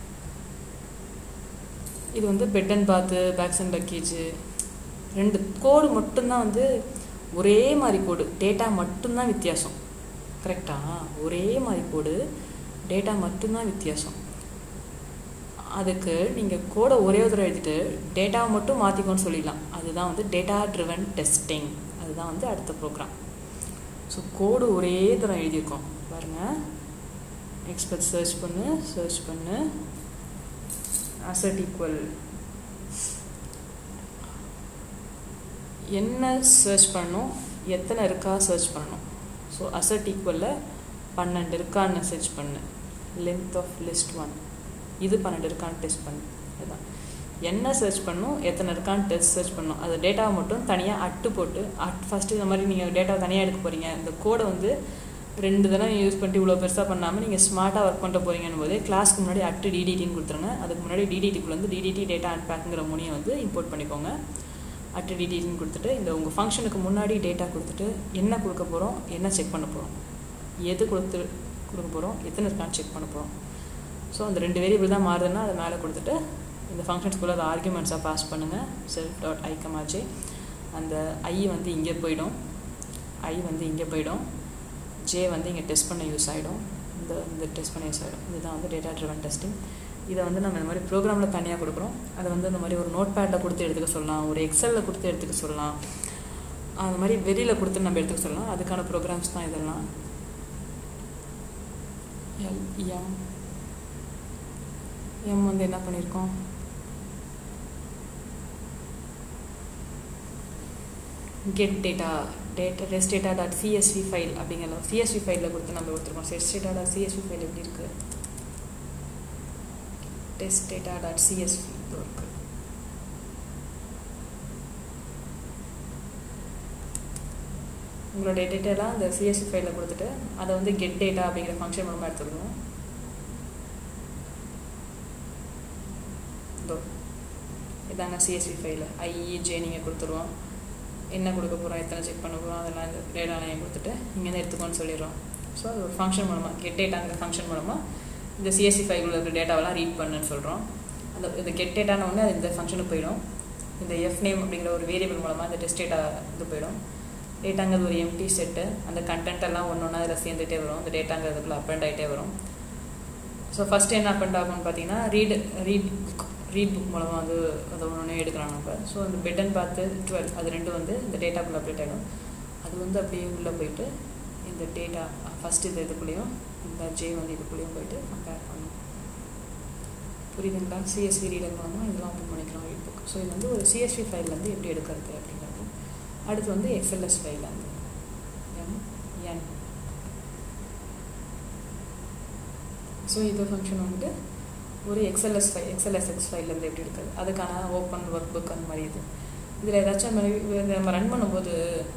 இது வந்து bed and bath bags and luggage ரெண்டு கோடு மட்டும்தான் வந்து ஒரே மாதிரி கோடு டேட்டா மட்டும்தான் வித்தியாசம் கரெக்டா ஒரே மாதிரி கோடு டேட்டா மட்டும்தான் வித்தியாசம் அதுக்கு நீங்கள் கோடை ஒரே ஒரு தடவை எழுதிட்டு டேட்டாவை மட்டும் மாற்றிக்கோன்னு சொல்லிடலாம் அதுதான் வந்து டேட்டா ட்ரிவன் டெஸ்டிங் அதுதான் வந்து அடுத்த ப்ரோக்ராம் ஸோ கோடு ஒரே தரம் எழுதியிருக்கோம் பாருங்கள் எக்ஸ்பர்ட் சர்ச் பண்ணு சர்ச் பண்ணு அசட் ஈக்குவல் என்ன சர்ச் பண்ணணும் எத்தனை இருக்கா சர்ச் பண்ணணும் ஸோ அசட் ஈக்குவலில் பன்னெண்டு இருக்கான்னு சர்ச் பண்ணு லென்த் ஆஃப் லிஸ்ட் ஒன் இது பன்னெண்டு இருக்கான்னு டெஸ்ட் பண்ணு இதுதான் என்ன சர்ச் பண்ணும் எத்தனை இருக்கான்னு டெஸ்ட் சர்ச் பண்ணும் அது டேட்டாவை மட்டும் தனியாக அட்டு போட்டு அட் ஃபஸ்ட்டு இந்த மாதிரி நீங்கள் டேட்டாவை தனியாக எடுக்க போகிறீங்க இந்த கோடை வந்து ரெண்டு தடவை யூஸ் பண்ணிட்டு இவ்வளோ பெருசாக பண்ணாமல் நீங்கள் ஸ்மார்ட்டாக ஒர்க் பண்ணிட்டு போகிறீங்கன்னு போது கிளாஸ்க்கு முன்னாடி அட்டு டிடிடின்னு கொடுத்துருங்க அதுக்கு முன்னாடி டிடிடிக்குள்ள வந்து டிடிடி டேட்டா அண்ட் பேக்குங்கிற முனியை வந்து இம்போர்ட் பண்ணிக்கோங்க அட்டு டிடிடின்னு கொடுத்துட்டு இந்த உங்கள் ஃபங்க்ஷனுக்கு முன்னாடி டேட்டா கொடுத்துட்டு என்ன கொடுக்க போகிறோம் என்ன செக் பண்ண போகிறோம் எது கொடுத்து கொடுக்க போகிறோம் எத்தனை இருக்கான்னு செக் பண்ண போகிறோம் ஸோ அந்த ரெண்டு வேரியபிள் தான் மாறுதுன்னா அதை மேலே கொடுத்துட்டு இந்த ஃபங்க்ஷன்ஸ்குள்ளே அதை ஆர்குமெண்ட்ஸாக பாஸ் பண்ணுங்கள் செல்ஃப் டாட் ஐ கமாச்சு அந்த ஐ வந்து இங்கே போயிடும் ஐ வந்து இங்கே போயிடும் ஜே வந்து இங்கே டெஸ்ட் பண்ண யூஸ் ஆகிடும் இந்த இந்த டெஸ்ட் பண்ண யூஸ் ஆகிடும் இதுதான் வந்து டேட்டா ட்ரிவன் டெஸ்டிங் இதை வந்து நம்ம இந்த மாதிரி ப்ரோக்ராமில் தனியாக கொடுக்குறோம் அதை வந்து இந்த மாதிரி ஒரு நோட் பேடில் கொடுத்து எடுத்துக்க சொல்லலாம் ஒரு எக்ஸலில் கொடுத்து எடுத்துக்க சொல்லலாம் அந்த மாதிரி வெளியில் கொடுத்து நம்ம எடுத்துக்க சொல்லலாம் அதுக்கான ப்ரோக்ராம்ஸ் தான் இதெல்லாம் எல் எம் எம் வந்து என்ன பண்ணியிருக்கோம் get data data rest data dot CSV file அப்படிங்கிற சிஎஸ்வி ஃபைலில் கொடுத்து நம்ம கொடுத்துருக்கோம் rest data dot CSV file எப்படி இருக்குது டெஸ்ட் டேட்டா டாட் சிஎஸ்வி இருக்கு உங்களோட டேட்டாலாம் அந்த சிஎஸ்வி ஃபைலில் கொடுத்துட்டு அதை வந்து கெட் டேட்டா அப்படிங்கிற ஃபங்க்ஷன் மூலமாக எடுத்துக்கணும் இதோ இதாங்க சிஎஸ்வி ஃபைலு ஐஇஜே நீங்கள் கொடுத்துருவோம் என்ன கொடுக்க போகிறோம் எத்தனை செக் பண்ண போகிறோம் அதெல்லாம் இந்த டேட்டா நீங்கள் கொடுத்துட்டு இங்கேருந்து எடுத்துக்கோன்னு சொல்லிடுறோம் ஸோ அது ஒரு ஃபங்க்ஷன் மூலமாக கெட் டேட்டாங்கிற ஃபங்க்ஷன் மூலமாக இந்த சிஎஸ்சி ஃபைலில் இருக்கிற டேட்டாவெல்லாம் ரீட் பண்ணுன்னு சொல்கிறோம் அந்த இந்த கெட் டேட்டான ஒன்று அது இந்த ஃபங்க்ஷனுக்கு போயிடும் இந்த எஃப் நேம் அப்படிங்கிற ஒரு வேரியபிள் மூலமாக இந்த டெஸ்ட் டேட்டா இது போயிடும் டேட்டாங்கிறது ஒரு எம்டி செட்டு அந்த கண்டென்ட் எல்லாம் ஒன்று ஒன்றா அதில் சேர்ந்துட்டே வரும் அந்த டேட்டாங்கிறதுக்குள்ள அப்பண்ட் ஆகிட்டே வரும் ஸோ ஃபஸ்ட்டு என்ன அப்பண்ட் ஆகும்னு பார்த்தீங்கன்னா ரீட் ரீட் ரீட் புக் மூலமாக வந்து அதை ஒன்று ஒன்று எடுக்கலாம் நம்ம ஸோ அந்த பெட் அண்ட் பார்த்து டுவெல் அது ரெண்டும் வந்து இந்த டேட்டாக்குள்ளே அப்டேட் ஆகிடும் அது வந்து அப்படியே உள்ளே போயிட்டு இந்த டேட்டா ஃபஸ்ட்டு இது இதுக்குள்ளேயும் இந்த ஜே வந்து இதுக்குள்ளேயும் போயிட்டு கம்பேர் பண்ணும் புரியுதுங்களா சிஎஸ்வி ரீடர் மூலமாக இதெல்லாம் ஓப்பன் பண்ணிக்கலாம் ரீட் புக் ஸோ இது வந்து ஒரு சிஎஸ்வி ஃபைல்லேருந்து எப்படி எடுக்கிறது அப்படிங்கிறது அடுத்து வந்து எக்ஸ்எல்எஸ் ஃபைல்லேருந்து எம் என் ஸோ இது ஃபங்க்ஷன் வந்துட்டு ஒரு எக்ஸ்எல்எஸ் ஃபைல் எக்ஸ்எல்எஸ்எக்ஸ் ஃபைல்லேருந்து எப்படி எடுக்கிறது அதுக்கான ஓப்பன் ஒர்க் புக் அந்த மாதிரி இது இதில் ஏதாச்சும் நம்ம ரன் பண்ணும்போது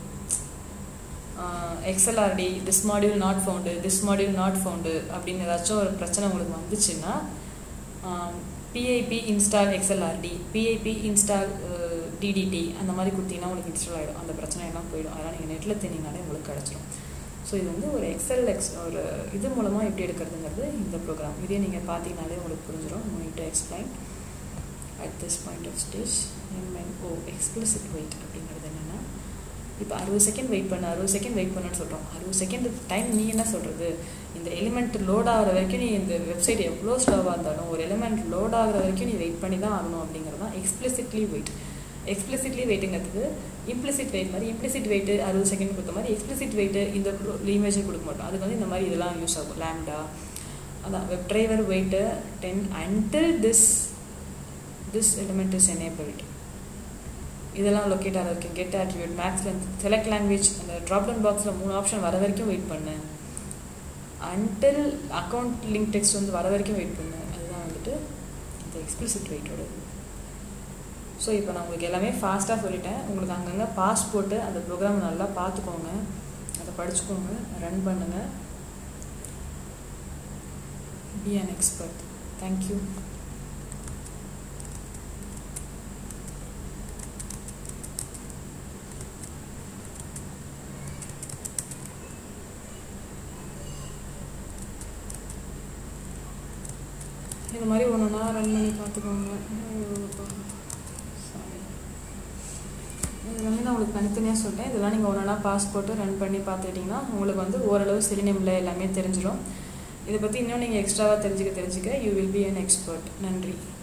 XLRD this module not found this module not found அப்படின்னு ஏதாச்சும் ஒரு பிரச்சனை உங்களுக்கு வந்துச்சுன்னா PIP install XLRD PIP install DDT அந்த மாதிரி கொடுத்தீங்கன்னா உங்களுக்கு இன்ஸ்டால் ஆகிடும் அந்த பிரச்சனை எல்லாம் போயிடும் அதெல்லாம் நீங்கள் நெட்டில் தேனிங்கனாலே உங்களுக்கு கிடச்சிடும் ஸோ இது வந்து ஒரு எக்ஸல் எக்ஸ் ஒரு இது மூலமாக எப்படி எடுக்கிறதுங்கிறது இந்த ப்ரோக்ராம் இதே நீங்கள் பார்த்தீங்கனாலே உங்களுக்கு புரிஞ்சிடும் need to explain at this point of stage MNO explicit wait அப்படிங்கிறது என்னென்னா இப்போ அறுபது செகண்ட் வெயிட் பண்ண அறுபது செகண்ட் வெயிட் பண்ணுன்னு சொல்கிறோம் அறுபது செகண்ட் டைம் நீ என்ன சொல்கிறது இந்த எலிமெண்ட் லோட் ஆகிற வரைக்கும் நீ இந்த வெப்சைட் எவ்வளோ ஸ்லோவாக இருந்தாலும் ஒரு எலிமெண்ட் லோட் ஆகிற வரைக்கும் நீ வெயிட் பண்ணி தான் ஆகணும் அப்படிங்கிறது தான் எக்ஸ்பிளிசிட்லி வெயிட் எக்ஸ்பிளிசிட்லி வெயிட்டுங்கிறதுக்கு இம்ப்ளிசிட் வெயிட் மாதிரி இம்ப்ளிசிட் வெயிட்டு அறுபது செகண்ட் கொடுத்த மாதிரி எக்ஸ்பிளிசிட் வெயிட்டு இந்த இமேஜை கொடுக்க மாட்டோம் அதுக்கு வந்து இந்த மாதிரி இதெல்லாம் யூஸ் ஆகும் லேம்டா அதான் web driver wait then until this this element is enabled இதெல்லாம் லொக்கேட் ஆக இருக்கு get attribute max length select language அந்த ட்ராப் டவுன் பாக்ஸில் மூணு ஆப்ஷன் வர வரைக்கும் வெயிட் பண்ணு அன்டில் அக்கௌண்ட் லிங்க் டெக்ஸ்ட் வந்து வர வரைக்கும் வெயிட் பண்ணு அதுதான் வந்துட்டு இந்த எக்ஸ்பிளிசிட் வெயிட்டோட ஸோ இப்போ நான் உங்களுக்கு எல்லாமே ஃபாஸ்ட்டாக சொல்லிட்டேன் உங்களுக்கு அங்கங்கே பாஸ் போட்டு அந்த ப்ரோக்ராம் நல்லா பார்த்துக்கோங்க அதை படிச்சுக்கோங்க ரன் பண்ணுங்கள் பி அன் எக்ஸ்பர்ட் தேங்க்யூ இது மாதிரி ஒன்று ஒன்றா ரன் பண்ணி பார்த்துக்கோங்க இது வந்து நான் உங்களுக்கு தனித்தனியாக சொல்லிட்டேன் இதெல்லாம் நீங்கள் ஒன்றா பாஸ் போட்டு ரன் பண்ணி பார்த்துக்கிட்டிங்கன்னா உங்களுக்கு வந்து ஓரளவு சிறுநேமில் எல்லாமே தெரிஞ்சிடும் இதை பற்றி இன்னும் நீங்கள் எக்ஸ்ட்ராவாக தெரிஞ்சுக்க தெரிஞ்சுக்க you will be an expert நன்றி